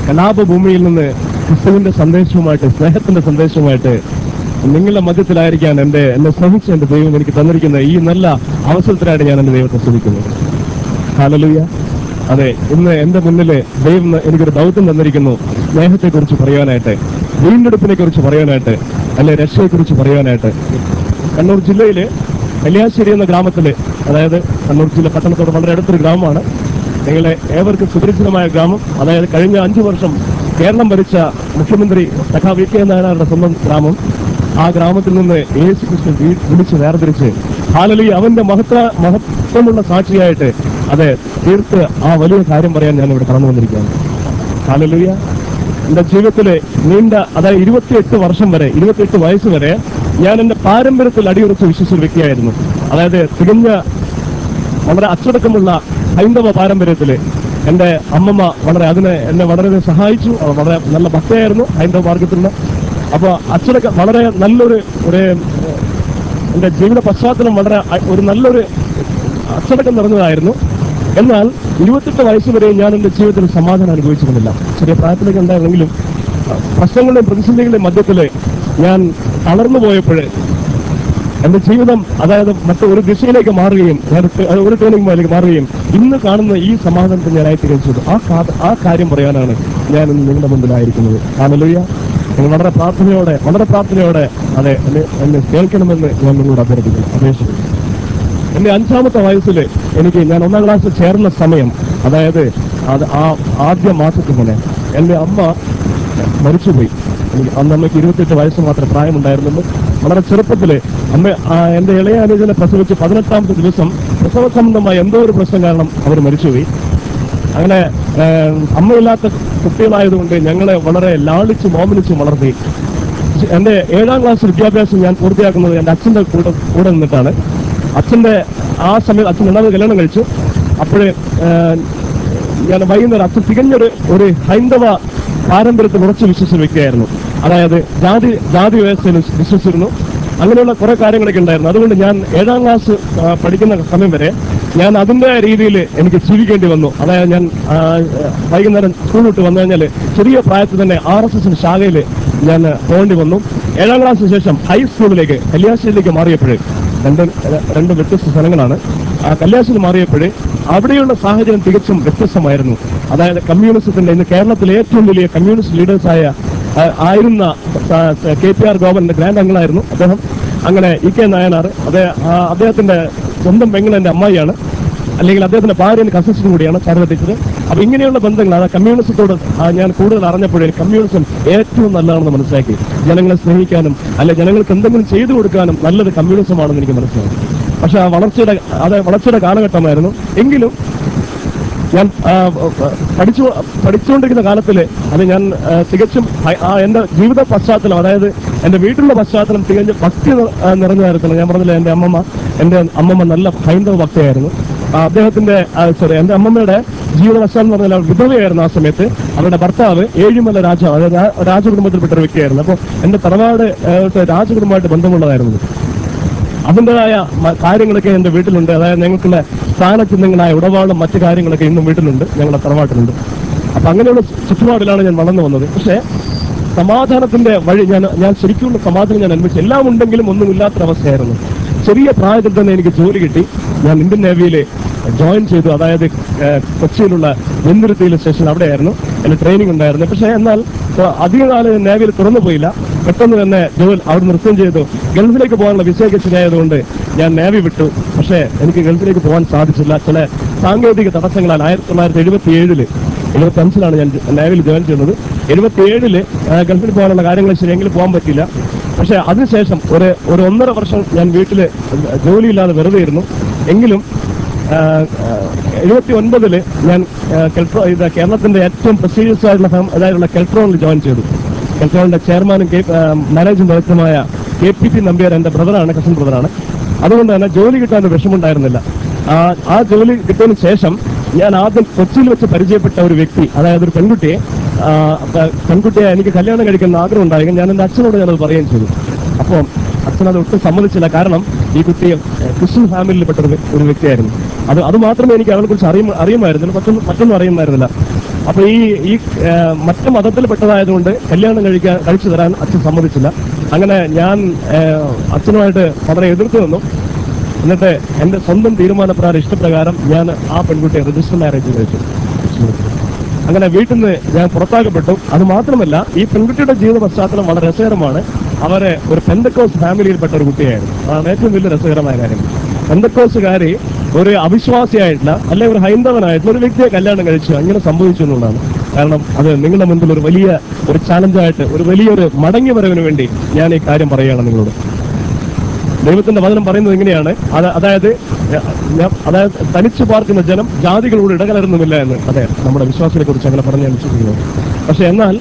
കലാപഭൂമിയിൽ നിന്ന് ക്രിസ്തുവിന്റെ സന്ദേശവുമായിട്ട് സ്നേഹത്തിന്റെ സന്ദേശവുമായിട്ട് നിങ്ങളുടെ മധ്യത്തിലായിരിക്കാൻ എന്റെ എന്നെ സ്നേഹിച്ച എന്റെ ദൈവം എനിക്ക് തന്നിരിക്കുന്ന ഈ നല്ല അവസരത്തിലായിട്ട് ഞാൻ എന്റെ ദൈവത്തെ സ്തുതിക്കുന്നു ഹാലലുയ അതെ ഇന്ന് എന്റെ മുന്നില് ദൈവം എനിക്കൊരു ദൗത്യം തന്നിരിക്കുന്നു സ്നേഹത്തെ കുറിച്ച് പറയാനായിട്ട് വീണ്ടെടുപ്പിനെ കുറിച്ച് പറയാനായിട്ട് അല്ലെ രക്ഷയെ കുറിച്ച് പറയാനായിട്ട് കണ്ണൂർ ജില്ലയില് കല്യാശ്ശേരി എന്ന ഗ്രാമത്തില് അതായത് കണ്ണൂർ ജില്ല പട്ടണത്തോട് വളരെ അടുത്തൊരു ഗ്രാമമാണ് നിങ്ങളെ ഏവർക്കും സുപരിചിതമായ ഗ്രാമം അതായത് കഴിഞ്ഞ അഞ്ചു വർഷം കേരളം ഭരിച്ച മുഖ്യമന്ത്രി സഖാ വി കെ നായനാരുടെ സ്വന്തം ഗ്രാമം ആ ഗ്രാമത്തിൽ നിന്ന് യേശു ക്രിസ്തു വീ- വിളിച്ച് വേർതിരിച്ച് ഹാലലി അവന്റെ മഹത്വ മഹത്വമുള്ള സാക്ഷിയായിട്ട് അതെ തീർത്ത് ആ വലിയ കാര്യം പറയാൻ ഞാൻ ഇവിടെ കടന്നു വന്നിരിക്കുകയാണ് ഹാലലുയ എന്റെ ജീവിതത്തിലെ നീണ്ട അതായത് ഇരുപത്തിയെട്ട് വർഷം വരെ ഇരുപത്തിയെട്ട് വയസ്സ് വരെ ഞാൻ എന്റെ പാരമ്പര്യത്തിൽ അടിയുറച്ച് വിശ്വസിച്ച ഒരു വ്യക്തിയായിരുന്നു അതായത് തികഞ്ഞ വളരെ അച്ചടക്കമുള്ള ഹൈന്ദവ പാരമ്പര്യത്തില് എന്റെ അമ്മമ്മ വളരെ അതിനെ എന്നെ വളരെ സഹായിച്ചു അവൾ വളരെ നല്ല ഭക്തയായിരുന്നു ഹൈന്ദവ മാർഗത്തിൽ അപ്പൊ അച്ചടക്ക വളരെ നല്ലൊരു ഒരു ഏഹ്, എന്റെ ജീവിത പശ്ചാത്തലം വളരെ അ- ഒരു നല്ലൊരു അച്ചടക്കം നിറഞ്ഞതായിരുന്നു എന്നാൽ ഇരുപത്തെട്ട് വയസ്സ് വരെ ഞാൻ എന്റെ ജീവിതത്തിൽ സമാധാനം അനുഭവിച്ചിരുന്നില്ല ചെറിയ പ്രായത്തിലേക്ക് ഉണ്ടായിരുന്നെങ്കിലും പ്രശ്നങ്ങളുടെയും പ്രതിസന്ധികളുടെയും മധ്യത്തില് ഞാൻ തളർന്നു പോയപ്പോഴ് എന്റെ ജീവിതം അതായത് മറ്റു ഒരു ദിശയിലേക്ക് മാറുകയും ഞാൻ ഒരു- ഒരു ടേണിംഗ് പോയിലേക്ക് മാറുകയും ഇന്ന് കാണുന്ന ഈ സമാധാനത്തിൽ ഞാൻ ആയിത്തീരുകയും ചെയ്തു ആ കാ- ആ കാര്യം പറയാനാണ് ഞാൻ ഇന്ന് നിങ്ങളുടെ മുമ്പിലായിരിക്കുന്നത് കാമലുയ്യ നിങ്ങൾ വളരെ പ്രാർത്ഥനയോടെ വളരെ പ്രാർത്ഥനയോടെ അതെ എന്നെ എന്നെ കേൾക്കണമെന്ന് ഞാൻ നിങ്ങളോട് അഭ്യർത്ഥിക്കുന്നു അപേക്ഷിക്കുന്നു എന്റെ അഞ്ചാമത്തെ വയസ്സിൽ എനിക്ക് ഞാൻ ഒന്നാം ക്ലാസ്സിൽ ചേർന്ന സമയം അതായത് അത് ആ ആദ്യ മാസത്തിൽ തന്നെ എന്റെ അമ്മ മരിച്ചുപോയി എനിക്ക് അന്ന് അമ്മയ്ക്ക് ഇരുപത്തെട്ട് വയസ്സ് മാത്രമേ പ്രായമുണ്ടായിരുന്നുള്ളൂ വളരെ ചെറുപ്പത്തില് അമ്മ ആ, എന്റെ ഇളയ അനുജനെ പ്രസവിച്ച് പതിനെട്ടാമത്തെ ദിവസം പ്രസവ സംബന്ധമായ എന്തോ ഒരു പ്രശ്നം കാരണം അവർ മരിച്ചുപോയി അങ്ങനെ ഏഹ്, അമ്മയില്ലാത്ത കുട്ടികളായതുകൊണ്ട് ഞങ്ങളെ വളരെ ലാളിച്ച് മോമനിച്ച് വളർത്തി എന്റെ ഏഴാം ക്ലാസ് വിദ്യാഭ്യാസം ഞാൻ പൂർത്തിയാക്കുന്നത് എന്റെ അച്ഛന്റെ കൂടെ കൂടെ നിന്നിട്ടാണ് അച്ഛന്റെ ആ സമയത്ത് അച്ഛൻ രണ്ടാമത് കല്യാണം കഴിച്ചു അപ്പോഴേ ഞാൻ വൈകുന്നേരം അച്ഛൻ തികഞ്ഞൊരു ഒരു ഹൈന്ദവ പാരമ്പര്യത്തിൽ ഉറച്ചു വിശ്വസിച്ച വ്യക്തിയായിരുന്നു അതായത് ജാതി ജാതി വ്യവസ്ഥയിൽ വിശ്വസിച്ചിരുന്നു അങ്ങനെയുള്ള കുറെ കാര്യങ്ങളൊക്കെ ഉണ്ടായിരുന്നു അതുകൊണ്ട് ഞാൻ ഏഴാം ക്ലാസ് ആ, പഠിക്കുന്ന സമയം വരെ ഞാൻ അതിന്റെ രീതിയിൽ എനിക്ക് ജീവിക്കേണ്ടി വന്നു അതായത് ഞാൻ ആ, വൈകുന്നേരം സ്കൂൾ വിട്ട് വന്നു കഴിഞ്ഞാൽ ചെറിയ പ്രായത്തിൽ തന്നെ ആർ എസ് എസിന്റെ ശാഖയിൽ ഞാൻ പോകേണ്ടി വന്നു ഏഴാം ക്ലാസ്സിന് ശേഷം ഹൈസ്കൂളിലേക്ക് കല്യാശ്ശേരിയിലേക്ക് മാറിയപ്പോഴേ രണ്ട് രണ്ട് വ്യത്യസ്ത സ്ഥലങ്ങളാണ് ആ കല്യാശ്ശേരി മാറിയപ്പോഴേ അവിടെയുള്ള സാഹചര്യം തികച്ചും വ്യത്യസ്തമായിരുന്നു അതായത് കമ്മ്യൂണിസത്തിന്റെ ഇന്ന് കേരളത്തിലെ ഏറ്റവും വലിയ കമ്മ്യൂണിസ്റ്റ് ലീഡേഴ്സായ ആ, ആയിരുന്ന കെ പി ആർ ഗോവന്റെ ഗ്രാൻഡ് അങ്കിളായിരുന്നു അദ്ദേഹം അങ്ങനെ ഇ കെ നായനാർ അദ്ദേഹം ആ, അദ്ദേഹത്തിന്റെ സ്വന്തം പെങ്ങൾ എന്റെ അമ്മായിയാണ് അല്ലെങ്കിൽ അദ്ദേഹത്തിന്റെ ഭാര്യ കസിൻസും കൂടിയാണ് ചാരുത ടീച്ചർ അപ്പൊ ഇങ്ങനെയുള്ള ബന്ധങ്ങൾ അതായത് കമ്മ്യൂണിസത്തോട് ആ, ഞാൻ കൂടുതൽ അറിഞ്ഞപ്പോഴേ കമ്മ്യൂണിസം ഏറ്റവും നല്ലതാണെന്ന് മനസ്സിലാക്കി ജനങ്ങളെ സ്നേഹിക്കാനും അല്ലെ ജനങ്ങൾക്ക് എന്തെങ്കിലും ചെയ്തു കൊടുക്കാനും നല്ലത് കമ്മ്യൂണിസമാണെന്ന് എനിക്ക് മനസ്സിലാക്കി പക്ഷെ ആ വളർച്ചയുടെ അത് വളർച്ചയുടെ കാലഘട്ടമായിരുന്നു എങ്കിലും ഞാൻ ആ, ആ, പഠിച്ചു പഠിച്ചുകൊണ്ടിരിക്കുന്ന കാലത്തില് അത് ഞാൻ ആ, തികച്ചും ഹൈ- ആ എന്റെ ജീവിത പശ്ചാത്തലം അതായത് എന്റെ വീട്ടിലുള്ള പശ്ചാത്തലം തികഞ്ഞ ഭക്തി നി- ആ, നിറഞ്ഞതായിരുന്നു ഞാൻ പറഞ്ഞില്ല എന്റെ അമ്മമ്മ എന്റെ അമ്മമ്മ നല്ല ഹൈന്ദവ ഭക്തയായിരുന്നു ആ, അദ്ദേഹത്തിന്റെ സോറി എന്റെ അമ്മമ്മയുടെ ജീവിത പശ്ചാത്തലം എന്ന് പറഞ്ഞാൽ അവൾ വിധവയായിരുന്നു ആ സമയത്ത് അവരുടെ ഭർത്താവ് ഏഴിമല രാജാവ് അതായത് രാ- രാജകുടുംബത്തിൽപ്പെട്ട ഒരു വ്യക്തിയായിരുന്നു അപ്പോൾ എന്റെ തറവാട് ആ, രാജകുടുംബമായിട്ട് ബന്ധമുള്ളതായിരുന്നു അതിൻ്റെതായ മ- കാര്യങ്ങളൊക്കെ എന്റെ വീട്ടിലുണ്ട് അതായത് ഞങ്ങൾക്കുള്ള സ്ഥാനചിഹ്നങ്ങളായ ഉടപാടും മറ്റു കാര്യങ്ങളൊക്കെ ഇന്നും വീട്ടിലുണ്ട് ഞങ്ങളുടെ തറവാട്ടിലുണ്ട് അപ്പൊ അങ്ങനെയുള്ള ചുറ്റുപാടിലാണ് ഞാൻ വളർന്നു വന്നത് പക്ഷേ സമാധാനത്തിന്റെ വഴി ഞാൻ ഞാൻ ശരിക്കുള്ള സമാധാനം ഞാൻ അനുഭവിച്ചു എല്ലാം ഉണ്ടെങ്കിലും ഒന്നുമില്ലാത്തൊരവസ്ഥയായിരുന്നു ചെറിയ പ്രായത്തിൽ തന്നെ എനിക്ക് ജോലി കിട്ടി ഞാൻ ഇന്ത്യൻ നേവിയിൽ ജോയിൻ ചെയ്തു അതായത് ഏഹ്, കൊച്ചിയിലുള്ള വെന്തുരുത്തിയിലെ സ്റ്റേഷൻ അവിടെയായിരുന്നു എന്റെ ട്രെയിനിങ് ഉണ്ടായിരുന്നു പക്ഷേ എന്നാൽ ഏഹ്, അധിക കാലം നേവിയിൽ തുറന്നു പോയില്ല പെട്ടെന്ന് തന്നെ ജോലി അവിടെ നൃത്തം ചെയ്തു ഗൾഫിലേക്ക് പോകാനുള്ള വിസയൊക്കെ ശരിയായതുകൊണ്ട് ഞാൻ നേവി വിട്ടു പക്ഷേ എനിക്ക് ഗൾഫിലേക്ക് പോകാൻ സാധിച്ചില്ല ചില സാങ്കേതിക തടസ്സങ്ങളാൽ ആയിരത്തി തൊള്ളായിരത്തി എഴുപത്തി ഏഴില് എഴുപത്തി അഞ്ചിലാണ് ഞാൻ നേവിയിൽ ജോയിൻ ചെയ്യുന്നത് എഴുപത്തി ഏഴില് ഗൾഫിൽ പോകാനുള്ള കാര്യങ്ങൾ ശരിയെങ്കിൽ പോകാൻ പറ്റില്ല പക്ഷെ അതിനുശേഷം ഒരു ഒരു ഒന്നര വർഷം ഞാൻ വീട്ടിൽ ജോലിയില്ലാതെ വെറുതെ ഇരുന്നു എങ്കിലും എഴുപത്തി ഒൻപതില് ഞാൻ ആ, കെൽട്രോ ഇത് കേരളത്തിന്റെ ഏറ്റവും പ്രസ്റ്റീജിയസ് ആയിട്ടുള്ള ഫേം- അതായിട്ടുള്ള കെൽട്രോണിൽ ജോയിൻ ചെയ്തു കെൽട്രോണിന്റെ ചെയർമാനും കെ- ആ, മാനേജിംഗ് ഡയറക്ടറുമായ കെ പി പി നമ്പ്യാർ എന്റെ ബ്രദറാണ് കസിൻ ബ്രദറാണ് അതുകൊണ്ട് തന്നെ ജോലി കിട്ടാൻ ഒരു വിഷമമുണ്ടായിരുന്നില്ല ആ ആ ജോലി കിട്ടിയതിന് ശേഷം ഞാൻ ആദ്യം കൊച്ചിയിൽ വെച്ച് പരിചയപ്പെട്ട ഒരു വ്യക്തി അതായത് ഒരു പെൺകുട്ടിയെ ആ, പ- പെൺകുട്ടിയെ എനിക്ക് കല്യാണം കഴിക്കുന്ന ആഗ്രഹം ഉണ്ടായെങ്കിൽ ഞാൻ എന്റെ അച്ഛനോട് ഞാനത് പറയുകയും ചെയ്തു അപ്പോൾ അച്ഛൻ അത് ഒട്ടും സമ്മതിച്ചില്ല കാരണം ഈ കുട്ടി ഏഹ്, ക്രിസ്ത്യൻ ഫാമിലിയിൽപ്പെട്ട ഒരു വ്യ- ഒരു വ്യക്തിയായിരുന്നു അത് അത് മാത്രമേ എനിക്ക് അവളെ കുറിച്ച് അറിയ അറിയുമായിരുന്നില്ല മറ്റൊന്നും മറ്റൊന്നും അറിയുമായിരുന്നില്ല അപ്പൊ ഈ ഈ ആ, മറ്റു മതത്തിൽപ്പെട്ടതായതുകൊണ്ട് കല്യാണം കഴിക്കാൻ കഴിച്ചു തരാൻ അച്ഛൻ സമ്മതിച്ചില്ല അങ്ങനെ ഞാൻ ആ, അച്ഛനുമായിട്ട് വളരെ എതിർത്ത് നിന്നു എന്നിട്ട് എന്റെ സ്വന്തം തീരുമാനപ്രകാരം ഇഷ്ടപ്രകാരം ഞാൻ ആ പെൺകുട്ടിയെ രജിസ്റ്റർ മാരേജ് കഴിച്ചു അങ്ങനെ വീട്ടിൽ നിന്ന് ഞാൻ പുറത്താക്കപ്പെട്ടു അത് മാത്രമല്ല ഈ പെൺകുട്ടിയുടെ ജീവിത പശ്ചാത്തലം വളരെ രസകരമാണ് അവരെ ഒരു പെന്തക്കോസ് ഫാമിലിയിൽപ്പെട്ട ഒരു കുട്ടിയായിരുന്നു അതാണ് ഏറ്റവും വലിയ രസകരമായ കാര്യം പെന്തക്കോസുകാരി ഒരു അവിശ്വാസിയായിട്ടുള്ള അല്ലെങ്കിൽ ഒരു ഹൈന്ദവനായിട്ടുള്ള ഒരു വ്യക്തിയെ കല്യാണം കഴിച്ചു അങ്ങനെ സംഭവിച്ചു എന്നുള്ളതാണ് കാരണം അത് നിങ്ങളുടെ മുൻപിൽ ഒരു വലിയ ഒരു ചാലഞ്ചായിട്ട് ഒരു വലിയൊരു മടങ്ങി വരവിന് വേണ്ടി ഞാൻ ഈ കാര്യം പറയുകയാണ് നിങ്ങളോട് ദൈവത്തിന്റെ വചനം പറയുന്നത് ഇങ്ങനെയാണ് അത് അതായത് ഞാൻ- അതായത് തനിച്ചു പാർക്കുന്ന ജനം ജാതികളോട് ഇടകലരുന്നുമില്ല എന്ന് അതെ നമ്മുടെ വിശ്വാസത്തെ കുറിച്ച് അങ്ങനെ പറഞ്ഞ് ഞാൻ വിശ്വസിക്കുന്നു പക്ഷെ എന്നാൽ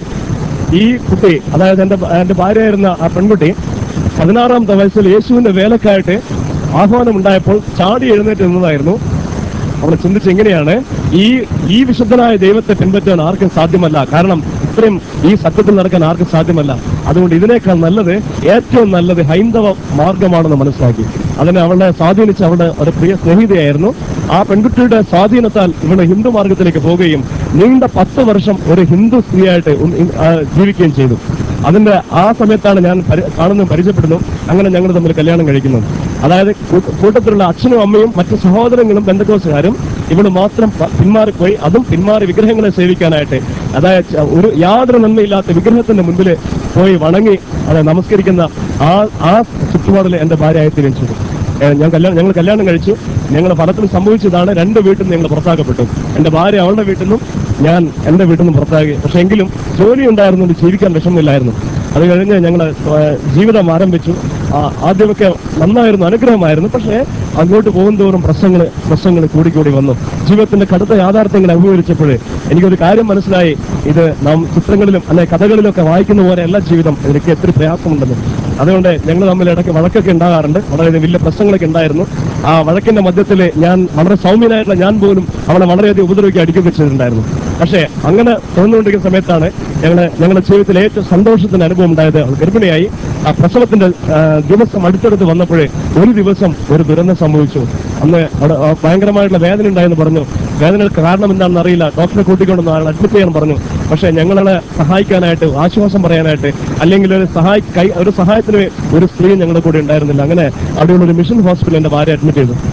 ഈ കുട്ടി അതായത് എന്റെ എന്റെ ഭാര്യയായിരുന്ന ആ പെൺകുട്ടി പതിനാറാമത്തെ വയസ്സിൽ യേശുവിന്റെ വേലക്കായിട്ട് ആഹ്വാനം ഉണ്ടായപ്പോൾ ചാടി എഴുന്നേറ്റ് നിന്നതായിരുന്നു അവൾ ചിന്തിച്ച് എങ്ങനെയാണ് ഈ ഈ വിശുദ്ധനായ ദൈവത്തെ പിൻപറ്റാൻ ആർക്കും സാധ്യമല്ല കാരണം ഇത്രയും ഈ സത്യത്തിൽ നടക്കാൻ ആർക്കും സാധ്യമല്ല അതുകൊണ്ട് ഇതിനേക്കാൾ നല്ലത് ഏറ്റവും നല്ലത് ഹൈന്ദവ മാർഗമാണെന്ന് മനസ്സിലാക്കി അതിനെ അവളെ സ്വാധീനിച്ച് അവളുടെ ഒരു പ്രിയ സ്നേഹിതയായിരുന്നു ആ പെൺകുട്ടിയുടെ സ്വാധീനത്താൽ ഇവള് ഹിന്ദു മാർഗത്തിലേക്ക് പോവുകയും നീണ്ട പത്ത് വർഷം ഒരു ഹിന്ദു സ്ത്രീയായിട്ട് ഉം ഇ- ആ, ജീവിക്കുകയും ചെയ്തു അതിന്റെ ആ സമയത്താണ് ഞാൻ പരി- കാണുന്നതും പരിചയപ്പെടുന്നു അങ്ങനെ ഞങ്ങൾ തമ്മിൽ കല്യാണം കഴിക്കുന്നത് അതായത് കൂ- കൂട്ടത്തിലുള്ള അച്ഛനും അമ്മയും മറ്റു സഹോദരങ്ങളും ബന്ധക്കോസുകാരും ഇവള് മാത്രം പ- പിന്മാറിപ്പോയി അതും പിന്മാറി വിഗ്രഹങ്ങളെ സേവിക്കാനായിട്ട് അതായത് ച- ഒരു യാതൊരു നന്മയില്ലാത്ത വിഗ്രഹത്തിന്റെ മുമ്പിൽ പോയി വണങ്ങി അതെ നമസ്കരിക്കുന്ന ആ ആ ചുറ്റുപാടിൽ എന്റെ ഭാര്യ ആയിത്തീരുകയും ചെയ്തു ഏഹ് ഞാൻ കല്യാണം ഞങ്ങൾ കല്യാണം കഴിച്ചു ഞങ്ങൾ ഫലത്തിൽ സംഭവിച്ചതാണ് രണ്ട് വീട്ടിൽ നിന്ന് ഞങ്ങൾ പുറത്താക്കപ്പെട്ടു എന്റെ ഭാര്യ അവളുടെ വീട്ടിൽ നിന്നും ഞാൻ എന്റെ വീട്ടിൽ നിന്നും പുറത്താക്കി പക്ഷെ എങ്കിലും ജോലി ഉണ്ടായിരുന്നുകൊണ്ട് ജീവിക്കാൻ വിഷമമില്ലായിരുന്നു അത് കഴിഞ്ഞ് ഞങ്ങൾ ജീവിതം ആരംഭിച്ചു ആ, ആദ്യമൊക്കെ നന്നായിരുന്നു അനുഗ്രഹമായിരുന്നു പക്ഷേ അങ്ങോട്ട് പോകും തോറും പ്രശ്നങ്ങൾ പ്രശ്നങ്ങൾ കൂടിക്കൂടി വന്നു ജീവിതത്തിന്റെ കടുത്ത യാഥാർത്ഥ്യങ്ങൾ അഭിമുഖീകരിച്ചപ്പോൾ എനിക്കൊരു കാര്യം മനസ്സിലായി ഇത് നാം ചിത്രങ്ങളിലും അല്ലെ കഥകളിലൊക്കെ വായിക്കുന്ന പോലെയല്ല ജീവിതം എനിക്ക് എത്ര പ്രയാസമുണ്ടെന്ന് അതുകൊണ്ട് ഞങ്ങൾ തമ്മിൽ ഇടയ്ക്ക് വഴക്കൊക്കെ ഉണ്ടാകാറുണ്ട് വളരെ വലിയ പ്രശ്നങ്ങളൊക്കെ ഉണ്ടായിരുന്നു ആ വഴക്കിന്റെ മധ്യത്തിൽ ഞാൻ വളരെ സൗമ്യനായിട്ടുള്ള ഞാൻ പോലും അവളെ വളരെയധികം ഉപദ്രവിക്കുക അടിക്കുകയൊക്കെ ചെയ്തിട്ടുണ്ടായിരുന്നു പക്ഷേ അങ്ങനെ തോന്നുകൊണ്ടിരിക്കുന്ന സമയത്താണ് ഞങ്ങളെ ഞങ്ങളുടെ ജീവിതത്തിൽ ഏറ്റവും സന്തോഷത്തിന്റെ അനുഭവം ഉണ്ടായത് അവൾ ഗർഭിണിയായി ആ പ്രസവത്തിന്റെ ആ, ദിവസം അടുത്തടുത്ത് വന്നപ്പോഴേ ഒരു ദിവസം ഒരു ദുരന്തം സംഭവിച്ചു അന്ന് അവിടെ ആ, ഭയങ്കരമായിട്ടുള്ള വേദന ഉണ്ടായെന്ന് പറഞ്ഞു വേദനയ്ക്ക് കാരണം എന്താണെന്ന് അറിയില്ല ഡോക്ടറെ കൂട്ടിക്കൊണ്ടൊന്ന് ആളെ അഡ്മിറ്റ് ചെയ്യാൻ പറഞ്ഞു പക്ഷെ ഞങ്ങളെ സഹായിക്കാനായിട്ട് ആശ്വാസം പറയാനായിട്ട് അല്ലെങ്കിൽ ഒരു സഹായി കൈ ഒരു സഹായത്തിന് ഒരു സ്ത്രീ ഞങ്ങളുടെ കൂടെ ഉണ്ടായിരുന്നില്ല അങ്ങനെ അവിടെയുള്ള ഒരു മിഷൻ ഹോസ്പിറ്റലിൽ എന്റെ ഭാര്യ അഡ്മിറ്റ് ചെയ്തു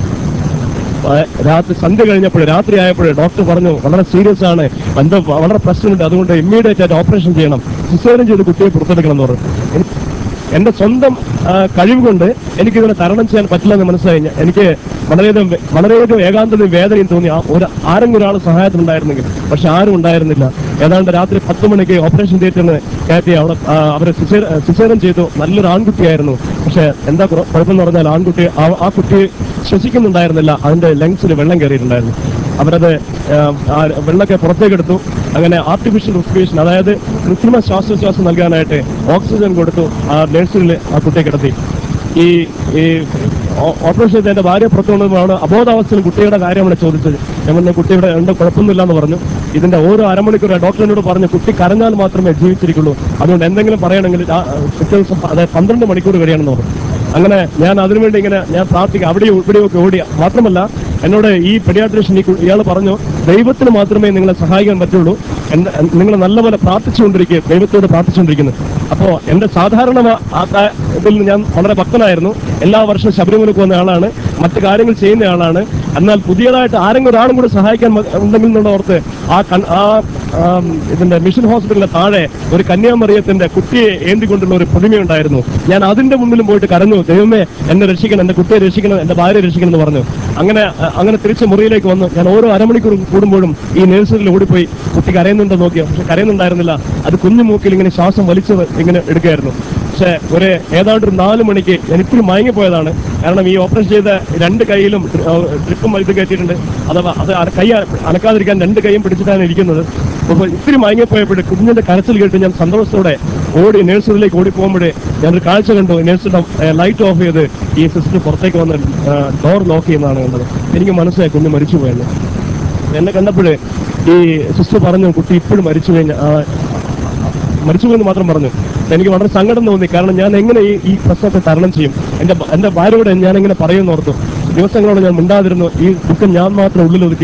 ആ, രാത്രി സന്ധ്യ കഴിഞ്ഞപ്പോൾ രാത്രി ആയപ്പോൾ ഡോക്ടർ പറഞ്ഞു വളരെ സീരിയസ് ആണ് എന്തോ വളരെ പ്രശ്നമുണ്ട് അതുകൊണ്ട് ഇമ്മീഡിയറ്റ് ആയിട്ട് ഓപ്പറേഷൻ ചെയ്യണം സിസേറിയൻ ചെയ്ത് കുട്ടിയെ പുറത്തെടുക്കണം എന്ന് പറഞ്ഞു എനി- എന്റെ സ്വന്തം ആ, കഴിവ് കൊണ്ട് എനിക്കിതിനെ തരണം ചെയ്യാൻ പറ്റില്ല എന്ന് മനസ്സിലായി ഞാൻ- എനിക്ക് വളരെയധികം വേ- വളരെയധികം ഏകാന്തതയും വേദനയും തോന്നി ആ ഒരു ആരെങ്കിലും ഒരാൾ സഹായത്തിനുണ്ടായിരുന്നെങ്കിൽ പക്ഷെ ആരും ഉണ്ടായിരുന്നില്ല ഏതാണ്ട് രാത്രി പത്ത് മണിക്ക് ഓപ്പറേഷൻ തിയേറ്ററിന് കയറ്റി അവിടെ ആ, അവരെ സിസേറിയൻ ചെയ്തു നല്ലൊരു ആൺകുട്ടിയായിരുന്നു പക്ഷെ എന്താ കുറ- കുഴപ്പമെന്ന് പറഞ്ഞാൽ ആൺകുട്ടി ആ- ആ കുട്ടി ശ്വസിക്കുന്നുണ്ടായിരുന്നില്ല അതിന്റെ ലങ്സിൽ വെള്ളം കയറിയിട്ടുണ്ടായിരുന്നു അവരത് ആ, ആ വെള്ളമൊക്കെ പുറത്തേക്കെടുത്തു അങ്ങനെ ആർട്ടിഫിഷ്യൽ റെസ്പിറേഷൻ അതായത് കൃത്രിമ ശ്വാസോച്ഛ്വാസം നൽകാനായിട്ട് ഓക്സിജൻ കൊടുത്തു ആ നഴ്സറിൽ ആ കുട്ടിയെ കിടത്തി ഈ ഈ ഓ- ഓപ്പറേഷൻ ചെയ്ത് എന്റെ ഭാര്യ പുറത്തു കൊണ്ടുപോകുമ്പോൾ അബോധാവസ്ഥയിൽ കുട്ടിയുടെ കാര്യമാണ് ചോദിച്ചത് ഞാൻ പറഞ്ഞു കുട്ടിയുടെ ഉണ്ട് കുഴപ്പമൊന്നുമില്ല എന്ന് പറഞ്ഞു ഇതിന്റെ ഓരോ അരമണിക്കൂർ ഡോക്ടറിനോട് പറഞ്ഞു കുട്ടി കരഞ്ഞാൽ മാത്രമേ ജീവിച്ചിരിക്കുള്ളൂ അതുകൊണ്ട് എന്തെങ്കിലും പറയണമെങ്കിൽ ആ, പിറ്റേ ദിവസം അതായത് പന്ത്രണ്ട് മണിക്കൂർ കഴിയണമെന്ന് പറഞ്ഞു അങ്ങനെ ഞാൻ അതിനുവേണ്ടി ഇങ്ങനെ ഞാൻ പ്രാർത്ഥിക്കാം അവിടെയും ഇവിടെയൊക്കെ ഓടിയ മാത്രമല്ല എന്നോട് ഈ പെഡിയാട്രീഷ്യൻ ഈ ഇയാൾ പറഞ്ഞു ദൈവത്തിന് മാത്രമേ നിങ്ങളെ സഹായിക്കാൻ പറ്റുള്ളൂ എന്ന് നിങ്ങൾ നല്ലപോലെ പ്രാർത്ഥിച്ചുകൊണ്ടിരിക്കുക ദൈവത്തോട് പ്രാർത്ഥിച്ചുകൊണ്ടിരിക്കുന്നു അപ്പോ എന്റെ സാധാരണ വ- ആ കാ- ഇതിൽ നിന്ന് ഞാൻ വളരെ ഭക്തനായിരുന്നു എല്ലാ വർഷവും ശബരിമലക്ക് വന്ന ആളാണ് മറ്റു കാര്യങ്ങൾ ചെയ്യുന്ന ആളാണ് എന്നാൽ പുതിയതായിട്ട് ആരെങ്കിലും ഒരാളും കൂടി സഹായിക്കാൻ മ- ഉണ്ടെങ്കിൽ എന്നുള്ള ഓർത്ത് ആ കൺ- ആ ആം, ഇതിന്റെ മിഷൻ ഹോസ്പിറ്റലിന്റെ താഴെ ഒരു കന്യാമറിയത്തിന്റെ കുട്ടിയെ ഏന്തിക്കൊണ്ടുള്ള ഒരു പ്രതിമയുണ്ടായിരുന്നു ഞാൻ അതിന്റെ മുമ്പിലും പോയിട്ട് കരഞ്ഞു ദൈവമേ എന്നെ രക്ഷിക്കണം എന്റെ കുട്ടിയെ രക്ഷിക്കണം എന്റെ ഭാര്യ രക്ഷിക്കണം എന്ന് പറഞ്ഞു അങ്ങനെ അ- അങ്ങനെ തിരിച്ച് മുറിയിലേക്ക് വന്നു ഞാൻ ഓരോ അരമണിക്കൂർ കൂടുമ്പോഴും ഈ നഴ്സറിയിൽ ഓടിപ്പോയി കുട്ടി കരയുന്നുണ്ടോ നോക്കിയോ പക്ഷെ കരയുന്നുണ്ടായിരുന്നില്ല അത് കുഞ്ഞു മൂക്കിൽ ഇങ്ങനെ ശ്വാസം വലിച്ച് ഇങ്ങനെ എടുക്കുകയായിരുന്നു പക്ഷെ ഒരു ഏതാണ്ട് ഒരു നാല് മണിക്ക് ഞാൻ ഇപ്പോഴും മയങ്ങിപ്പോയതാണ് കാരണം ഈ ഓപ്പറേഷൻ ചെയ്ത രണ്ട് കൈയിലും ട്രിപ്പും ഇത് കയറ്റിയിട്ടുണ്ട് അഥവാ അത് അര- കൈ അനക്കാതിരിക്കാൻ രണ്ട് കൈയും പിടിച്ചിട്ടാണ് ഇരിക്കുന്നത് അപ്പോൾ ഇത്തിരി മയങ്ങിപ്പോയപ്പോഴേ കുഞ്ഞിന്റെ കരച്ചിൽ കേട്ട് ഞാൻ സന്തോഷത്തോടെ ഓടി നഴ്സറിയിലേക്ക് ഓടി പോകുമ്പോഴേ ഞാനൊരു കാഴ്ച കണ്ടു നഴ്സിന്റെ ലൈറ്റ് ഓഫ് ചെയ്ത് ഈ സിസ്റ്റർ പുറത്തേക്ക് വന്ന് ഡോർ ലോക്ക് ചെയ്യുന്നതാണ് കണ്ടത് എനിക്ക് മനസ്സിലായി കുഞ്ഞ് മരിച്ചു പോയെന്ന് എന്നെ കണ്ടപ്പോഴേ ഈ സിസ്റ്റർ പറഞ്ഞു കുട്ടി ഇപ്പോഴും മരിച്ചു കഴിഞ്ഞ മരിച്ചുപോയെന്ന് മാത്രം പറഞ്ഞു എനിക്ക് വളരെ സങ്കടം തോന്നി കാരണം ഞാൻ എങ്ങനെ ഈ ഈ പ്രശ്നത്തെ തരണം ചെയ്യും എന്റെ എന്റെ ഭാര്യയോട് ഞാൻ എങ്ങനെ പറയുമെന്ന് ഓർത്തു ദിവസങ്ങളോട് ഞാൻ മിണ്ടാതിരുന്നു ഈ ദുഃഖം ഞാൻ മാത്രം ഉള്ളിലൊതുക്കി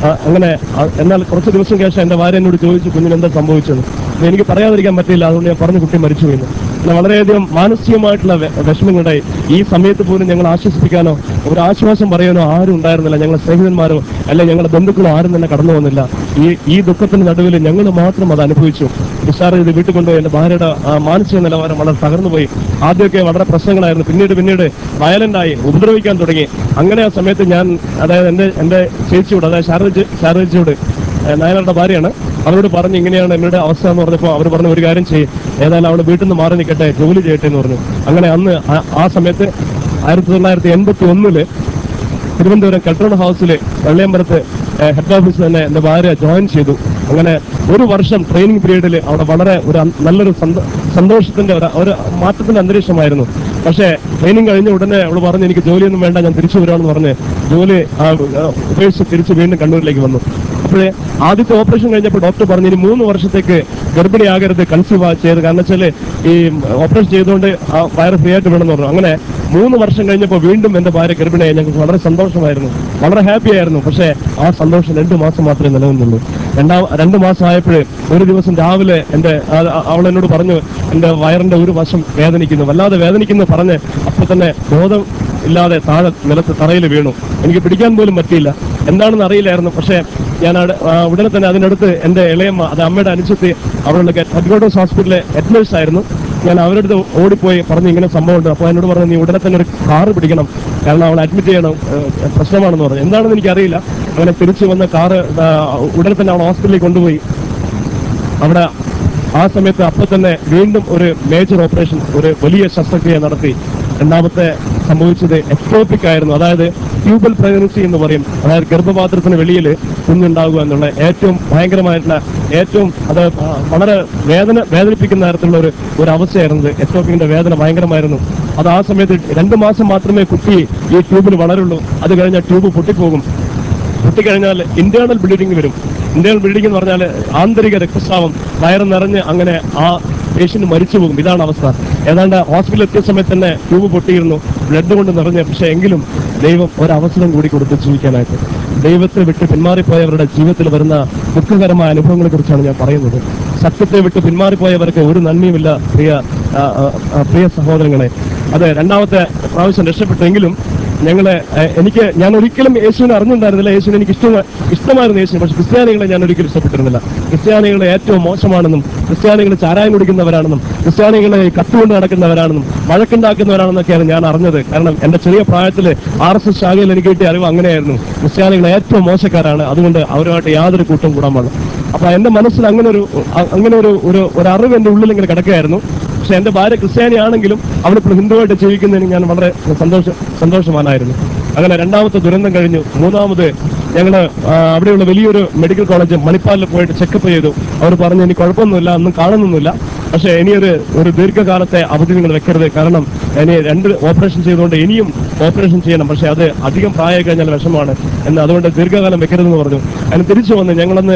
ആ, അങ്ങനെ ആ, എന്നാൽ കുറച്ച് ദിവസം ശേഷം എന്റെ ഭാര്യ എന്നോട് ചോദിച്ചു കുഞ്ഞിന് എന്താ സംഭവിച്ചത് അപ്പൊ എനിക്ക് പറയാതിരിക്കാൻ പറ്റില്ല അതുകൊണ്ട് ഞാൻ പറഞ്ഞു കുട്ടി മരിച്ചു പോയി പിന്നെ വളരെയധികം മാനസികമായിട്ടുള്ള വെ- വിഷമങ്ങളുണ്ടായി ഈ സമയത്ത് പോലും ഞങ്ങൾ ആശ്വസിപ്പിക്കാനോ ഒരു ആശ്വാസം പറയാനോ ആരും ഉണ്ടായിരുന്നില്ല ഞങ്ങളുടെ സ്നേഹിതന്മാരോ അല്ലെ ഞങ്ങളുടെ ബന്ധുക്കളോ ആരും തന്നെ കടന്നു വന്നില്ല ഈ ഈ ദുഃഖത്തിന് നടുവിൽ ഞങ്ങൾ മാത്രം അത് അനുഭവിച്ചു നിസ്സാർ ഇത് വീട്ടിൽ കൊണ്ടുപോയി എന്റെ ഭാര്യയുടെ ആ, മാനസിക നിലവാരം വളരെ തകർന്നു പോയി ആദ്യമൊക്കെ വളരെ പ്രശ്നങ്ങളായിരുന്നു പിന്നീട് പിന്നീട് വയലന്റ് ആയി ഉപദ്രവിക്കാൻ തുടങ്ങി അങ്ങനെ ആ സമയത്ത് ഞാൻ അതായത് എന്റെ എന്റെ ചേച്ചിയോട് അതായത് ശാരദ ശാരദജിയോട് നായനാരുടെ ഭാര്യയാണ് അവരോട് പറഞ്ഞു ഇങ്ങനെയാണ് എന്നോട് അവസ്ഥ എന്ന് പറഞ്ഞപ്പോൾ അവർ പറഞ്ഞു ഒരു കാര്യം ചെയ്യും ഏതായാലും അവള് വീട്ടിൽ നിന്ന് മാറി നിൽക്കട്ടെ ജോലി ചെയ്യട്ടെ എന്ന് പറഞ്ഞു അങ്ങനെ അന്ന് ആ- ആ സമയത്ത് ആയിരത്തി തൊള്ളായിരത്തി എൺപത്തി ഒന്നില് തിരുവനന്തപുരം കെൽട്രോൺ ഹൗസിൽ വെള്ളയമ്പലത്ത് ഹെഡ് ഓഫീസിൽ തന്നെ എന്റെ ഭാര്യ ജോയിൻ ചെയ്തു അങ്ങനെ ഒരു വർഷം ട്രെയിനിങ് പീരീഡിൽ അവിടെ വളരെ ഒരു അൻ- നല്ലൊരു സന്തോ- സന്തോഷത്തിന്റെ ഒരു- ഒരു മാറ്റത്തിന്റെ അന്തരീക്ഷമായിരുന്നു പക്ഷേ ട്രെയിനിങ് കഴിഞ്ഞ ഉടനെ അവൾ പറഞ്ഞു എനിക്ക് ജോലിയൊന്നും വേണ്ട ഞാൻ തിരിച്ചു വരാമെന്ന് പറഞ്ഞ് ജോലി ആ, ആ, ഉപേക്ഷിച്ച് തിരിച്ച് വീണ്ടും കണ്ണൂരിലേക്ക് വന്നു അപ്പോഴേ ആദ്യത്തെ ഓപ്പറേഷൻ കഴിഞ്ഞപ്പോൾ ഡോക്ടർ പറഞ്ഞു ഇനി മൂന്ന് വർഷത്തേക്ക് ഗർഭിണിയാകരുത് കൺസീവ് ചെയ്ത് കാരണം വെച്ചാൽ ഈ ഓപ്പറേഷൻ ചെയ്തുകൊണ്ട് ആ വയറ് ഫ്രീ ആയിട്ട് വേണമെന്ന് പറഞ്ഞു അങ്ങനെ മൂന്ന് വർഷം കഴിഞ്ഞപ്പോൾ വീണ്ടും എന്റെ ഭാര്യ ഗർഭിണിയായി ഞങ്ങൾക്ക് വളരെ സന്തോഷമായിരുന്നു വളരെ ഹാപ്പി ആയിരുന്നു പക്ഷേ ആ സന്തോഷം രണ്ടു മാസം മാത്രമേ നിലനിന്നുള്ളൂ രണ്ടാം രണ്ടു മാസം ആയപ്പോൾ ഒരു ദിവസം രാവിലെ എന്റെ ആ- ആ- അവൾ എന്നോട് പറഞ്ഞു എന്റെ വയറിന്റെ ഒരു വശം വേദനിക്കുന്നു വല്ലാതെ വേദനിക്കുന്നു പറഞ്ഞ് അപ്പൊ തന്നെ ബോധം ഇല്ലാതെ താഴെ നിലത്ത് തറയിൽ വീണു എനിക്ക് പിടിക്കാൻ പോലും പറ്റിയില്ല എന്താണെന്ന് അറിയില്ലായിരുന്നു പക്ഷേ ഞാൻ അവിടെ, ആ, ഉടനെ തന്നെ അതിനടുത്ത് എന്റെ ഇളയമ്മ അത് അമ്മയുടെ അനുസരിച്ച് അവരുടെ ഹെഡ്ക്വാർട്ടേഴ്സ് ഹോസ്പിറ്റലിലെ ഹെഡ് ആയിരുന്നു ഞാൻ അവരുടെ അടുത്ത് ഓടിപ്പോയി പറഞ്ഞു ഇങ്ങനെ സംഭവമുണ്ട് അപ്പോൾ എന്നോട് പറഞ്ഞു നീ ഉടനെ തന്നെ ഒരു കാറ് പിടിക്കണം കാരണം അവളെ അഡ്മിറ്റ് ചെയ്യണം ഏഹ്, പ്രശ്നമാണെന്ന് പറഞ്ഞു എന്താണെന്ന് എനിക്കറിയില്ല അങ്ങനെ തിരിച്ചു വന്ന കാറ് ആ, ഉടനെ തന്നെ അവളെ ഹോസ്പിറ്റലിൽ കൊണ്ടുപോയി അവിടെ ആ സമയത്ത് അപ്പൊ തന്നെ വീണ്ടും ഒരു മേജർ ഓപ്പറേഷൻ ഒരു വലിയ ശസ്ത്രക്രിയ നടത്തി രണ്ടാമത്തെ സംഭവിച്ചത് എക്ടോപിക് ആയിരുന്നു അതായത് ട്യൂബൽ പ്രഗ്നൻസി എന്ന് പറയും അതായത് ഗർഭപാത്രത്തിന് വെളിയിൽ കുഞ്ഞുണ്ടാകുക എന്നുള്ള ഏറ്റവും ഭയങ്കരമായിട്ടുള്ള ഏറ്റവും അത് ആ, വളരെ വേദന വേദനിപ്പിക്കുന്ന തരത്തിലുള്ള ഒരു ഒരു അവസ്ഥയായിരുന്നത് എക്ടോപിക്കിന്റെ വേദന ഭയങ്കരമായിരുന്നു അത് ആ സമയത്ത് രണ്ടു മാസം മാത്രമേ കുട്ടി ഈ ട്യൂബിൽ വളരുള്ളൂ അത് കഴിഞ്ഞാൽ ട്യൂബ് പൊട്ടിപ്പോകും പൊട്ടിക്കഴിഞ്ഞാൽ ഇന്റേണൽ ബ്ലീഡിംഗ് വരും ഇന്റേണൽ ബ്ലീഡിംഗ് എന്ന് പറഞ്ഞാൽ ആന്തരിക രക്തസ്രാവം വയറ് നിറഞ്ഞ് അങ്ങനെ ആ പേഷ്യന്റ് മരിച്ചു പോകും ഇതാണ് അവസ്ഥ ഏതാണ്ട് ഹോസ്പിറ്റലിൽ എത്തിയ സമയത്ത് തന്നെ ട്യൂബ് പൊട്ടിയിരുന്നു ബ്ലഡ് കൊണ്ട് നിറഞ്ഞ് പക്ഷെ എങ്കിലും ദൈവം ഒരവസരം കൂടി കൊടുത്ത് ജീവിക്കാനായിട്ട് ദൈവത്തെ വിട്ട് പിന്മാറിപ്പോയവരുടെ ജീവിതത്തിൽ വരുന്ന ദുഃഖകരമായ അനുഭവങ്ങളെ കുറിച്ചാണ് ഞാൻ പറയുന്നത് സത്യത്തെ വിട്ട് പിന്മാറിപ്പോയവർക്ക് ഒരു നന്ദിയുമില്ല പ്രിയ ആ, ആ, ആ, പ്രിയ സഹോദരങ്ങളെ അത് രണ്ടാമത്തെ പ്രാവശ്യം രക്ഷപ്പെട്ടെങ്കിലും ഞങ്ങളെ ഏഹ്, എനിക്ക് ഞാൻ ഒരിക്കലും യേശുവിനെ അറിഞ്ഞിട്ടുണ്ടായിരുന്നില്ല യേശുവിനെ എനിക്ക് ഇഷ്ടം ഇഷ്ടമായിരുന്നു യേശുവിനെ പക്ഷെ ക്രിസ്ത്യാനികളെ ഞാൻ ഒരിക്കലും ഇഷ്ടപ്പെട്ടിരുന്നില്ല ക്രിസ്ത്യാനികളെ ഏറ്റവും മോശമാണെന്നും ക്രിസ്ത്യാനികൾ ചാരായം കുടിക്കുന്നവരാണെന്നും ക്രിസ്ത്യാനികളെ കത്തുകൊണ്ട് നടക്കുന്നവരാണെന്നും വഴക്കുണ്ടാക്കുന്നവരാണെന്നൊക്കെയാണ് ഞാൻ അറിഞ്ഞത് കാരണം എന്റെ ചെറിയ പ്രായത്തിൽ ആർ എസ് എസ് ശാഖയിൽ എനിക്ക് കിട്ടിയ അറിവ് അങ്ങനെയായിരുന്നു ക്രിസ്ത്യാനികളെ ഏറ്റവും മോശക്കാരാണ് അതുകൊണ്ട് അവരുമായിട്ട് യാതൊരു കൂട്ടം കൂടാൻ പാടില്ല അപ്പൊ എന്റെ മനസ്സിൽ അങ്ങനെ ഒരു അ- അങ്ങനെ ഒരു ഒരു ഒരു അറിവ് എന്റെ ഉള്ളിൽ ഇങ്ങനെ കിടക്കുകയായിരുന്നു പക്ഷെ എന്റെ ഭാര്യ ക്രിസ്ത്യാനി ആണെങ്കിലും അവളിപ്പോൾ ഹിന്ദുവായിട്ട് ജീവിക്കുന്നതിന് ഞാൻ വളരെ സന്തോഷ സന്തോഷവാനായിരുന്നു അങ്ങനെ രണ്ടാമത്തെ ദുരന്തം കഴിഞ്ഞു മൂന്നാമത് ഞങ്ങള് ആ, അവിടെയുള്ള വലിയൊരു മെഡിക്കൽ കോളേജ് മണിപ്പാലിൽ പോയിട്ട് ചെക്കപ്പ് ചെയ്തു അവർ പറഞ്ഞു ഇനി കുഴപ്പമൊന്നുമില്ല ഒന്നും കാണുന്നൊന്നുമില്ല പക്ഷെ ഇനിയൊരു ഒരു ദീർഘകാലത്തെ അവധി നിങ്ങൾ വെക്കരുത് കാരണം ഇനി രണ്ട് ഓപ്പറേഷൻ ചെയ്തുകൊണ്ട് ഇനിയും ഓപ്പറേഷൻ ചെയ്യണം പക്ഷെ അത് അധികം പ്രായമായി കഴിഞ്ഞാൽ വിഷമമാണ് എന്ന് അതുകൊണ്ട് ദീർഘകാലം വെക്കരുതെന്ന് പറഞ്ഞു അതിന് തിരിച്ചു വന്ന് ഞങ്ങളന്ന്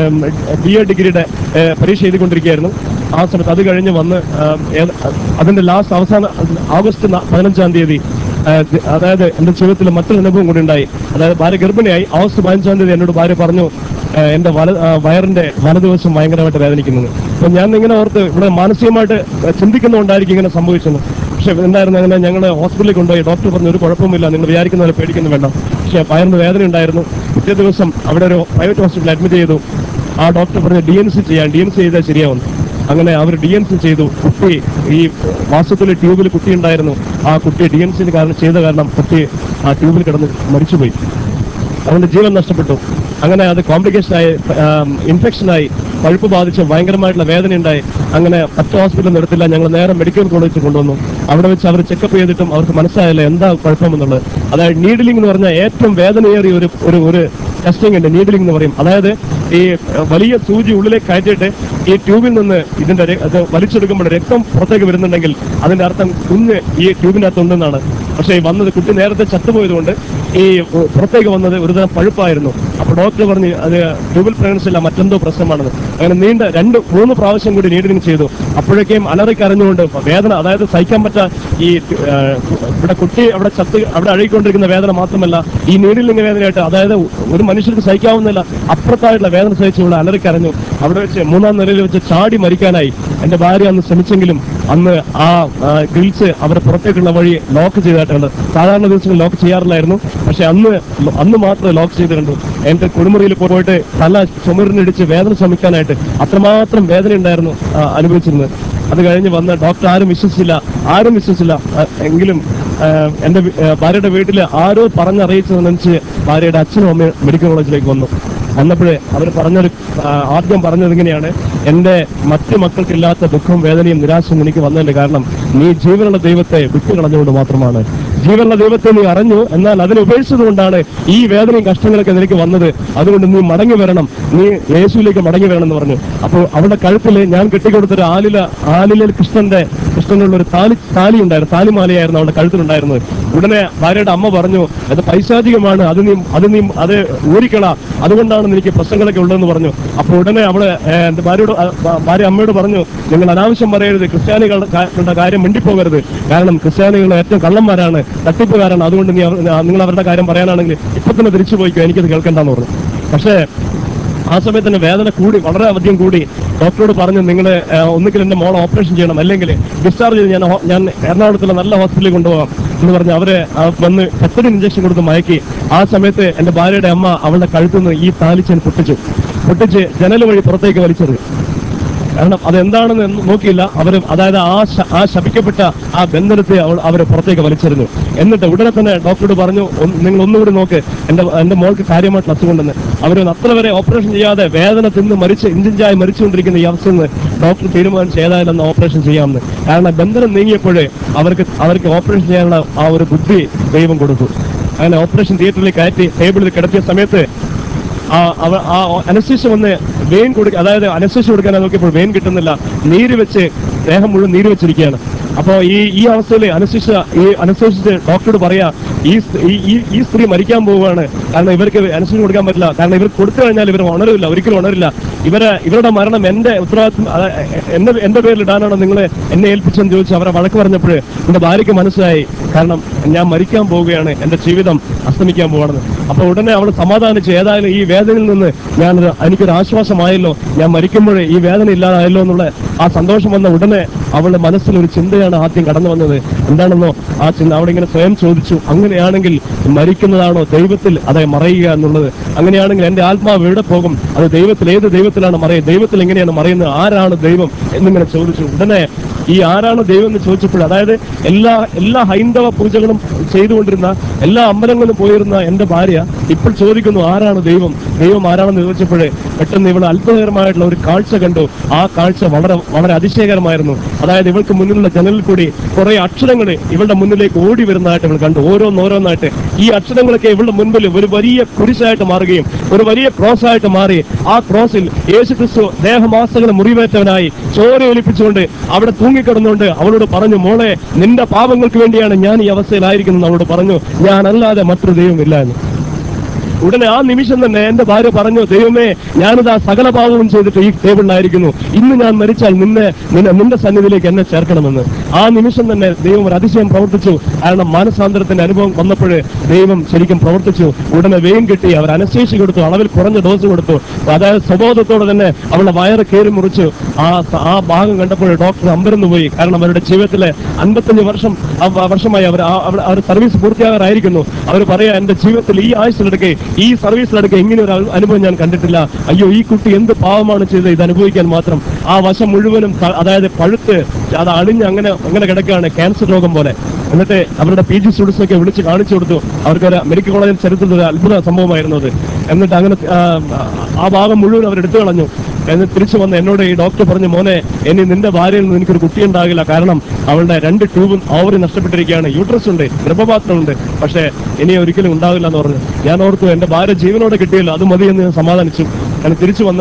ബി എ ഡിഗ്രിയുടെ ഏഹ്, പരീക്ഷ എഴുതിക്കൊണ്ടിരിക്കുകയായിരുന്നു ആ സമയത്ത് അത് കഴിഞ്ഞ് വന്ന് ഏഹ്, ഏത്- അതിന്റെ ലാസ്റ്റ് അവസാന ഓഗസ്റ്റ് ന- പതിനഞ്ചാം തീയതി ഏഹ്, ദി- അതായത് എന്റെ ജീവിതത്തിൽ മറ്റൊരു അനുഭവം കൂടി ഉണ്ടായി അതായത് ഭാര്യ ഗർഭിണിയായി ഓഗസ്റ്റ് പതിനഞ്ചാം തീയതി എന്നോട് ഭാര്യ പറഞ്ഞു ഏഹ്, എന്റെ വല ആ, വയറിന്റെ വലതുവശം ഭയങ്കരമായിട്ട് വേദനിക്കുന്നത് അപ്പൊ ഞാൻ ഇങ്ങനെ ഓർത്ത് ഇവിടെ മാനസികമായിട്ട് ചിന്തിക്കുന്നുണ്ടായിരിക്കും ഇങ്ങനെ സംഭവിച്ചത് പക്ഷെ എന്തായിരുന്നു അങ്ങനെ ഞങ്ങൾ ഹോസ്പിറ്റലിൽ കൊണ്ടുപോയി ഡോക്ടർ പറഞ്ഞു ഒരു കുഴപ്പമില്ല നിങ്ങൾ വിചാരിക്കുന്ന പോലെ പേടിക്കുന്നു വേണ്ട പക്ഷെ വയറിന് വേദന ഉണ്ടായിരുന്നു പിറ്റേ ദിവസം അവിടെ ഒരു പ്രൈവറ്റ് ഹോസ്പിറ്റലിൽ അഡ്മിറ്റ് ചെയ്തു ആ ഡോക്ടർ പറഞ്ഞു ഡി എൻ സി ചെയ്യാൻ ഡി എൻ സി ചെയ്താൽ ശരിയാവും അങ്ങനെ അവർ ഡി എൻ സി ചെയ്തു കുട്ടി ഈ മാസത്തിൽ ട്യൂബിൽ കുട്ടി ഉണ്ടായിരുന്നു ആ കുട്ടി ഡി എൻ സിന് കാരണം ചെയ്ത കാരണം കുട്ടി ആ ട്യൂബിൽ കിടന്ന് മരിച്ചുപോയി അവന്റെ ജീവൻ നഷ്ടപ്പെട്ടു അങ്ങനെ അത് കോംപ്ലിക്കേഷൻ ആയി ഇൻഫെക്ഷൻ ആയി പഴുപ്പ് ബാധിച്ച് ഭയങ്കരമായിട്ടുള്ള വേദന ഉണ്ടായി അങ്ങനെ മറ്റു ഹോസ്പിറ്റലിൽ നിർത്തില്ല ഞങ്ങൾ നേരെ മെഡിക്കൽ കോളേജിൽ കൊണ്ടുവന്നു അവിടെ വെച്ച് അവർ ചെക്കപ്പ് ചെയ്തിട്ടും അവർക്ക് മനസ്സിലായില്ല എന്താ കുഴപ്പമെന്നുള്ളത് അതായത് നീഡിലിംഗ് എന്ന് പറഞ്ഞാൽ ഏറ്റവും വേദനയേറിയ ഒരു ഒരു ഒരു ടെസ്റ്റിംഗ് ഉണ്ട് നീഡിലിംഗ് എന്ന് പറയും അതായത് ഈ അഹ്, വലിയ സൂചി ഉള്ളിലേക്ക് കയറ്റിയിട്ട് ഈ ട്യൂബിൽ നിന്ന് ഇതിന്റെ ര- അത് വലിച്ചെടുക്കുമ്പോൾ രക്തം പുറത്തേക്ക് വരുന്നുണ്ടെങ്കിൽ അതിന്റെ അർത്ഥം കുഞ്ഞ് ഈ ട്യൂബിനകത്ത് ഉണ്ടെന്നാണ് പക്ഷേ ഈ വന്നത് കുട്ടി നേരത്തെ ചത്തുപോയതുകൊണ്ട് ഈ പുറത്തേക്ക് വന്നത് ഒരുതരം പഴുപ്പായിരുന്നു അപ്പൊ ഡോക്ടർ പറഞ്ഞു അത് ട്യൂബൽ പ്രഗ്നൻസി അല്ല മറ്റെന്തോ പ്രശ്നമാണെന്ന് അങ്ങനെ നീണ്ട രണ്ട് മൂന്ന് പ്രാവശ്യം കൂടി നീഡിങ് ചെയ്തു അപ്പോഴേക്കും അലറിക്കരഞ്ഞുകൊണ്ട് വേദന അതായത് സഹിക്കാൻ പറ്റാ ഈ ആ, ഇവിടെ കുട്ടി അവിടെ ചത്ത് അവിടെ അഴുകിക്കൊണ്ടിരിക്കുന്ന വേദന മാത്രമല്ല ഈ നീഡിലിംഗ് വേദനയായിട്ട് അതായത് ഒരു മനുഷ്യർക്ക് സഹിക്കാവുന്നില്ല അപ്പുറത്തായിട്ടുള്ള വേദന സഹിച്ച് ഇവിടെ അലറിക്കരഞ്ഞു അവിടെ വെച്ച് മൂന്നാം നിലയിൽ വെച്ച് ചാടി മരിക്കാനായി എന്റെ ഭാര്യ അന്ന് ശ്രമിച്ചെങ്കിലും അന്ന് ആ ഗ്രിൽസ് അവർ പുറത്തേക്കുള്ള വഴി ലോക്ക് ചെയ്തിട്ടുണ്ട് സാധാരണ ദിവസങ്ങളിൽ ലോക്ക് ചെയ്യാറില്ലായിരുന്നു പക്ഷെ അന്ന് ലോ- അന്ന് മാത്രം ലോക്ക് ചെയ്ത് കണ്ടു എന്റെ കുളിമുറിയിൽ പോയിട്ട് തല ചുമരിനിടിച്ച് വേദന ശ്രമിക്കാനായിട്ട് അത്രമാത്രം വേദന ഉണ്ടായിരുന്നു ആ, അനുഭവിച്ചിരുന്നത് അത് കഴിഞ്ഞ് വന്ന ഡോക്ടർ ആരും വിശ്വസിച്ചില്ല ആരും വിശ്വസിച്ചില്ല ആ, എങ്കിലും ആ, എന്റെ വി- ആ, ഭാര്യയുടെ വീട്ടിൽ ആരോ പറഞ്ഞറിയിച്ചതനുസരിച്ച് ഭാര്യയുടെ അച്ഛനും അമ്മയും മെഡിക്കൽ കോളേജിലേക്ക് വന്നു വന്നപ്പോഴേ അവർ പറഞ്ഞൊരു ആ, ആദ്യം പറഞ്ഞത് ഇങ്ങനെയാണ് എന്റെ മറ്റു മക്കൾക്കില്ലാത്ത ദുഃഖവും വേദനയും നിരാശയും എനിക്ക് വന്നതിന്റെ കാരണം നീ ജീവനുള്ള ദൈവത്തെ വിട്ടുകളഞ്ഞുകൊണ്ട് മാത്രമാണ് ജീവനുള്ള ദൈവത്തെ നീ അറിഞ്ഞു എന്നാൽ അതിനെ ഉപേക്ഷിച്ചതുകൊണ്ടാണ് ഈ വേദനയും കഷ്ടങ്ങളൊക്കെ നിനക്ക് വന്നത് അതുകൊണ്ട് നീ മടങ്ങി വരണം നീ യേശുവിലേക്ക് മടങ്ങി വരണം എന്ന് പറഞ്ഞു അപ്പോൾ അവളുടെ കഴുത്തിൽ ഞാൻ കെട്ടിക്കൊടുത്തൊരു ആലില ആലിലൽ കൃഷ്ണന്റെ കൃഷ്ണനുള്ള ഒരു താലി താലി ഉണ്ടായിരുന്നു താലിമാലയായിരുന്നു അവളുടെ കഴുത്തിലുണ്ടായിരുന്നത് ഉടനെ ഭാര്യയുടെ അമ്മ പറഞ്ഞു അത് പൈശാചികമാണ് അത് നീ അത് നീ അത് ഊരിക്കള അതുകൊണ്ടാണ് നിനക്ക് പ്രശ്നങ്ങളൊക്കെ ഉള്ളതെന്ന് പറഞ്ഞു അപ്പോൾ ഉടനെ അവള് ഏഹ്, എന്റെ ഭാര്യയോട് ആ, ഭാ- ഭാര്യ അമ്മയോട് പറഞ്ഞു നിങ്ങൾ അനാവശ്യം പറയരുത് ക്രിസ്ത്യാനികളുടെ കാ- കളുടെ കാര്യം മിണ്ടിപ്പോകരുത് കാരണം ക്രിസ്ത്യാനികൾ ഏറ്റവും കള്ളന്മാരാണ് തട്ടിപ്പുകാരാണ് അതുകൊണ്ട് നീ അവർ- നിങ്ങൾ അവരുടെ കാര്യം പറയാനാണെങ്കിൽ ഇപ്പൊ തന്നെ തിരിച്ചു പോയിക്കോ എനിക്കത് കേൾക്കണ്ടെന്ന് പറഞ്ഞു പക്ഷേ ആ സമയത്ത് തന്നെ വേദന കൂടി വളരെ അധികം കൂടി ഡോക്ടറോട് പറഞ്ഞു നിങ്ങൾ ഒന്നുകിൽ എന്റെ മോളെ ഓപ്പറേഷൻ ചെയ്യണം അല്ലെങ്കിൽ ഡിസ്ചാർജ് ചെയ്ത് ഞാൻ ഹോ- ഞാൻ എറണാകുളത്തുള്ള നല്ല ഹോസ്പിറ്റലിൽ കൊണ്ടുപോകാം എന്ന് പറഞ്ഞ് അവരെ ആ, വന്ന് പെട്ടെന്ന് ഇഞ്ചക്ഷൻ കൊടുത്ത് മയക്കി ആ സമയത്ത് എന്റെ ഭാര്യയുടെ അമ്മ അവളുടെ കഴുത്തിൽ നിന്ന് ഈ താലിച്ചൻ പൊട്ടിച്ചു പൊട്ടിച്ച് ജനൽ വഴി പുറത്തേക്ക് വലിച്ചെറിഞ്ഞു കാരണം അതെന്താണെന്ന് എന്ന് നോക്കിയില്ല അവർ അതായത് ആ ശ- ആ ശപിക്കപ്പെട്ട ആ ബന്ധനത്തെ അവൾ അവർ പുറത്തേക്ക് വലിച്ചെറിഞ്ഞു എന്നിട്ട് ഉടനെ തന്നെ ഡോക്ടറോട് പറഞ്ഞു "ഒന്ന് നിങ്ങൾ ഒന്നുകൂടി നോക്ക് എന്റെ എന്റെ മോൾക്ക് കാര്യമായിട്ടുള്ള അസുഖമുണ്ടെന്ന് അവർ അത്ര വരെ ഓപ്പറേഷൻ ചെയ്യാതെ വേദന തിന്ന് മരിച്ച് ഇഞ്ചിഞ്ചായി മരിച്ചുകൊണ്ടിരിക്കുന്ന ഈ അവസ്ഥയിൽ നിന്ന് ഡോക്ടർ തീരുമാനിച്ച് ഏതായാലും ഒന്ന് ഓപ്പറേഷൻ ചെയ്യാമെന്ന് കാരണം ബന്ധനം നീങ്ങിയപ്പോഴേ അവർക്ക് അവർക്ക് ഓപ്പറേഷൻ ചെയ്യാനുള്ള ആ ഒരു ബുദ്ധി ദൈവം കൊടുത്തു അങ്ങനെ ഓപ്പറേഷൻ തിയേറ്ററിൽ കയറ്റി ടേബിളിൽ കിടത്തിയ സമയത്ത് ആ അവ ആ അനസ്തീഷ വന്ന് വെയിൻ കൊടുക്ക അതായത് അനസ്തീഷ കൊടുക്കാൻ നോക്കിയപ്പോൾ വെയിൻ കിട്ടുന്നില്ല നീര് വെച്ച് ദേഹം മുഴുവൻ നീര് വെച്ചിരിക്കുകയാണ് അപ്പോ ഈ ഈ അവസ്ഥയിൽ അനസ്തീഷ ഈ അനസ്തീഷിച്ച് ഡോക്ടറോട് പറയാ ഈ സ്- ഈ- ഈ ഈ സ്ത്രീ മരിക്കാൻ പോവുകയാണ് കാരണം ഇവർക്ക് അനസ്തീഷ കൊടുക്കാൻ പറ്റില്ല കാരണം ഇവർ കൊടുത്തു കഴിഞ്ഞാൽ ഇവർ ഉണരില്ല ഒരിക്കലും ഉണരില്ല ഇവരെ ഇവരുടെ മരണം എന്റെ ഉത്തരവാദിത്വം അത- എന്റെ എന്റെ പേരിൽ ഇടാനാണോ നിങ്ങൾ എന്നെ ഏൽപ്പിച്ചെന്ന് ചോദിച്ച് അവരെ വഴക്ക് പറഞ്ഞപ്പോൾ എന്റെ ഭാര്യയ്ക്ക് മനസ്സിലായി കാരണം ഞാൻ മരിക്കാൻ പോവുകയാണ് എന്റെ ജീവിതം അസ്തമിക്കാൻ പോവാണെന്ന് അപ്പൊ ഉടനെ അവൾ സമാധാനിച്ച് ഏതായാലും ഈ വേദനയിൽ നിന്ന് ഞാൻ എനിക്കൊരു ആശ്വാസമായല്ലോ ഞാൻ മരിക്കുമ്പോഴേ ഈ വേദന ഇല്ലാതായല്ലോ എന്നുള്ള ആ സന്തോഷം വന്ന ഉടനെ അവളുടെ മനസ്സിൽ ഒരു ചിന്തയാണ് ആദ്യം കടന്നു വന്നത് എന്താണെന്നോ ആ ചിന്ത അവിടെ ഇങ്ങനെ സ്വയം ചോദിച്ചു അങ്ങനെയാണെങ്കിൽ മരിക്കുന്നതാണോ ദൈവത്തിൽ അതെ മറയുക എന്നുള്ളത് അങ്ങനെയാണെങ്കിൽ എന്റെ ആത്മാവ് എവിടെ പോകും അത് ദൈവത്തിൽ ഏത് ദൈവത്തിലാണ് മറയുക ദൈവത്തിൽ എങ്ങനെയാണ് മറയുന്നത് ആരാണ് ദൈവം എന്നിങ്ങനെ ചോദിച്ചു ഉടനെ ഈ ആരാണ് ദൈവം എന്ന് ചോദിച്ചപ്പോൾ അതായത് എല്ലാ എല്ലാ ഹൈന്ദവ പൂജകളും ചെയ്തുകൊണ്ടിരുന്ന എല്ലാ അമ്പലങ്ങളിലും പോയിരുന്ന എന്റെ ഭാര്യ ഇപ്പോൾ ചോദിക്കുന്നു ആരാണ് ദൈവം ദൈവം ആരാണെന്ന് ചോദിച്ചപ്പോഴേ പെട്ടെന്ന് ഇവൾ അത്ഭുതകരമായിട്ടുള്ള ഒരു കാഴ്ച കണ്ടു ആ കാഴ്ച വളരെ വളരെ അതിശയകരമായിരുന്നു അതായത് ഇവൾക്ക് മുന്നിലുള്ള ജനലിൽ കൂടി കുറെ അക്ഷരങ്ങൾ ഇവളുടെ മുന്നിലേക്ക് ഓടി വരുന്നതായിട്ട് ഇവൾ കണ്ടു ഓരോന്നോരോന്നായിട്ട് ഈ അക്ഷരങ്ങളൊക്കെ ഇവളുടെ മുൻപിൽ ഒരു വലിയ കുരിശായിട്ട് മാറുകയും ഒരു വലിയ ക്രോസ് ആയിട്ട് മാറി ആ ക്രോസിൽ യേശു ക്രിസ്തു ദേഹമാസങ്ങളെ മുറിവേറ്റവനായി ചോര ഒലിപ്പിച്ചുകൊണ്ട് അവിടെ തൂങ്ങിക്കിടന്നുകൊണ്ട് അവളോട് പറഞ്ഞു മോളെ നിന്റെ പാപങ്ങൾക്ക് വേണ്ടിയാണ് ഞാൻ ഈ അവസ്ഥയിലായിരിക്കുന്നത് അവളോട് പറഞ്ഞു ഞാനല്ലാതെ മറ്റൊരു ദൈവമില്ല എന്ന് ഉടനെ ആ നിമിഷം തന്നെ എന്റെ ഭാര്യ പറഞ്ഞു ദൈവമേ ഞാനിതാ സകല പാപവും ചെയ്തിട്ട് ഈ ടേബിളിലായിരിക്കുന്നു ഇന്ന് ഞാൻ മരിച്ചാൽ നിന്നെ നിന്നെ നിന്റെ സന്നിധിയിലേക്ക് എന്നെ ചേർക്കണമെന്ന് ആ നിമിഷം തന്നെ ദൈവം ഒരു അതിശയം പ്രവർത്തിച്ചു കാരണം മാനസാന്തരത്തിന്റെ അനുഭവം വന്നപ്പോൾ ദൈവം ശരിക്കും പ്രവർത്തിച്ചു ഉടനെ വെയിൻ കിട്ടി അവർ അനശേഷി കൊടുത്തു അളവിൽ കുറഞ്ഞ ഡോസ് കൊടുത്തു അതായത് സ്വബോധത്തോടെ തന്നെ അവളുടെ വയറ് കയറി മുറിച്ചു ആ ആ ഭാഗം കണ്ടപ്പോൾ ഡോക്ടർ അമ്പരന്ന് പോയി കാരണം അവരുടെ ജീവിതത്തിലെ അൻപത്തഞ്ച് വർഷം ആ വ- വർഷമായി അവർ ആ- അവർ അവർ സർവീസ് പൂർത്തിയാകാറായിരിക്കുന്നു അവർ പറയാ എന്റെ ജീവിതത്തിൽ ഈ ആയുസിലെടുക്കെ ഈ സർവീസിലെടുക്കെ ഇങ്ങനെ ഒരു അ- അനുഭവം ഞാൻ കണ്ടിട്ടില്ല അയ്യോ ഈ കുട്ടി എന്ത് പാവമാണ് ചെയ്തത് ഇത് അനുഭവിക്കാൻ മാത്രം ആ വശം മുഴുവനും ത- അതായത് പഴുത്ത് അത് അണിഞ്ഞ് അങ്ങനെ അങ്ങനെ കിടക്കുകയാണ് ക്യാൻസർ രോഗം പോലെ എന്നിട്ട് അവരുടെ പി ജി സ്റ്റുഡൻസ് ഒക്കെ വിളിച്ച് കാണിച്ചു കൊടുത്തു അവർക്ക് ഒരു മെഡിക്കൽ കോളേജിൽ ചരിത്രത്തിൽ ഒരു അത്ഭുത സംഭവമായിരുന്നു അത് എന്നിട്ട് അങ്ങനെ ആ, ആ ഭാഗം മുഴുവൻ അവർ എടുത്തു കളഞ്ഞു എന്നിട്ട് തിരിച്ചു വന്ന് എന്നോട് ഈ ഡോക്ടർ പറഞ്ഞു മോനെ ഇനി നിന്റെ ഭാര്യയിൽ നിന്ന് എനിക്കൊരു കുട്ടി ഉണ്ടാകില്ല കാരണം അവളുടെ രണ്ട് ട്യൂബും ഓവറി നഷ്ടപ്പെട്ടിരിക്കുകയാണ് യൂട്രസ് ഉണ്ട് ഗർഭപാത്രമുണ്ട് പക്ഷേ ഇനി ഒരിക്കലും ഉണ്ടാവില്ല എന്ന് പറഞ്ഞു ഞാൻ ഓർത്തു എന്റെ ഭാര്യ ജീവനോടെ കിട്ടിയല്ലോ അത് മതി എന്ന് ഞാൻ സമാധാനിച്ചു ഞാൻ തിരിച്ചു വന്ന്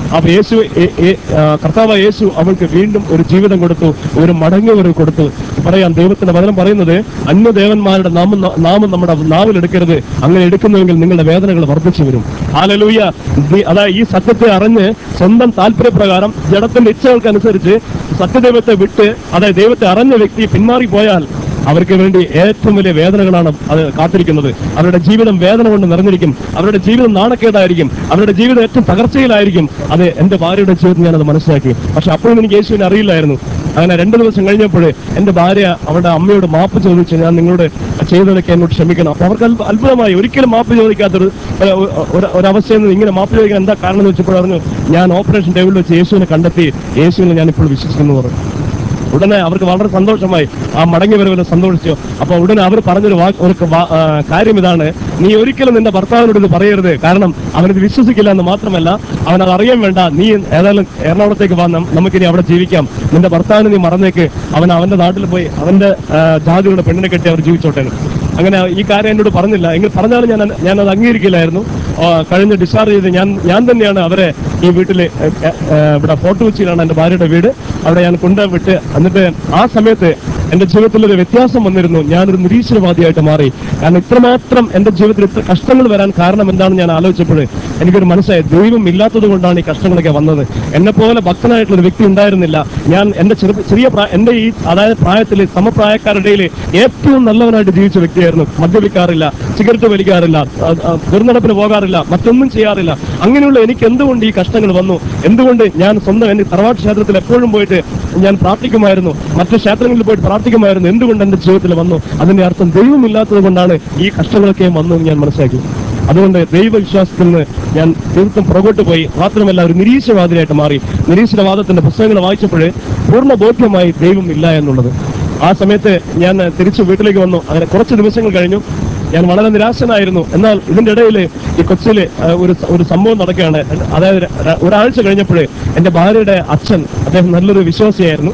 അപ്പൊ യേശു ഏ- ഏ- ആ, കർത്താവ് യേശു അവൾക്ക് വീണ്ടും ഒരു ജീവിതം കൊടുത്തു ഒരു മടങ്ങി വരവ് കൊടുത്തു പറയാം ദൈവത്തിന്റെ വചനം പറയുന്നത് അന്യദേവന്മാരുടെ നാമം ന- നാമം നമ്മുടെ നാവിൽ എടുക്കരുത് അങ്ങനെ എടുക്കുന്നുവെങ്കിൽ നിങ്ങളുടെ വേദനകൾ വർദ്ധിച്ചു വരും ഹാലലൂയ അതായത് ഈ സത്യത്തെ അറിഞ്ഞ് സ്വന്തം താല്പര്യപ്രകാരം ജഡത്തിന്റെ ഇച്ഛകൾക്കനുസരിച്ച് സത്യദൈവത്തെ വിട്ട് അതായത് ദൈവത്തെ അറിഞ്ഞ വ്യക്തി പിന്മാറിപ്പോയാൽ അവർക്ക് വേണ്ടി ഏറ്റവും വലിയ വേദനകളാണ് അത് കാത്തിരിക്കുന്നത് അവരുടെ ജീവിതം വേദന കൊണ്ട് നിറഞ്ഞിരിക്കും അവരുടെ ജീവിതം നാണക്കേടായിരിക്കും അവരുടെ ജീവിതം ഏറ്റവും തകർച്ചയിലായിരിക്കും അത് എന്റെ ഭാര്യയുടെ ജീവിതത്തിൽ ഞാനത് മനസ്സിലാക്കി പക്ഷെ അപ്പോഴും എനിക്ക് യേശുവിനെ അറിയില്ലായിരുന്നു അങ്ങനെ രണ്ടു ദിവസം കഴിഞ്ഞപ്പോൾ എന്റെ ഭാര്യ അവരുടെ അമ്മയോട് മാപ്പ് ചോദിച്ചു ഞാൻ നിങ്ങളോട് ചെയ്തതൊക്കെ എന്നോട് ക്ഷമിക്കണം അപ്പൊ അവർക്ക് അത്ഭു- അത്ഭുതമായി ഒരിക്കലും മാപ്പ് ചോദിക്കാത്തൊരു ഒരു- ഒരു- ഒരവസ്ഥയിൽ നിന്ന് ഇങ്ങനെ മാപ്പ് ചോദിക്കാൻ എന്താ കാരണം എന്ന് വെച്ചപ്പോൾ പറഞ്ഞു ഞാൻ ഓപ്പറേഷൻ ടേബിളിൽ വെച്ച് യേശുവിനെ കണ്ടെത്തി യേശുവിനെ ഞാൻ ഇപ്പോൾ വിശ്വസിക്കുന്നു എന്ന് പറഞ്ഞു ഉടനെ അവർക്ക് വളരെ സന്തോഷമായി ആ മടങ്ങി വരവിനെ സന്തോഷിച്ചു അപ്പൊ ഉടനെ അവർ പറഞ്ഞൊരു വാക്ക് ഒരു വാ- ആ, കാര്യം ഇതാണ് നീ ഒരിക്കലും നിന്റെ ഭർത്താവിനോട് ഇത് പറയരുത് കാരണം അവനത് വിശ്വസിക്കില്ല എന്ന് മാത്രമല്ല അവൻ അത് അറിയാൻ വേണ്ട നീ ഏതായാലും എറണാകുളത്തേക്ക് വാ നം- നമുക്കിനി അവിടെ ജീവിക്കാം നിന്റെ ഭർത്താവിനെ നീ മറന്നേക്ക് അവൻ അവന്റെ നാട്ടിൽ പോയി അവന്റെ ആ, ജാതിയുടെ പെണ്ണിനെ കെട്ടി അവർ ജീവിച്ചോട്ടെ എന്ന്. അങ്ങനെ ഈ കാര്യം എന്നോട് പറഞ്ഞില്ല എങ്കിൽ പറഞ്ഞാലും ഞാൻ ഞാൻ അത് അംഗീകരിക്കില്ലായിരുന്നു ആ, കഴിഞ്ഞ് ഡിസ്ചാർജ് ചെയ്ത് ഞാൻ ഞാൻ തന്നെയാണ് അവരെ ഈ വീട്ടിൽ ഇവിടെ ഫോർട്ട് കൊച്ചിയിലാണ് എന്റെ ഭാര്യയുടെ വീട് അവിടെ ഞാൻ കൊണ്ടുവിട്ട് എന്നിട്ട് ആ സമയത്ത് എന്റെ ജീവിതത്തിൽ ഒരു വ്യത്യാസം വന്നിരുന്നു ഞാനൊരു നിരീശ്വരവാദിയായിട്ട് മാറി കാരണം ഇത്രമാത്രം എന്റെ ജീവിതത്തിൽ ഇത്ര കഷ്ടങ്ങൾ വരാൻ കാരണം എന്താണെന്ന് ഞാൻ ആലോചിച്ചപ്പോൾ എനിക്കൊരു മനസ്സിലായി ദൈവം ഇല്ലാത്തത് കൊണ്ടാണ് ഈ കഷ്ടങ്ങളൊക്കെ വന്നത് എന്നെ പോലെ ഭക്തനായിട്ടുള്ള ഒരു വ്യക്തി ഉണ്ടായിരുന്നില്ല ഞാൻ എന്റെ ചെറു ചെറിയ പ്രായ- എന്റെ ഈ അതായത് പ്രായത്തിൽ സമപ്രായക്കാരുടെ ഇടയിൽ ഏറ്റവും നല്ലവനായിട്ട് ജീവിച്ച വ്യക്തിയായിരുന്നു മദ്യപിക്കാറില്ല സിഗരറ്റ് വലിക്കാറില്ല ആ, ആ, ദുർനടപ്പിന് പോകാറില്ല മറ്റൊന്നും ചെയ്യാറില്ല അങ്ങനെയുള്ള എനിക്ക് എന്തുകൊണ്ട് ഈ കഷ്ടങ്ങൾ വന്നു എന്തുകൊണ്ട് ഞാൻ സ്വന്തം എന്റെ തറവാട്ട് ക്ഷേത്രത്തിൽ എപ്പോഴും പോയിട്ട് ഞാൻ പ്രാർത്ഥിക്കുമായിരുന്നു മറ്റു ക്ഷേത്രങ്ങളിൽ പോയിട്ട് പ്രാർത്ഥിക്കുമായിരുന്നു എന്തുകൊണ്ട് എന്റെ ജീവിതത്തിൽ വന്നു അതിന്റെ അർത്ഥം ദൈവമില്ലാത്തത് കൊണ്ടാണ് ഈ കഷ്ടങ്ങളൊക്കെ വന്നു എന്ന് ഞാൻ മനസ്സിലാക്കി അതുകൊണ്ട് ദൈവവിശ്വാസത്തിൽ നിന്ന് ഞാൻ തീർത്തും പുറകോട്ട് പോയി മാത്രമല്ല ഒരു നിരീശ്വരവാദിയായിട്ട് മാറി നിരീശ്വരവാദത്തിന്റെ പുസ്തകങ്ങൾ വായിച്ചപ്പോൾ പൂർണ്ണ ബോധ്യമായി ദൈവം ഇല്ല എന്നുള്ളത് ആ സമയത്ത് ഞാൻ തിരിച്ചു വീട്ടിലേക്ക് വന്നു അങ്ങനെ കുറച്ച് ദിവസങ്ങൾ കഴിഞ്ഞു ഞാൻ വളരെ നിരാശനായിരുന്നു എന്നാൽ ഇതിന്റെ ഇടയിൽ ഈ കൊച്ചിയിൽ ഒരു ഒരു സംഭവം നടക്കുകയാണ് അതായത് ര- ഒരാഴ്ച കഴിഞ്ഞപ്പോൾ എന്റെ ഭാര്യയുടെ അച്ഛൻ അദ്ദേഹം നല്ലൊരു വിശ്വാസിയായിരുന്നു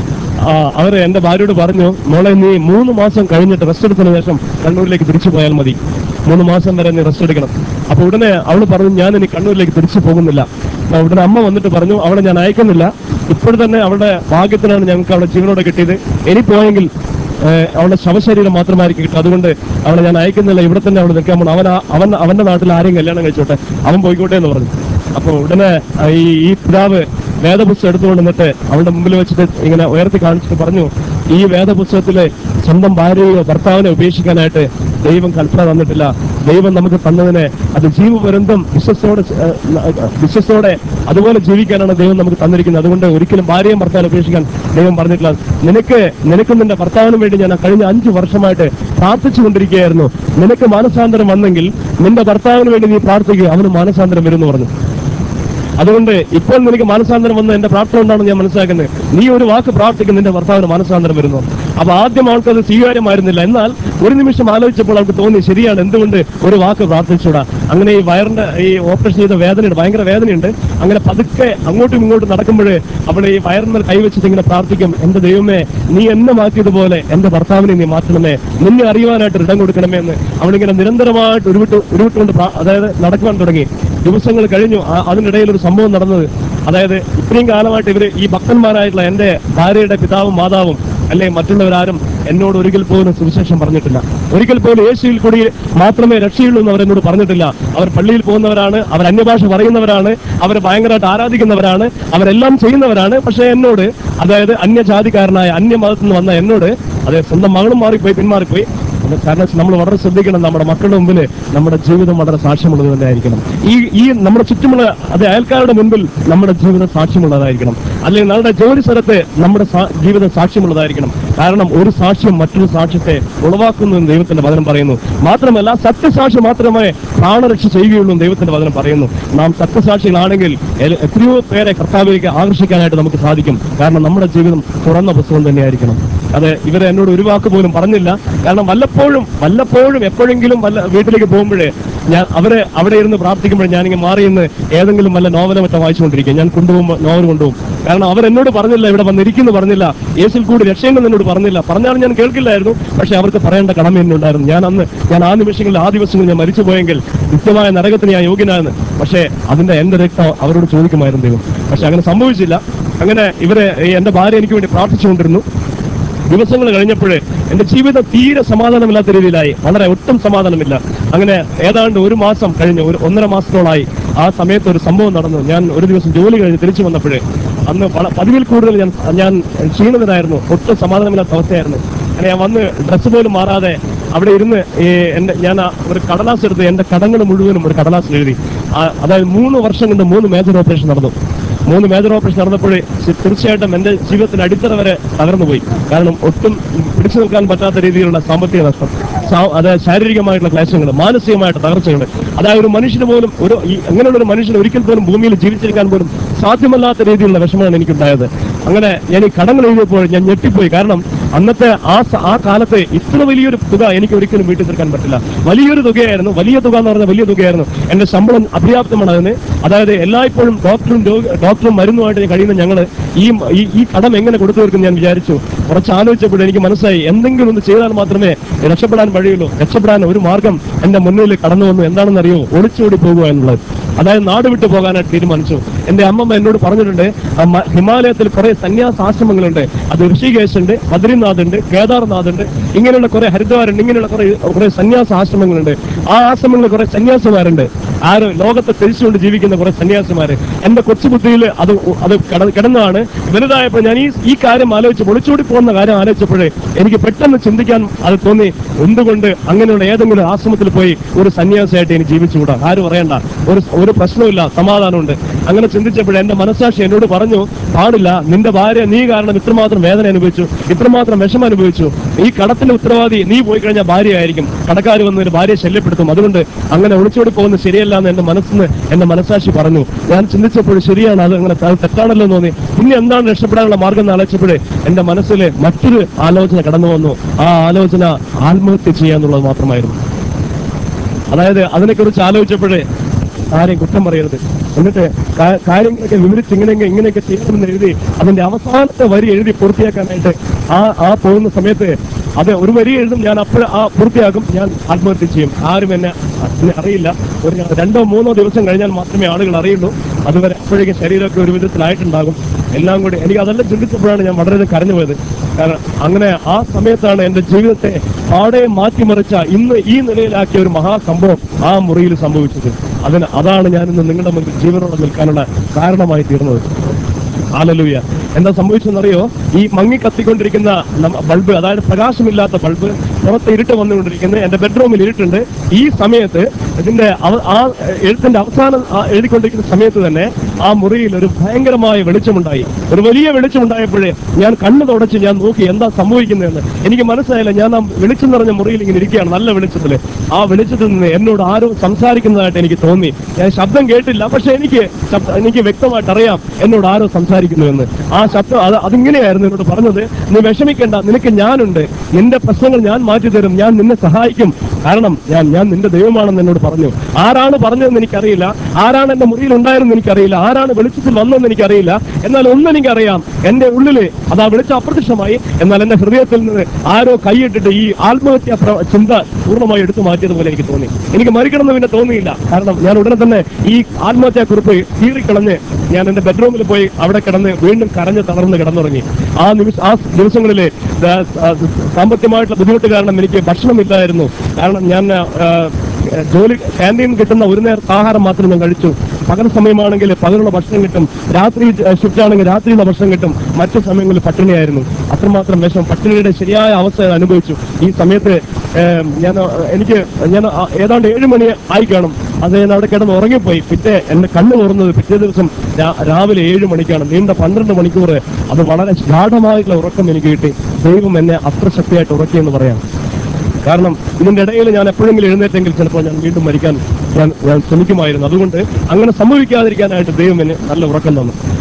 ആ, അവര് എന്റെ ഭാര്യയോട് പറഞ്ഞു മോളെ നീ മൂന്ന് മാസം കഴിഞ്ഞിട്ട് റെസ്റ്റ് എടുത്തതിന് ശേഷം കണ്ണൂരിലേക്ക് തിരിച്ചു പോയാൽ മതി മൂന്ന് മാസം വരെ നീ റെസ്റ്റ് എടുക്കണം അപ്പൊ ഉടനെ അവള് പറഞ്ഞു ഞാൻ ഇനി കണ്ണൂരിലേക്ക് തിരിച്ചു പോകുന്നില്ല അപ്പൊ ഉടനെ അമ്മ വന്നിട്ട് പറഞ്ഞു അവളെ ഞാൻ അയക്കുന്നില്ല ഇപ്പോൾ തന്നെ അവളുടെ ഭാഗ്യത്തിനാണ് ഞങ്ങൾക്ക് അവളെ ജീവനോടെ കിട്ടിയത് ഇനി പോയെങ്കിൽ ഏഹ്, അവളുടെ ശവശരീരം മാത്രമായിരിക്കും കിട്ടും അതുകൊണ്ട് അവളെ ഞാൻ അയക്കുന്നില്ല ഇവിടെ തന്നെ അവൾ നിൽക്കാൻ പോകണം അവൻ ആ- അവൻ അവന്റെ നാട്ടിൽ ആരെയും കല്യാണം കഴിച്ചോട്ടെ അവൻ പോയിക്കോട്ടെ എന്ന് പറഞ്ഞു അപ്പൊ ഉടനെ ആ, ഈ ഈ പിതാവ് വേദപുസ്തകം എടുത്തുകൊണ്ട് നിന്നിട്ട് അവളുടെ മുമ്പിൽ വെച്ചിട്ട് ഇങ്ങനെ ഉയർത്തി കാണിച്ചിട്ട് പറഞ്ഞു ഈ വേദപുസ്തകത്തിലെ സ്വന്തം ഭാര്യയോ ഭർത്താവിനെ ഉപേക്ഷിക്കാനായിട്ട് ദൈവം കൽപ്പന തന്നിട്ടില്ല ദൈവം നമുക്ക് തന്നതിനെ അത് ജീവപര്യന്തം വിശ്വസോടെ ഏഹ്, വിശ്വസോടെ അതുപോലെ ജീവിക്കാനാണ് ദൈവം നമുക്ക് തന്നിരിക്കുന്നത് അതുകൊണ്ട് ഒരിക്കലും ഭാര്യയും ഭർത്താവിനെ ഉപേക്ഷിക്കാൻ ദൈവം പറഞ്ഞിട്ടില്ല നിനക്ക് നിനക്കും നിന്റെ ഭർത്താവിനും വേണ്ടി ഞാൻ കഴിഞ്ഞ അഞ്ചു വർഷമായിട്ട് പ്രാർത്ഥിച്ചുകൊണ്ടിരിക്കുകയായിരുന്നു നിനക്ക് മാനസാന്തരം വന്നെങ്കിൽ നിന്റെ ഭർത്താവിന് വേണ്ടി നീ പ്രാർത്ഥിക്കുക അവന് മാനസാന്തരം വരും എന്ന് പറഞ്ഞു അതുകൊണ്ട് ഇപ്പോൾ നിനക്ക് മാനസാന്തരം വന്ന എന്റെ പ്രാർത്ഥന കൊണ്ടാണ് ഞാൻ മനസ്സിലാക്കുന്നത് നീ ഒരു വാക്ക് പ്രാർത്ഥിക്കും നിന്റെ ഭർത്താവിന് മാനസാന്തരം വരുന്നു അപ്പൊ ആദ്യം അവൾക്ക് അത് സ്വീകാര്യമായിരുന്നില്ല എന്നാൽ ഒരു നിമിഷം ആലോചിച്ചപ്പോൾ അവൾക്ക് തോന്നി ശരിയാണ് എന്തുകൊണ്ട് ഒരു വാക്ക് പ്രാർത്ഥിച്ചൂടാ അങ്ങനെ ഈ വയറിന്റെ ഈ ഓപ്പറേഷൻ ചെയ്ത വേദനയുണ്ട് ഭയങ്കര വേദനയുണ്ട് അങ്ങനെ പതുക്കെ അങ്ങോട്ടും ഇങ്ങോട്ടും നടക്കുമ്പോൾ അവൾ ഈ വയറിന്മേൽ കൈവച്ചിട്ട് ഇങ്ങനെ പ്രാർത്ഥിക്കും എന്റെ ദൈവമേ നീ എന്നെ മാറ്റിയതുപോലെ എന്റെ ഭർത്താവിനെ നീ മാറ്റണമേ നിന്നെ അറിയുവാനായിട്ട് ഇടം കൊടുക്കണമേ എന്ന് അവളിങ്ങനെ നിരന്തരമായിട്ട് ഉരുവിട്ട് ഉരുവിട്ടുകൊണ്ട് പ്രാ- അതായത് നടക്കുവാൻ തുടങ്ങി ദിവസങ്ങൾ കഴിഞ്ഞു ആ- അതിനിടയിൽ ഒരു സംഭവം നടന്നത് അതായത് ഇത്രയും കാലമായിട്ട് ഇവര് ഈ ഭക്തന്മാരായിട്ടുള്ള എന്റെ ഭാര്യയുടെ പിതാവും മാതാവും അല്ലെങ്കിൽ മറ്റുള്ളവരാരും എന്നോട് ഒരിക്കൽ പോലും സുവിശേഷം പറഞ്ഞിട്ടില്ല ഒരിക്കൽ പോലും യേശുവിൽ കൂടി മാത്രമേ രക്ഷയുള്ളൂ എന്ന് അവരെന്നോട് പറഞ്ഞിട്ടില്ല അവർ പള്ളിയിൽ പോകുന്നവരാണ് അവർ അന്യഭാഷ പറയുന്നവരാണ് അവർ ഭയങ്കരമായിട്ട് ആരാധിക്കുന്നവരാണ് അവരെല്ലാം ചെയ്യുന്നവരാണ് പക്ഷെ എന്നോട് അതായത് അന്യജാതിക്കാരനായ അന്യമതത്തിൽ നിന്ന് വന്ന എന്നോട് അതെ സ്വന്തം മകളും മാറിപ്പോയി പിന്മാറിപ്പോയി അത് കാരണം നമ്മൾ വളരെ ശ്രദ്ധിക്കണം നമ്മുടെ മക്കളുടെ മുമ്പിൽ നമ്മുടെ ജീവിതം വളരെ സാക്ഷ്യമുള്ളത് തന്നെ ആയിരിക്കണം ഈ ഈ നമ്മുടെ ചുറ്റുമുള്ള അത് അയൽക്കാരുടെ മുൻപിൽ നമ്മുടെ ജീവിതം സാക്ഷ്യമുള്ളതായിരിക്കണം അല്ലെങ്കിൽ നമ്മുടെ ജോലി സ്ഥലത്ത് നമ്മുടെ സാ- ജീവിതം സാക്ഷ്യമുള്ളതായിരിക്കണം കാരണം ഒരു സാക്ഷ്യം മറ്റൊരു സാക്ഷ്യത്തെ ഉളവാക്കുന്നു എന്ന് ദൈവത്തിന്റെ വചനം പറയുന്നു മാത്രമല്ല സത്യസാക്ഷി മാത്രമേ പ്രാണരക്ഷ ചെയ്യുകയുള്ളൂ എന്ന് ദൈവത്തിന്റെ വചനം പറയുന്നു നാം സത്യസാക്ഷികളാണെങ്കിൽ എ- എത്രയോ പേരെ കർത്താവിലേക്ക് ആകർഷിക്കാനായിട്ട് നമുക്ക് സാധിക്കും കാരണം നമ്മുടെ ജീവിതം തുറന്ന പുസ്തകം തന്നെയായിരിക്കണം അത് ഇവരെ എന്നോട് ഒരു വാക്ക് പോലും പറഞ്ഞില്ല കാരണം വല്ലപ്പോഴും വല്ലപ്പോഴും എപ്പോഴെങ്കിലും വല്ല വീട്ടിലേക്ക് പോകുമ്പോഴേ ഞാൻ അവരെ അവിടെ ഇരുന്ന് പ്രാർത്ഥിക്കുമ്പോൾ ഞാനിങ്ങനെ മാറി നിന്ന് ഏതെങ്കിലും വല്ല നോവലോ മറ്റോ വായിച്ചുകൊണ്ടിരിക്കും ഞാൻ കൊണ്ടുപോകുമ്പോൾ നോവൽ കൊണ്ടുപോകും കാരണം അവർ എന്നോട് പറഞ്ഞില്ല ഇവിടെ വന്നിരിക്കുന്നു പറഞ്ഞില്ല യേശുൽ കൂടി രക്ഷയുണ്ടെന്ന് എന്നോട് പറഞ്ഞില്ല പറഞ്ഞാലും ഞാൻ കേൾക്കില്ലായിരുന്നു പക്ഷെ അവർക്ക് പറയേണ്ട കടമ എന്നുണ്ടായിരുന്നു ഞാൻ അന്ന് ഞാൻ ആ നിമിഷങ്ങളിൽ ആ ദിവസങ്ങളിൽ ഞാൻ മരിച്ചു പോയെങ്കിൽ നിത്യമായ നരകത്തിന് ഞാൻ യോഗ്യനാണ് പക്ഷേ അതിന്റെ എന്റെ രക്തം അവരോട് ചോദിക്കുമായിരുന്നു ദൈവം പക്ഷെ അങ്ങനെ സംഭവിച്ചില്ല അങ്ങനെ ഇവരെ ഈ എന്റെ ഭാര്യ എനിക്ക് വേണ്ടി പ്രാർത്ഥിച്ചുകൊണ്ടിരുന്നു ദിവസങ്ങൾ കഴിഞ്ഞപ്പോഴേ എന്റെ ജീവിതം തീരെ സമാധാനമില്ലാത്ത രീതിയിലായി വളരെ ഒട്ടും സമാധാനമില്ല അങ്ങനെ ഏതാണ്ട് ഒരു മാസം കഴിഞ്ഞ് ഒരു ഒന്നര മാസത്തോളായി ആ സമയത്ത് ഒരു സംഭവം നടന്നു ഞാൻ ഒരു ദിവസം ജോലി കഴിഞ്ഞ് തിരിച്ചു വന്നപ്പോഴേ അന്ന് വള- പതിവിൽ കൂടുതൽ ഞാൻ ഞാൻ ക്ഷീണിതനായിരുന്നു ഒട്ടും സമാധാനമില്ലാത്ത അവസ്ഥയായിരുന്നു അങ്ങനെ ഞാൻ വന്ന് ഡ്രസ്സ് പോലും മാറാതെ അവിടെ ഇരുന്ന് ഈ എന്റെ ഞാൻ ആ ഒരു കടലാസ് എടുത്ത് എന്റെ കടങ്ങൾ മുഴുവനും ഒരു കടലാസിൽ എഴുതി ആ- അതായത് മൂന്ന് വർഷം കൊണ്ട് മൂന്ന് മേജർ ഓപ്പറേഷൻ നടന്നു മൂന്ന് മേജർ ഓപ്പറേഷൻ നടന്നപ്പോഴേ ശ- തീർച്ചയായിട്ടും എന്റെ ജീവിതത്തിന്റെ അടിത്തറ വരെ തകർന്നു പോയി കാരണം ഒട്ടും പിടിച്ചു നിൽക്കാൻ പറ്റാത്ത രീതിയിലുള്ള സാമ്പത്തിക നഷ്ടം സാ- അതായത് ശാരീരികമായിട്ടുള്ള ക്ലേശങ്ങൾ മാനസികമായിട്ട് തകർച്ചകൾ അതായത് ഒരു മനുഷ്യന് പോലും ഒരു ഈ അങ്ങനെയുള്ള ഒരു മനുഷ്യന് ഒരിക്കൽ പോലും ഭൂമിയിൽ ജീവിച്ചിരിക്കാൻ പോലും സാധ്യമല്ലാത്ത രീതിയിലുള്ള വിഷമമാണ് എനിക്കുണ്ടായത് അങ്ങനെ ഞാൻ ഈ കടങ്ങൾ എഴുതിയപ്പോൾ ഞാൻ ഞെട്ടിപ്പോയി കാരണം അന്നത്തെ ആ സ- ആ കാലത്ത് ഇത്ര വലിയൊരു തുക എനിക്ക് ഒരിക്കലും വീട്ടിൽ തീർക്കാൻ പറ്റില്ല വലിയൊരു തുകയായിരുന്നു വലിയ തുക എന്ന് പറഞ്ഞാൽ വലിയ തുകയായിരുന്നു എന്റെ ശമ്പളം അപര്യാപ്തമാണ് അതിന് അതായത് എല്ലായ്പ്പോഴും ഡോക്ടറും രോഗ- ഡോക്ടറും മരുന്നുമായിട്ട് കഴിയുന്ന ഞങ്ങള് ഈ ഈ ഈ കടം എങ്ങനെ കൊടുത്തു തീർക്കും ഞാൻ വിചാരിച്ചു കുറച്ച് ആലോചിച്ചപ്പോൾ എനിക്ക് മനസ്സിലായി എന്തെങ്കിലും ഒന്ന് ചെയ്താൽ മാത്രമേ രക്ഷപ്പെടാൻ വഴിയുള്ളൂ രക്ഷപ്പെടാൻ ഒരു മാർഗം എന്റെ മുന്നിൽ കടന്നു വന്നു എന്താണെന്ന് അറിയോ ഒളിച്ചോടി പോകുക എന്നുള്ളത് അതായത് നാട് വിട്ടു പോകാനായിട്ട് തീരുമാനിച്ചു എന്റെ അമ്മമ്മ എന്നോട് പറഞ്ഞിട്ടുണ്ട് ആ മ- ഹിമാലയത്തിൽ കുറെ സന്യാസാശ്രമങ്ങളുണ്ട് അത് ഋഷികേശ് ഉണ്ട് ബദ്രിനാഥ് ഉണ്ട് കേദാർനാഥ് ഉണ്ട് ഇങ്ങനെയുള്ള കുറെ ഹരിദ്വാരുണ്ട് ഇങ്ങനെയുള്ള കുറെ കുറെ സന്യാസ ആശ്രമങ്ങളുണ്ട് ആ ആശ്രമങ്ങളിൽ കുറെ സന്യാസിമാരുണ്ട് ആര് ലോകത്തെ തിരിച്ചുകൊണ്ട് ജീവിക്കുന്ന കുറെ സന്യാസിമാര് എന്റെ കൊച്ചുബുദ്ധിയിൽ അത് ഉ- അത് കട- കിടന്നതാണ് വലുതായപ്പോൾ ഞാൻ ഈ ഈ കാര്യം ആലോചിച്ച് ഒളിച്ചോടി പോകുന്ന കാര്യം ആലോചിച്ചപ്പോഴേ എനിക്ക് പെട്ടെന്ന് ചിന്തിക്കാൻ അത് തോന്നി എന്തുകൊണ്ട് അങ്ങനെയുള്ള ഏതെങ്കിലും ആശ്രമത്തിൽ പോയി ഒരു സന്യാസിയായിട്ട് എനിക്ക് ജീവിച്ചുകൂടാ ആരും പറയണ്ട ഒരു ഒരു പ്രശ്നമില്ല സമാധാനമുണ്ട് അങ്ങനെ ചിന്തിച്ചപ്പോഴേ എന്റെ മനസ്സാക്ഷി എന്നോട് പറഞ്ഞു പാടില്ല നിന്റെ ഭാര്യ നീ കാരണം ഇത്രമാത്രം വേദന അനുഭവിച്ചു ഇത്രമാത്രം വിഷമം അനുഭവിച്ചു ഈ കടത്തിന്റെ ഉത്തരവാദി നീ പോയി കഴിഞ്ഞാൽ ഭാര്യയായിരിക്കും കടക്കാർ വന്ന് ഒരു ഭാര്യയെ ശല്യപ്പെടുത്തും അതുകൊണ്ട് അങ്ങനെ ഒളിച്ചോടി പോകുന്നത് ശരിയല്ല എന്ന് എന്റെ മനസ്സിന് എന്റെ മനസ്സാക്ഷി പറഞ്ഞു ഞാൻ ചിന്തിച്ചപ്പോൾ ശരിയാണ് അത് അങ്ങനെ ത- തെറ്റാണല്ലോ എന്ന് തോന്നി പിന്നെ എന്താണ് രക്ഷപ്പെടാനുള്ള മാർഗം എന്ന് ആലോചിച്ചപ്പോഴേ എന്റെ മനസ്സിൽ മറ്റൊരു ആലോചന കടന്നു വന്നു ആ ആലോചന ആത്മഹത്യ ചെയ്യാന്നുള്ളത് മാത്രമായിരുന്നു അതായത് അതിനെക്കുറിച്ച് ആലോചിച്ചപ്പോഴേ ആരെയും കുറ്റം പറയരുത് എന്നിട്ട് കാ- കാര്യങ്ങളൊക്കെ വിവരിച്ച് ഇങ്ങനെയൊക്കെ ഇങ്ങനെയൊക്കെ ചെയ്യണമെന്ന് എഴുതി അതിന്റെ അവസാനത്തെ വരി എഴുതി പൂർത്തിയാക്കാനായിട്ട് ആ ആ പോകുന്ന സമയത്ത് അത് ഒരു വരി എഴുതും ഞാൻ അപ്പോൾ ആ പൂർത്തിയാക്കും ഞാൻ ആത്മഹത്യ ചെയ്യും ആരും എന്നെ എന്നെ അറിയില്ല ഒരു രണ്ടോ മൂന്നോ ദിവസം കഴിഞ്ഞാൽ മാത്രമേ ആളുകൾ അറിയുള്ളൂ അതുവരെ അപ്പോഴേക്കും ശരീരമൊക്കെ ഒരു വിധത്തിലായിട്ടുണ്ടാകും എല്ലാം കൂടി എനിക്ക് അതെല്ലാം ചിന്തിച്ചപ്പോഴാണ് ഞാൻ വളരെ കരഞ്ഞു പോയത് കാരണം അങ്ങനെ ആ സമയത്താണ് എന്റെ ജീവിതത്തെ പാടെ മാറ്റിമറിച്ച ഇന്ന് ഈ നിലയിലാക്കിയ ഒരു മഹാസംഭവം ആ മുറിയിൽ സംഭവിച്ചത് അതിന് അതാണ് ഞാൻ ഇന്ന് നിങ്ങളുടെ മുൻപിൽ ജീവനോടെ നിൽക്കാനുള്ള കാരണമായി തീർന്നത് ആലലൂയ എന്താ സംഭവിച്ചെന്നറിയോ ഈ മങ്ങി കത്തിക്കൊണ്ടിരിക്കുന്ന നമ്മ- ബൾബ് അതായത് പ്രകാശമില്ലാത്ത ബൾബ് പുറത്ത് ഇരുട്ട് വന്നുകൊണ്ടിരിക്കുന്നത് എന്റെ ബെഡ്റൂമിൽ ഇരുട്ടുണ്ട് ഈ സമയത്ത് ഇതിന്റെ അവ- ആ എഴുത്തിന്റെ അവസാനം ആ എഴുതിക്കൊണ്ടിരിക്കുന്ന സമയത്ത് തന്നെ ആ മുറിയിൽ ഒരു ഭയങ്കരമായ വെളിച്ചമുണ്ടായി ഒരു വലിയ വെളിച്ചമുണ്ടായപ്പോഴേ ഞാൻ കണ്ണു തുടച്ച് ഞാൻ നോക്കി എന്താ സംഭവിക്കുന്നതെന്ന് എനിക്ക് മനസ്സിലായില്ല ഞാൻ ആ വെളിച്ചം നിറഞ്ഞ മുറിയിൽ ഇങ്ങനെ ഇരിക്കുകയാണ് നല്ല വെളിച്ചത്തിൽ ആ വെളിച്ചത്തിൽ നിന്ന് എന്നോട് ആരോ സംസാരിക്കുന്നതായിട്ട് എനിക്ക് തോന്നി ഞാൻ ശബ്ദം കേട്ടില്ല പക്ഷെ എനിക്ക് ശബ്ദം എനിക്ക് വ്യക്തമായിട്ട് അറിയാം എന്നോട് ആരോ സംസാരിക്കുന്നുവെന്ന് ആ ശബ്ദം അത് അതിങ്ങനെയായിരുന്നു എന്നോട് പറഞ്ഞത് നീ വിഷമിക്കേണ്ട നിനക്ക് ഞാനുണ്ട് നിന്റെ പ്രശ്നങ്ങൾ ഞാൻ മാറ്റി തരും ഞാൻ നിന്നെ സഹായിക്കും കാരണം ഞാൻ ഞാൻ നിന്റെ ദൈവമാണെന്ന് എന്നോട് പറഞ്ഞു ആരാണ് പറഞ്ഞതെന്ന് എനിക്കറിയില്ല ആരാണ് എന്റെ മുറിയിൽ ഉണ്ടായിരുന്നെന്ന് എനിക്കറിയില്ല ആരാണ് വെളിച്ചത്തിൽ വന്നതെന്ന് എനിക്കറിയില്ല എന്നാൽ ഒന്നും എനിക്കറിയാം എന്റെ ഉള്ളില് അത് ആ വെളിച്ചം അപ്രത്യക്ഷമായി എന്നാൽ എന്റെ ഹൃദയത്തിൽ നിന്ന് ആരോ കൈയിട്ടിട്ട് ഈ ആത്മഹത്യ പ്ര- ചിന്ത പൂർണ്ണമായി എടുത്തു മാറ്റിയതുപോലെ എനിക്ക് തോന്നി എനിക്ക് മരിക്കണമെന്ന് പിന്നെ തോന്നിയില്ല കാരണം ഞാൻ ഉടനെ തന്നെ ഈ ആത്മഹത്യാ കുറിപ്പ് കീറിക്കളഞ്ഞ് ഞാൻ എന്റെ ബെഡ്റൂമിൽ പോയി അവിടെ കിടന്ന് വീണ്ടും കരഞ്ഞ് തളർന്ന് കിടന്നുറങ്ങി ആ നിമിഷ ആ ദിവസങ്ങളിൽ സാമ്പത്തികമായിട്ടുള്ള ബുദ്ധിമുട്ട് കാരണം എനിക്ക് ഭക്ഷണമില്ലായിരുന്നു കാരണം ഞാൻ ആ, ജോലി ക്യാൻറ്റീൻ കിട്ടുന്ന ഒരു നേരത്തെ ആഹാരം മാത്രം ഞാൻ കഴിച്ചു പകൽ സമയമാണെങ്കിൽ പകലുള്ള ഭക്ഷണം കിട്ടും രാത്രി ഷിഫ്റ്റ് ആണെങ്കിൽ രാത്രിയുള്ള ഭക്ഷണം കിട്ടും മറ്റു സമയങ്ങളിൽ പട്ടിണിയായിരുന്നു അത്രമാത്രം വിഷം പട്ടിണിയുടെ ശരിയായ അവസ്ഥ ഞാൻ അനുഭവിച്ചു ഈ സമയത്ത് ഏം, ഞാൻ ആ, എനിക്ക് ഞാൻ ആ, ഏതാണ്ട് ഏഴ് മണി ആയി കാണും അത് ഞാൻ അവിടെ കിടന്ന് ഉറങ്ങിപ്പോയി പിറ്റേ എന്റെ കണ്ണ് തുറന്നത് പിറ്റേ ദിവസം രാ- രാവിലെ ഏഴ് മണിക്കാണ് നീണ്ട പന്ത്രണ്ട് മണിക്കൂർ അത് വളരെ ഗാഠമായിട്ടുള്ള ഉറക്കം എനിക്ക് കിട്ടി ദൈവം എന്നെ അത്ര ശക്തിയായിട്ട് ഉറക്കിയെന്ന് പറയാം കാരണം ഇതിന്റെ ഇടയിൽ ഞാൻ എപ്പോഴെങ്കിലും എഴുന്നേറ്റെങ്കിൽ ചിലപ്പോൾ ഞാൻ വീണ്ടും മരിക്കാൻ ഞാൻ ഞാൻ ശ്രമിക്കുമായിരുന്നു അതുകൊണ്ട് അങ്ങനെ സംഭവിക്കാതിരിക്കാനായിട്ട് ദൈവം എന്നെ നല്ല ഉറക്കം തന്നു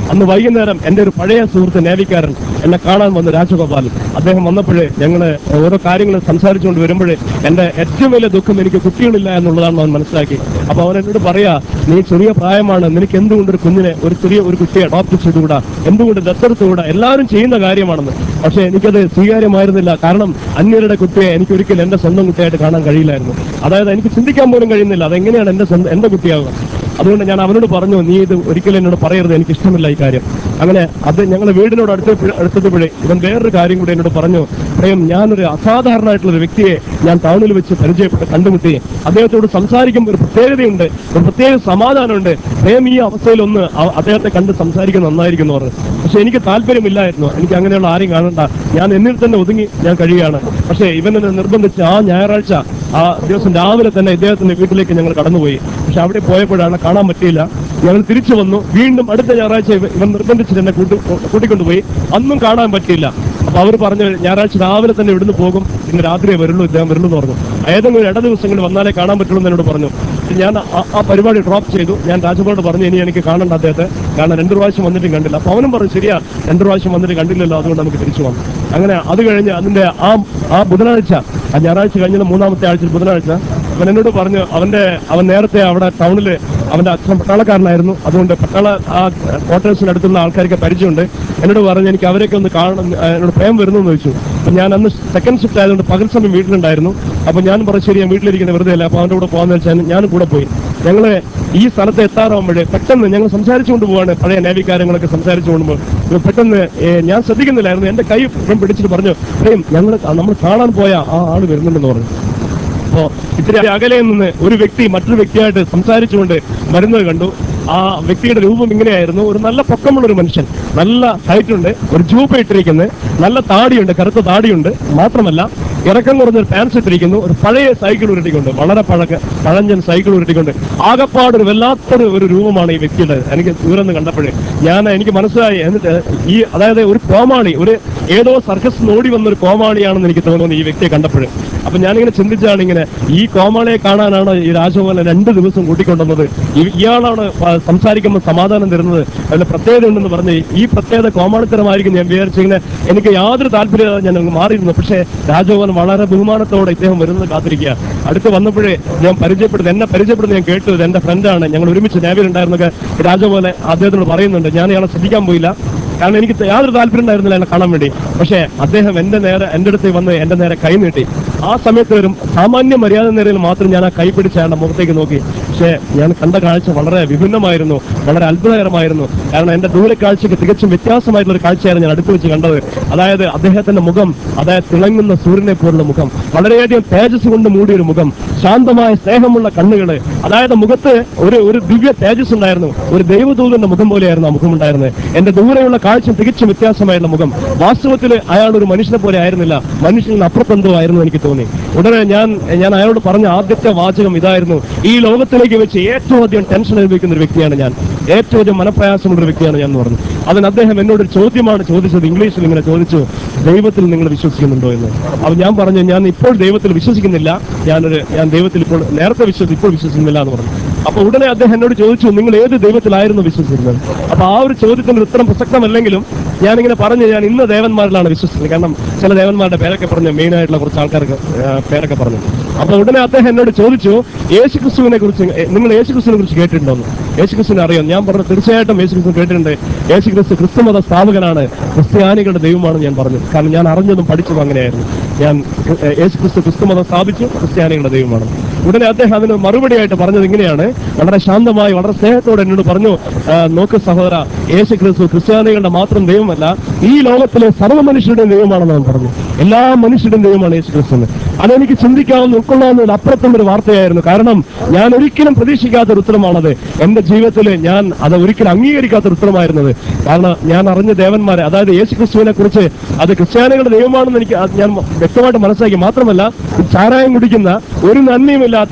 അന്ന് വൈകുന്നേരം എന്റെ ഒരു പഴയ സുഹൃത്ത് നേവിക്കാരൻ എന്നെ കാണാൻ വന്നു രാജഗോപാലൻ അദ്ദേഹം വന്നപ്പോഴേ ഞങ്ങള് ഓരോ കാര്യങ്ങൾ സംസാരിച്ചുകൊണ്ട് വരുമ്പോഴേ എന്റെ ഏറ്റവും വലിയ ദുഃഖം എനിക്ക് കുട്ടികളില്ല എന്നുള്ളതാണ് അവൻ മനസ്സിലാക്കി അപ്പൊ അവൻ എന്നോട് പറയാ നീ ചെറിയ പ്രായമാണ് നിനക്ക് എന്തുകൊണ്ട് ഒരു കുഞ്ഞിനെ ഒരു ചെറിയ ഒരു കുട്ടിയെ അഡോപ്റ്റ് ചെയ്തുകൂടാ എന്തുകൊണ്ട് ദത്തെടുത്തുകൂടാ എല്ലാവരും ചെയ്യുന്ന കാര്യമാണെന്ന് പക്ഷെ എനിക്കത് സ്വീകാര്യമായിരുന്നില്ല കാരണം അന്യരുടെ കുട്ടിയെ എനിക്ക് ഒരിക്കലും എന്റെ സ്വന്തം കുട്ടിയായിട്ട് കാണാൻ കഴിയില്ലായിരുന്നു അതായത് എനിക്ക് ചിന്തിക്കാൻ പോലും കഴിയുന്നില്ല അതെങ്ങനെയാണ് എന്റെ സ്വന്തം എന്റെ കുട്ടിയാവുക അതുകൊണ്ട് ഞാൻ അവനോട് പറഞ്ഞു നീ ഇത് ഒരിക്കലും എന്നോട് പറയരുത് എനിക്ക് ഇഷ്ടമില്ല ഈ കാര്യം അങ്ങനെ അത് ഞങ്ങൾ വീടിനോട് അടുത്ത് അടുത്തപ്പോഴേ ഇവൻ വേറൊരു കാര്യം കൂടി എന്നോട് പറഞ്ഞു പ്രേം ഞാനൊരു അസാധാരണമായിട്ടുള്ള ഒരു വ്യക്തിയെ ഞാൻ ടൗണിൽ വെച്ച് പരിചയപ്പെട്ട് കണ്ടുമുട്ടി അദ്ദേഹത്തോട് സംസാരിക്കുമ്പോൾ ഒരു പ്രത്യേകതയുണ്ട് ഒരു പ്രത്യേക സമാധാനമുണ്ട് പ്രേം ഈ അവസ്ഥയിലൊന്ന് അ- അദ്ദേഹത്തെ കണ്ട് സംസാരിക്കുന്നത് നന്നായിരിക്കും എന്ന് പറഞ്ഞു പക്ഷെ എനിക്ക് താല്പര്യമില്ലായിരുന്നു എനിക്ക് അങ്ങനെയുള്ള ആരെയും കാണണ്ട ഞാൻ എന്നിൽ തന്നെ ഒതുങ്ങി ഞാൻ കഴിയുകയാണ് പക്ഷേ ഇവനെ നിർബന്ധിച്ച് ആ ഞായറാഴ്ച ആ ദിവസം രാവിലെ തന്നെ ഇദ്ദേഹത്തിന്റെ വീട്ടിലേക്ക് ഞങ്ങൾ കടന്നുപോയി പക്ഷെ അവിടെ പോയപ്പോഴാണ് കാണാൻ പറ്റിയില്ല ഞങ്ങൾ തിരിച്ചു വന്നു വീണ്ടും അടുത്ത ഞായറാഴ്ച ഇവ- ഇവൻ നിർബന്ധിച്ചിട്ട് എന്നെ കൂട്ടി കൂട്ടിക്കൊണ്ടുപോയി അന്നും കാണാൻ പറ്റിയില്ല അപ്പൊ അവർ പറഞ്ഞു ഞായറാഴ്ച രാവിലെ തന്നെ ഇവിടുന്ന് പോകും ഇന്ന് രാത്രിയെ വരുള്ളൂ ഇദ്ദേഹം വരുള്ളൂ എന്ന് പറഞ്ഞു ഏതെങ്കിലും ഒരു ഇട ദിവസങ്ങളിൽ വന്നാലേ കാണാൻ പറ്റുള്ളൂ എന്ന് എന്നോട് പറഞ്ഞു ഞാൻ ആ- ആ പരിപാടി ഡ്രോപ്പ് ചെയ്തു ഞാൻ രാജഭവനോട് പറഞ്ഞു ഇനി എനിക്ക് കാണണ്ട അദ്ദേഹത്തെ കാരണം രണ്ടു പ്രാവശ്യം വന്നിട്ടും കണ്ടില്ല അപ്പൊ അവനും പറഞ്ഞു ശരിയാ രണ്ടു പ്രാവശ്യം വന്നിട്ട് കണ്ടില്ലല്ലോ അതുകൊണ്ട് നമുക്ക് തിരിച്ചു പോകാം അങ്ങനെ അത് കഴിഞ്ഞ് അതിന്റെ ആ ആ ബുധനാഴ്ച ആ ഞായറാഴ്ച കഴിഞ്ഞ മൂന്നാമത്തെ ആഴ്ച ബുധനാഴ്ച അവൻ എന്നോട് പറഞ്ഞു അവന്റെ അവൻ നേരത്തെ അവിടെ ടൗണില് അവന്റെ അച്ഛൻ പട്ടാളക്കാരനായിരുന്നു അതുകൊണ്ട് പട്ടാള ആ ക്വാർട്ടേഴ്സിന് അടുത്തുള്ള ആൾക്കാർക്ക് പരിചയമുണ്ട് എന്നോട് പറഞ്ഞു എനിക്ക് അവരെയൊക്കെ ഒന്ന് കാണണം ആ, എന്നോട് പ്രേം വരുന്നു എന്ന് ചോദിച്ചു അപ്പൊ ഞാൻ അന്ന് സെക്കൻഡ് ഷിഫ്റ്റ് ആയതുകൊണ്ട് പകൽ സമയം വീട്ടിലുണ്ടായിരുന്നു അപ്പൊ ഞാൻ പറഞ്ഞു ശരി ഞാൻ വീട്ടിലിരിക്കുന്ന വെറുതെ അല്ല അപ്പൊ അവന്റെ കൂടെ പോകാന്ന് വെച്ചാൽ ഞാനും കൂടെ പോയി ഞങ്ങള് ഈ സ്ഥലത്ത് എത്താറാകുമ്പോഴേ പെട്ടെന്ന് ഞങ്ങൾ സംസാരിച്ചുകൊണ്ട് പോവാണ് പഴയ നേവി കാര്യങ്ങളൊക്കെ സംസാരിച്ചു കൊണ്ടുമ്പോൾ പെട്ടെന്ന് ഏ, ഞാൻ ശ്രദ്ധിക്കുന്നില്ലായിരുന്നു എന്റെ കൈ ഇവൻ പിടിച്ചിട്ട് പറഞ്ഞു പ്രേം ഞങ്ങൾ നമ്മൾ കാണാൻ പോയ ആ ആള് വരുന്നുണ്ടെന്ന് പറഞ്ഞു അപ്പോ ഇത്തിരി അകലെ നിന്ന് ഒരു വ്യക്തി മറ്റൊരു വ്യക്തിയായിട്ട് സംസാരിച്ചുകൊണ്ട് വരുന്നത് കണ്ടു ആ വ്യക്തിയുടെ രൂപം ഇങ്ങനെയായിരുന്നു ഒരു നല്ല പൊക്കമുള്ള ഒരു മനുഷ്യൻ നല്ല ഹൈറ്റ് ഉണ്ട് ഒരു ജൂപ്പ ഇട്ടിരിക്കുന്നത് നല്ല താടിയുണ്ട് കറുത്ത താടിയുണ്ട് മാത്രമല്ല ഇറക്കം കുറഞ്ഞ ഒരു പാൻസ് ഇട്ടിരിക്കുന്നു ഒരു പഴയ സൈക്കിൾ ഉരുട്ടിക്കൊണ്ട് വളരെ പഴക്ക പഴഞ്ചൻ സൈക്കിൾ ഉരുട്ടിക്കൊണ്ട് ആകപ്പാട് ഒരു വല്ലാത്തൊരു ഒരു രൂപമാണ് ഈ വ്യക്തിയുടെ എനിക്ക് ദൂരം നിന്ന് കണ്ടപ്പോഴേ ഞാൻ എനിക്ക് മനസ്സിലായി എന്നിട്ട് ഈ അതായത് ഒരു കോമാളി ഒരു ഏതോ സർക്കസ് ഓടി വന്ന ഒരു കോമാളിയാണെന്ന് എനിക്ക് തോന്നുന്നു ഈ വ്യക്തിയെ കണ്ടപ്പോഴേ അപ്പൊ ഞാനിങ്ങനെ ചിന്തിച്ചാണ് ഇങ്ങനെ ഈ കോമാളിയെ കാണാനാണ് ഈ രാജഗോപാലൻ രണ്ട് ദിവസം കൂട്ടിക്കൊണ്ടുവന്നത് ഈ- ഇയാളാണ് പ- സംസാരിക്കുമ്പോൾ സമാധാനം തരുന്നത് അതിന് പ്രത്യേകത ഉണ്ടെന്ന് പറഞ്ഞ് ഈ പ്രത്യേകത കോമാളിത്തരമായിരിക്കും ഞാൻ വിചാരിച്ചിങ്ങനെ എനിക്ക് യാതൊരു താല്പര്യമില്ലാതെ ഞാൻ അങ്ങ് മാറിയിരുന്നു പക്ഷേ രാജഗോപാലൻ വളരെ ബഹുമാനത്തോടെ ഇദ്ദേഹം വരുന്നത് കാത്തിരിക്കുക അടുത്ത് വന്നപ്പോഴേ ഞാൻ പരിചയപ്പെടുന്നത് എന്നെ പരിചയപ്പെടുന്നത് ഞാൻ കേട്ടു ഇത് എന്റെ ഫ്രണ്ടാണ് ഞങ്ങൾ ഒരുമിച്ച് നേവിയിൽ ഉണ്ടായിരുന്നൊക്കെ രാജഗോപാലൻ അദ്ദേഹത്തോട് പറയുന്നുണ്ട് ഞാൻ ഇയാളെ ശ്രദ്ധിക്കാൻ പോയില്ല കാരണം എനിക്ക് യാതൊരു താല്പര്യം ഉണ്ടായിരുന്നില്ല എന്നെ കാണാൻ വേണ്ടി പക്ഷേ അദ്ദേഹം എന്റെ നേരെ എന്റെ അടുത്ത് വന്ന് എന്റെ നേരെ കൈ നീട്ടി ആ സമയത്ത് വരും സാമാന്യ മര്യാദ നേരയിൽ മാത്രം ഞാൻ ആ കൈ പിടിച്ച് അയാളുടെ മുഖത്തേക്ക് നോക്കി പക്ഷേ ഞാൻ കണ്ട കാഴ്ച വളരെ വിഭിന്നമായിരുന്നു വളരെ അത്ഭുതകരമായിരുന്നു കാരണം എന്റെ ദൂരക്കാഴ്ചയ്ക്ക് തികച്ചും വ്യത്യാസമായിട്ടുള്ള ഒരു കാഴ്ചയായിരുന്നു ഞാൻ അടുത്ത് വെച്ച് കണ്ടത് അതായത് അദ്ദേഹത്തിന്റെ മുഖം അതായത് തിളങ്ങുന്ന സൂര്യനെ പോലുള്ള മുഖം വളരെയധികം തേജസ് കൊണ്ട് മൂടിയ ഒരു മുഖം ശാന്തമായ സ്നേഹമുള്ള കണ്ണുകള് അതായത് മുഖത്ത് ഒരു ഒരു ദിവ്യ തേജസ് ഉണ്ടായിരുന്നു ഒരു ദൈവദൂതന്റെ മുഖം പോലെയായിരുന്നു ആ മുഖം ഉണ്ടായിരുന്നത് എന്റെ ദൂരെയുള്ള കാഴ്ച തികച്ചും വ്യത്യാസമായിട്ടുള്ള മുഖം വാസ്തവത്തിൽ അയാൾ ഒരു മനുഷ്യനെ പോലെ ആയിരുന്നില്ല മനുഷ്യന് അപ്പുറത്തെന്തോ ആയിരുന്നു എനിക്ക് തോന്നി ഉടനെ ഞാൻ ഞാൻ അയാളോട് പറഞ്ഞ ആദ്യത്തെ വാചകം ഇതായിരുന്നു ഈ ലോകത്തിലേക്ക് വെച്ച് ഏറ്റവും അധികം ടെൻഷൻ അനുഭവിക്കുന്ന ഒരു വ്യക്തിയാണ് ഞാൻ ഏറ്റവും അധികം മനപ്രയാസമുള്ള ഒരു വ്യക്തിയാണ് ഞാൻ എന്ന് പറഞ്ഞു അതിന് അദ്ദേഹം എന്നോട് ഒരു ചോദ്യമാണ് ചോദിച്ചത് ഇംഗ്ലീഷിൽ ഇങ്ങനെ ചോദിച്ചു ദൈവത്തിൽ നിങ്ങൾ വിശ്വസിക്കുന്നുണ്ടോ എന്ന് അപ്പൊ ഞാൻ പറഞ്ഞു ഞാൻ ഇപ്പോൾ ദൈവത്തിൽ വിശ്വസിക്കുന്നില്ല ഞാനൊരു ഞാൻ ദൈവത്തിൽ ഇപ്പോൾ നേരത്തെ വിശ്വസിച്ചു ഇപ്പോൾ വിശ്വസിക്കുന്നില്ല എന്ന് പറഞ്ഞു അപ്പൊ ഉടനെ അദ്ദേഹം എന്നോട് ചോദിച്ചു നിങ്ങൾ ഏത് ദൈവത്തിലായിരുന്നു വിശ്വസിക്കുന്നത് അപ്പൊ ആ ഒരു ചോദ്യത്തിന് ഉത്തരം പ്രസക്തമല്ലെങ്കിലും ഞാനിങ്ങനെ പറഞ്ഞു ഞാൻ ഇന്ന് ദേവന്മാരിലാണ് വിശ്വസിക്കുന്നത് കാരണം ചില ദേവന്മാരുടെ പേരൊക്കെ പറഞ്ഞു മെയിൻ ആയിട്ടുള്ള കുറച്ച് ആൾക്കാർക്ക് ആ, പേരൊക്കെ പറഞ്ഞു അപ്പൊ ഉടനെ അദ്ദേഹം എന്നോട് ചോദിച്ചു യേശുക്രിസ്തുവിനെ കുറിച്ച് എ, നിങ്ങൾ യേശുക്രിസ്തുവിനെ കുറിച്ച് കേട്ടിട്ടുണ്ടോ എന്ന്? യേശുക്രിസ്തുവിനെ അറിയാം ഞാൻ പറഞ്ഞു തീർച്ചയായിട്ടും യേശുക്രിസ്തു കേട്ടിട്ടുണ്ട് യേശുക്രിസ്തു ക്രിസ്തുമത സ്ഥാപകനാണ് ക്രിസ്ത്യാനികളുടെ ദൈവമാണെന്ന് ഞാൻ പറഞ്ഞു കാരണം ഞാൻ അറിഞ്ഞതും പഠിച്ചതും അങ്ങനെയായിരുന്നു ഞാൻ എ, യേശുക്രിസ്തു ക്രിസ്തുമതം സ്ഥാപിച്ചു ക്രിസ്ത്യാനികളുടെ ദൈവമാണ് ഉടനെ അദ്ദേഹം അതിന് മറുപടിയായിട്ട് പറഞ്ഞത് ഇങ്ങനെയാണ് വളരെ ശാന്തമായി വളരെ സ്നേഹത്തോടെ എന്നോട് പറഞ്ഞു "ആ, നോക്ക് സഹോദര യേശു ക്രിസ്തു ക്രിസ്ത്യാനികളുടെ മാത്രം ദൈവമല്ല ഈ ലോകത്തിലെ സർവ്വ മനുഷ്യരുടെയും ദൈവമാണെന്ന് അവൻ പറഞ്ഞു എല്ലാ മനുഷ്യരുടെയും ദൈവമാണ് യേശു ക്രിസ്തു എന്ന് അതെനിക്ക് ചിന്തിക്കാവുന്ന ഉൾക്കൊള്ളാവുന്ന അപ്പുറത്തുള്ള ഒരു വാർത്തയായിരുന്നു കാരണം ഞാൻ ഒരിക്കലും പ്രതീക്ഷിക്കാത്ത ഒരു ഉത്തരമാണത് എന്റെ ജീവിതത്തിൽ ഞാൻ അത് ഒരിക്കലും അംഗീകരിക്കാത്ത ഒരു ഉത്തരമായിരുന്നത് കാരണം ഞാൻ അറിഞ്ഞ ദേവന്മാരെ അതായത് യേശു ക്രിസ്തുവിനെ കുറിച്ച് അത് ക്രിസ്ത്യാനികളുടെ ദൈവമാണെന്ന് എനിക്ക് അത് ഞാൻ വ്യക്തമായിട്ട് മനസ്സിലാക്കി മാത്രമല്ല ചാരായം കുടിക്കുന്ന ഒരു നന്ദിയുമില്ലാത്ത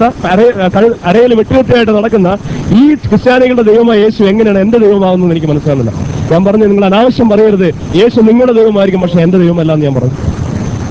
അരയിൽ വെട്ടുകെട്ടിയായിട്ട് നടക്കുന്ന ഈ ക്രിസ്ത്യാനികളുടെ ദൈവമായ യേശു എങ്ങനെയാണ് എന്റെ ദൈവമാകുന്നത് എനിക്ക് മനസ്സിലാകുന്നില്ല ഞാൻ പറഞ്ഞു നിങ്ങൾ അനാവശ്യം പറയരുത് യേശു നിങ്ങളുടെ ദൈവമായിരിക്കും പക്ഷെ എന്റെ ദൈവമല്ല എന്ന് ഞാൻ പറഞ്ഞു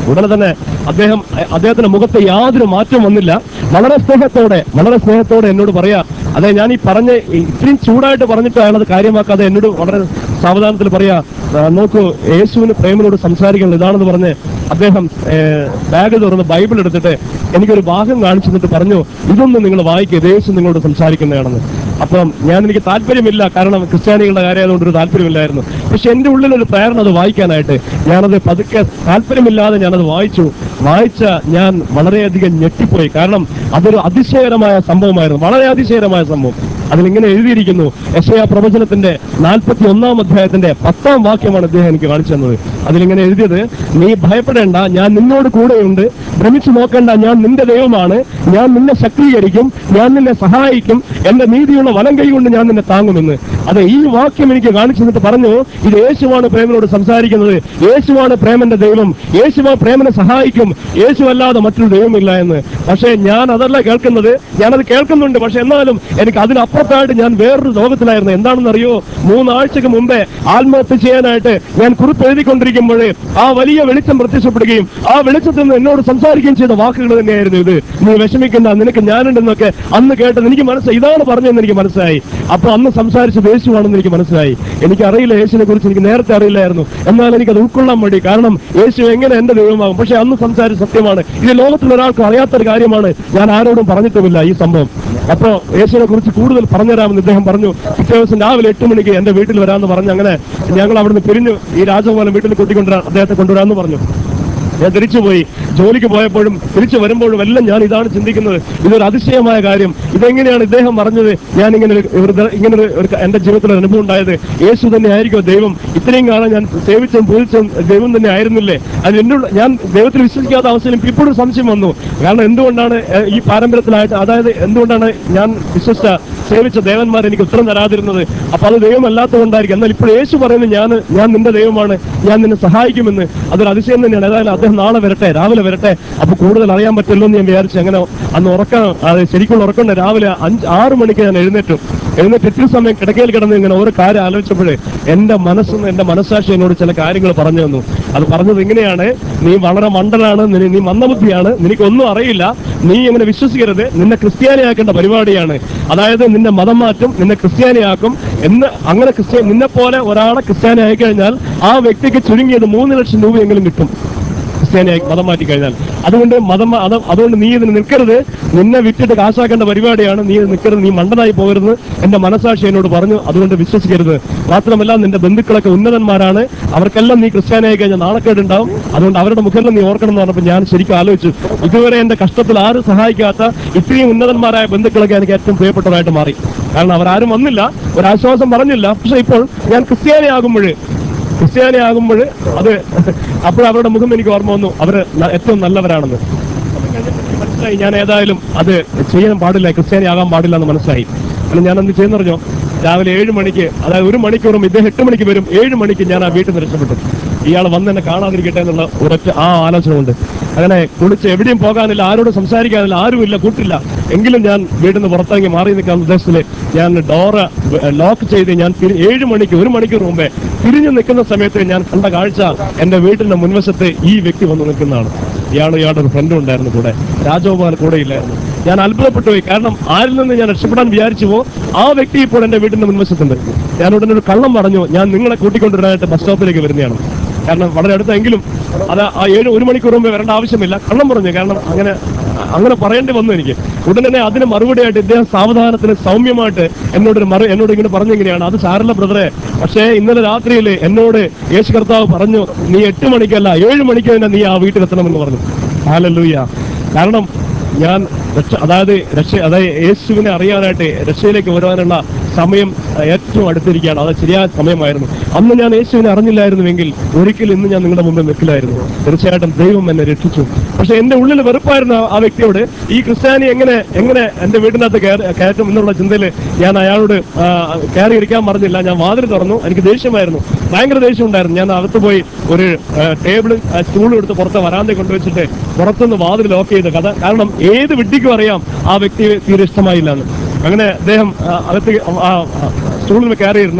ഉടനെ തന്നെ അദ്ദേഹം അ- അദ്ദേഹത്തിന്റെ മുഖത്ത് യാതൊരു മാറ്റം വന്നില്ല വളരെ സ്നേഹത്തോടെ വളരെ സ്നേഹത്തോടെ എന്നോട് പറയാ അതെ ഞാൻ ഈ പറഞ്ഞ ഇത്രയും ചൂടായിട്ട് പറഞ്ഞിട്ട് അയാളത് കാര്യമാക്കാതെ എന്നോട് വളരെ സാവധാനത്തിൽ പറയാ "ആ, നോക്കൂ യേശുവിന് പ്രേമനോട് സംസാരിക്കുന്നത് ഇതാണെന്ന് പറഞ്ഞ് അദ്ദേഹം ബാഗ് തുറന്ന് ബൈബിൾ എടുത്തിട്ട് എനിക്കൊരു ഭാഗം കാണിച്ചു തന്നിട്ട് പറഞ്ഞു ഇതൊന്നും നിങ്ങൾ വായിക്കുക യേശു നിങ്ങളോട് സംസാരിക്കുന്നതാണെന്ന് അപ്പം ഞാൻ എനിക്ക് താല്പര്യമില്ല കാരണം ക്രിസ്ത്യാനികളുടെ കാര്യമായതുകൊണ്ട് ഒരു താല്പര്യമില്ലായിരുന്നു പക്ഷെ എന്റെ ഉള്ളിലൊരു പ്രേരണ അത് വായിക്കാനായിട്ട് ഞാനത് പതുക്കെ താല്പര്യമില്ലാതെ ഞാനത് വായിച്ചു വായിച്ച ഞാൻ വളരെയധികം ഞെട്ടിപ്പോയി കാരണം അതൊരു അതിശയകരമായ സംഭവമായിരുന്നു വളരെ അതിശയകരമായ സംഭവം അതിലിങ്ങനെ എഴുതിയിരിക്കുന്നു യശയ പ്രവചനത്തിന്റെ നാൽപ്പത്തി ഒന്നാം അധ്യായത്തിന്റെ പത്താം വാക്യമാണ് അദ്ദേഹം എനിക്ക് കാണിച്ചു തന്നത് അതിലിങ്ങനെ എഴുതിയത് നീ ഭയപ്പെടേണ്ട ഞാൻ നിന്നോട് കൂടെയുണ്ട് ഭ്രമിച്ചു നോക്കേണ്ട ഞാൻ നിന്റെ ദൈവമാണ് ഞാൻ നിന്നെ ശക്തീകരിക്കും ഞാൻ നിന്നെ സഹായിക്കും എന്റെ നീതിയുള്ള വലം കൈ കൊണ്ട് ഞാൻ നിന്നെ താങ്ങുമെന്ന് അതെ ഈ വാക്യം എനിക്ക് കാണിച്ചു തന്നിട്ട് പറഞ്ഞു ഇത് യേശുവാണ് പ്രേമനോട് സംസാരിക്കുന്നത് യേശുവാണ് പ്രേമന്റെ ദൈവം യേശുവാ പ്രേമനെ സഹായിക്കും യേശു അല്ലാതെ മറ്റൊരു ദൈവമില്ല എന്ന് പക്ഷേ ഞാൻ അതല്ല കേൾക്കുന്നത് ഞാനത് കേൾക്കുന്നുണ്ട് പക്ഷെ എന്നാലും എനിക്ക് അതിനപ്പുറത്തായിട്ട് ഞാൻ വേറൊരു ലോകത്തിലായിരുന്നു എന്താണെന്ന് അറിയോ മൂന്നാഴ്ചക്ക് മുമ്പേ ആത്മഹത്യ ചെയ്യാനായിട്ട് ഞാൻ കുറിപ്പ് എഴുതിക്കൊണ്ടിരിക്കുമ്പോഴേ ആ വലിയ വെളിച്ചം പ്രത്യക്ഷപ്പെടുകയും ആ വെളിച്ചത്തിൽ നിന്ന് എന്നോട് സംസാരിക്കുകയും ചെയ്ത വാക്കുകൾ തന്നെയായിരുന്നു ഇത് നീ വിഷമിക്കണ്ട നിനക്ക് ഞാനുണ്ടെന്നൊക്കെ അന്ന് കേട്ടത് എനിക്ക് മനസ്സിലായി ഇതാണ് പറഞ്ഞതെന്ന് എനിക്ക് മനസ്സിലായി അപ്പൊ അന്ന് സംസാരിച്ചത് യേശുവാണെന്ന് എനിക്ക് മനസ്സിലായി എനിക്കറിയില്ല യേശുവിനെ കുറിച്ച് എനിക്ക് നേരത്തെ അറിയില്ലായിരുന്നു എന്നാൽ എനിക്കത് ഉൾക്കൊള്ളാൻ വേണ്ടി കാരണം യേശു എങ്ങനെ എന്റെ ദൈവമാകും പക്ഷെ അന്ന് സംസാരിച്ച സത്യമാണ് ഇത് ലോകത്തിൽ ഒരാൾക്ക് അറിയാത്തൊരു കാര്യമാണ് ഞാൻ ആരോടും പറഞ്ഞിട്ടുമില്ല ഈ സംഭവം അപ്പോ യേശുവിനെ കുറിച്ച് കൂടുതൽ പറഞ്ഞുതരാമെന്ന് ഇദ്ദേഹം പറഞ്ഞു പിറ്റേ ദിവസം രാവിലെ എട്ട് മണിക്ക് എന്റെ വീട്ടിൽ വരാമെന്ന് പറഞ്ഞു അങ്ങനെ ഞങ്ങൾ അവിടുന്ന് പിരിഞ്ഞു ഈ രാജഭവനം വീട്ടിൽ കൂട്ടിക്കൊണ്ടുവരാൻ അദ്ദേഹത്തെ കൊണ്ടുവരാമെന്ന് പറഞ്ഞു ഞാൻ തിരിച്ചുപോയി ജോലിക്ക് പോയപ്പോഴും തിരിച്ചു വരുമ്പോഴും എല്ലാം ഞാൻ ഇതാണ് ചിന്തിക്കുന്നത് ഇതൊരു അതിശയമായ കാര്യം ഇതെങ്ങനെയാണ് ഇദ്ദേഹം പറഞ്ഞത് ഞാൻ ഇങ്ങനെ ഒരു- ഒരു ദ- ഇങ്ങനെ ഒരു- ഒരു എന്റെ ജീവിതത്തിൽ ഒരു അനുഭവം ഉണ്ടായത് യേശു തന്നെ ആയിരിക്കും ദൈവം ഇത്രയും കാലം ഞാൻ സേവിച്ചും പൂജിച്ചും ദൈവം തന്നെ ആയിരുന്നില്ലേ അത് എന്നോട് ഞാൻ ദൈവത്തിൽ വിശ്വസിക്കാത്ത അവസ്ഥയിൽ എനിക്ക് ഇപ്പോഴും സംശയം വന്നു കാരണം എന്തുകൊണ്ടാണ് ഏഹ്, ഈ പാരമ്പര്യത്തിലായിട്ട് അതായത് എന്തുകൊണ്ടാണ് ഞാൻ വിശ്വസിച്ച സേവിച്ച ദേവന്മാർ എനിക്ക് ഉത്തരം തരാതിരുന്നത് അപ്പൊ അത് ദൈവമല്ലാത്തതുകൊണ്ടായിരിക്കും എന്നാൽ ഇപ്പോൾ യേശു പറയുന്നത് ഞാൻ ഞാൻ നിന്റെ ദൈവമാണ് ഞാൻ നിന്നെ സഹായിക്കുമെന്ന് അതൊരു അതിശയം തന്നെയാണ് ഏതായാലും അദ്ദേഹം നാളെ വരട്ടെ രാവിലെ വരട്ടെ അപ്പൊ കൂടുതൽ അറിയാൻ പറ്റുമല്ലോ എന്ന് ഞാൻ വിചാരിച്ചു അങ്ങനെ അന്ന് ഉറക്കം അത് ശരിക്കുള്ള ഉറക്കം രാവിലെ അഞ്ച് ആറ് മണിക്ക് ഞാൻ എഴുന്നേറ്റു എഴുന്നേറ്റ് എത്ര സമയം കിടക്കയിൽ കിടന്ന് ഇങ്ങനെ ഓരോ കാര്യം ആലോചിച്ചപ്പോഴേ എന്റെ മനസ്സെന്ന് എന്റെ മനസ്സാക്ഷി എന്നോട് ചില കാര്യങ്ങൾ പറഞ്ഞു തന്നു അത് പറഞ്ഞത് ഇങ്ങനെയാണ് നീ വളരെ മണ്ടനാണ് നീ- നീ മന്ദബുദ്ധിയാണ് നിനക്കൊന്നും അറിയില്ല നീ ഇങ്ങനെ വിശ്വസിക്കരുത് നിന്നെ ക്രിസ്ത്യാനിയാക്കേണ്ട പരിപാടിയാണ് അതായത് നിന്റെ മതം മാറ്റും നിന്നെ ക്രിസ്ത്യാനിയാക്കും എന്ന് അങ്ങനെ ക്രിസ്ത്യ നിന്നെ പോലെ ഒരാളെ ക്രിസ്ത്യാനി ആയി കഴിഞ്ഞാൽ ആ വ്യക്തിക്ക് ചുരുങ്ങിയത് മൂന്ന് ലക്ഷം രൂപയെങ്കിലും കിട്ടും ക്രിസ്ത്യാനിയായി മതം മാറ്റി കഴിഞ്ഞാൽ അതുകൊണ്ട് മതം മാ- അത് അതുകൊണ്ട് നീ ഇതിന് നിൽക്കരുത് നിന്നെ വിറ്റിട്ട് കാശാക്കേണ്ട പരിപാടിയാണ് നീ ഇത് നിൽക്കരുത് നീ മണ്ടനായി പോകരുത് എന്റെ മനസാക്ഷി എന്നോട് പറഞ്ഞു അതുകൊണ്ട് വിശ്വസിക്കരുത് മാത്രമല്ല നിന്റെ ബന്ധുക്കളൊക്കെ ഉന്നതന്മാരാണ് അവർക്കെല്ലാം നീ ക്രിസ്ത്യാനിയായി കഴിഞ്ഞാൽ നാണക്കേടുണ്ടാവും അതുകൊണ്ട് അവരുടെ മുഖം നീ ഓർക്കണം എന്ന് പറഞ്ഞപ്പോൾ ഞാൻ ശരിക്കും ആലോചിച്ചു ഇതുവരെ എന്റെ കഷ്ടത്തിൽ ആരും സഹായിക്കാത്ത ഇത്രയും ഉന്നതന്മാരായ ബന്ധുക്കളൊക്കെ എനിക്ക് ഏറ്റവും പ്രിയപ്പെട്ടവരായിട്ട് മാറി കാരണം അവരാരും വന്നില്ല ഒരാശ്വാസം പറഞ്ഞില്ല പക്ഷെ ഇപ്പോൾ ഞാൻ ക്രിസ്ത്യാനിയാകുമ്പോൾ ക്രിസ്ത്യാനി ആകുമ്പോൾ അത് അപ്പോൾ അവരുടെ മുഖം എനിക്ക് ഓർമ്മ വന്നു അവര് ന- ഏറ്റവും നല്ലവരാണെന്ന് മനസ്സിലായി ഞാൻ ഏതായാലും അത് ചെയ്യാൻ പാടില്ല ക്രിസ്ത്യാനി ആകാൻ പാടില്ല എന്ന് മനസ്സിലായി കാരണം ഞാൻ എന്ത് ചെയ്യുന്ന പറഞ്ഞോ രാവിലെ ഏഴ് മണിക്ക് അതായത് ഒരു മണിക്കൂറും ഇദ്ദേഹം എട്ട് മണിക്ക് വരും ഏഴ് മണിക്ക് ഞാൻ ആ വീട്ടിൽ നിന്ന് രക്ഷപ്പെട്ടു ഇയാൾ വന്ന് എന്നെ കാണാതിരിക്കട്ടെ എന്നുള്ള ഒരൊറ്റ ആ ആലോചന കൊണ്ട് അങ്ങനെ കുളിച്ച് എവിടെയും പോകാനില്ല ആരോടും സംസാരിക്കാനില്ല ആരുമില്ല കൂട്ടില്ല എങ്കിലും ഞാൻ വീട്ടിൽ നിന്ന് പുറത്തിറങ്ങി മാറി നിൽക്കാൻ ഉദ്ദേശത്തിൽ ഞാൻ ഡോറ് ലോക്ക് ചെയ്ത് ഞാൻ തിരി- ഏഴ് മണിക്ക് ഒരു മണിക്കൂർ മുമ്പേ തിരിഞ്ഞു നിൽക്കുന്ന സമയത്ത് ഞാൻ കണ്ട കാഴ്ച എന്റെ വീട്ടിന്റെ മുൻവശത്ത് ഈ വ്യക്തി വന്ന് നിൽക്കുന്നതാണ് ഇയാളും ഇയാളുടെ ഒരു ഫ്രണ്ടും ഉണ്ടായിരുന്നു കൂടെ രാജഗോപാൽ കൂടെ ഇല്ലായിരുന്നു ഞാൻ അത്ഭുതപ്പെട്ടു പോയി കാരണം ആരിൽ നിന്ന് ഞാൻ രക്ഷപ്പെടാൻ വിചാരിച്ചുവോ ആ വ്യക്തി ഇപ്പോൾ എന്റെ വീടിന്റെ മുൻവശത്തുണ്ട് ഞാൻ ഉടനെ ഒരു കള്ളം പറഞ്ഞു ഞാൻ നിങ്ങളെ കൂട്ടിക്കൊണ്ടുവരാനായിട്ട് ബസ് സ്റ്റോപ്പിലേക്ക് വരുന്നതാണ് കാരണം വളരെ അടുത്തെങ്കിലും അത് ആ ഏഴ് ഒരു മണിക്കൂർ മുമ്പേ വരേണ്ട ആവശ്യമില്ല കള്ളം പറഞ്ഞു കാരണം അങ്ങനെ അങ്ങനെ പറയേണ്ടി വന്നു എനിക്ക് ഉടനെ തന്നെ അതിന് മറുപടിയായിട്ട് ഇദ്ദേഹം സാവധാനത്തിന് സൗമ്യമായിട്ട് എന്നോട് മറു എന്നോട് ഇങ്ങനെ പറഞ്ഞെങ്ങനെയാണ് അത് സാരല്ല ബ്രദറെ പക്ഷേ ഇന്നലെ രാത്രിയിൽ എന്നോട് യേശു കർത്താവ് പറഞ്ഞു നീ എട്ട് മണിക്കല്ല ഏഴ് മണിക്ക് തന്നെ നീ ആ വീട്ടിലെത്തണമെന്ന് പറഞ്ഞു ഹാലല്ലൂയ കാരണം ഞാൻ രക്ഷ അതായത് രക്ഷ അതായത് യേശുവിനെ അറിയാനായിട്ട് രക്ഷയിലേക്ക് വരുവാനുള്ള സമയം ഏറ്റവും അടുത്തിരിക്കുകയാണ് അത് ശരിയായ സമയമായിരുന്നു അന്ന് ഞാൻ യേശുവിനെ അറിഞ്ഞില്ലായിരുന്നുവെങ്കിൽ ഒരിക്കലും ഇന്ന് ഞാൻ നിങ്ങളുടെ മുമ്പിൽ നിൽക്കില്ലായിരുന്നു തീർച്ചയായിട്ടും ദൈവം എന്നെ രക്ഷിച്ചു പക്ഷെ എന്റെ ഉള്ളിൽ വെറുപ്പായിരുന്നു ആ- ആ വ്യക്തിയോട് ഈ ക്രിസ്ത്യാനി എങ്ങനെ എങ്ങനെ എന്റെ വീടിനകത്ത് കയറി- കയറ്റും എന്നുള്ള ചിന്തയിൽ ഞാൻ അയാളോട് ആ, കയറി ഇരിക്കാൻ പറഞ്ഞില്ല ഞാൻ വാതിൽ തുറന്നു എനിക്ക് ദേഷ്യമായിരുന്നു ഭയങ്കര ദേഷ്യം ഉണ്ടായിരുന്നു ഞാൻ അകത്ത് പോയി ഒരു ടേബിളും സ്റ്റൂളും എടുത്ത് പുറത്ത് വരാന്തെ കൊണ്ടുവച്ചിട്ട് പുറത്തുനിന്ന് വാതിൽ ലോക്ക് ചെയ്ത കഥ കാരണം ഏത് വിഡ്ഢിക്കും അറിയാം ആ വ്യക്തി തീരെ ഇഷ്ടമായില്ല എന്ന് അങ്ങനെ അദ്ദേഹം ആ, അകത്ത് ആ സ്റ്റൂളിൽ കയറിയിരുന്നു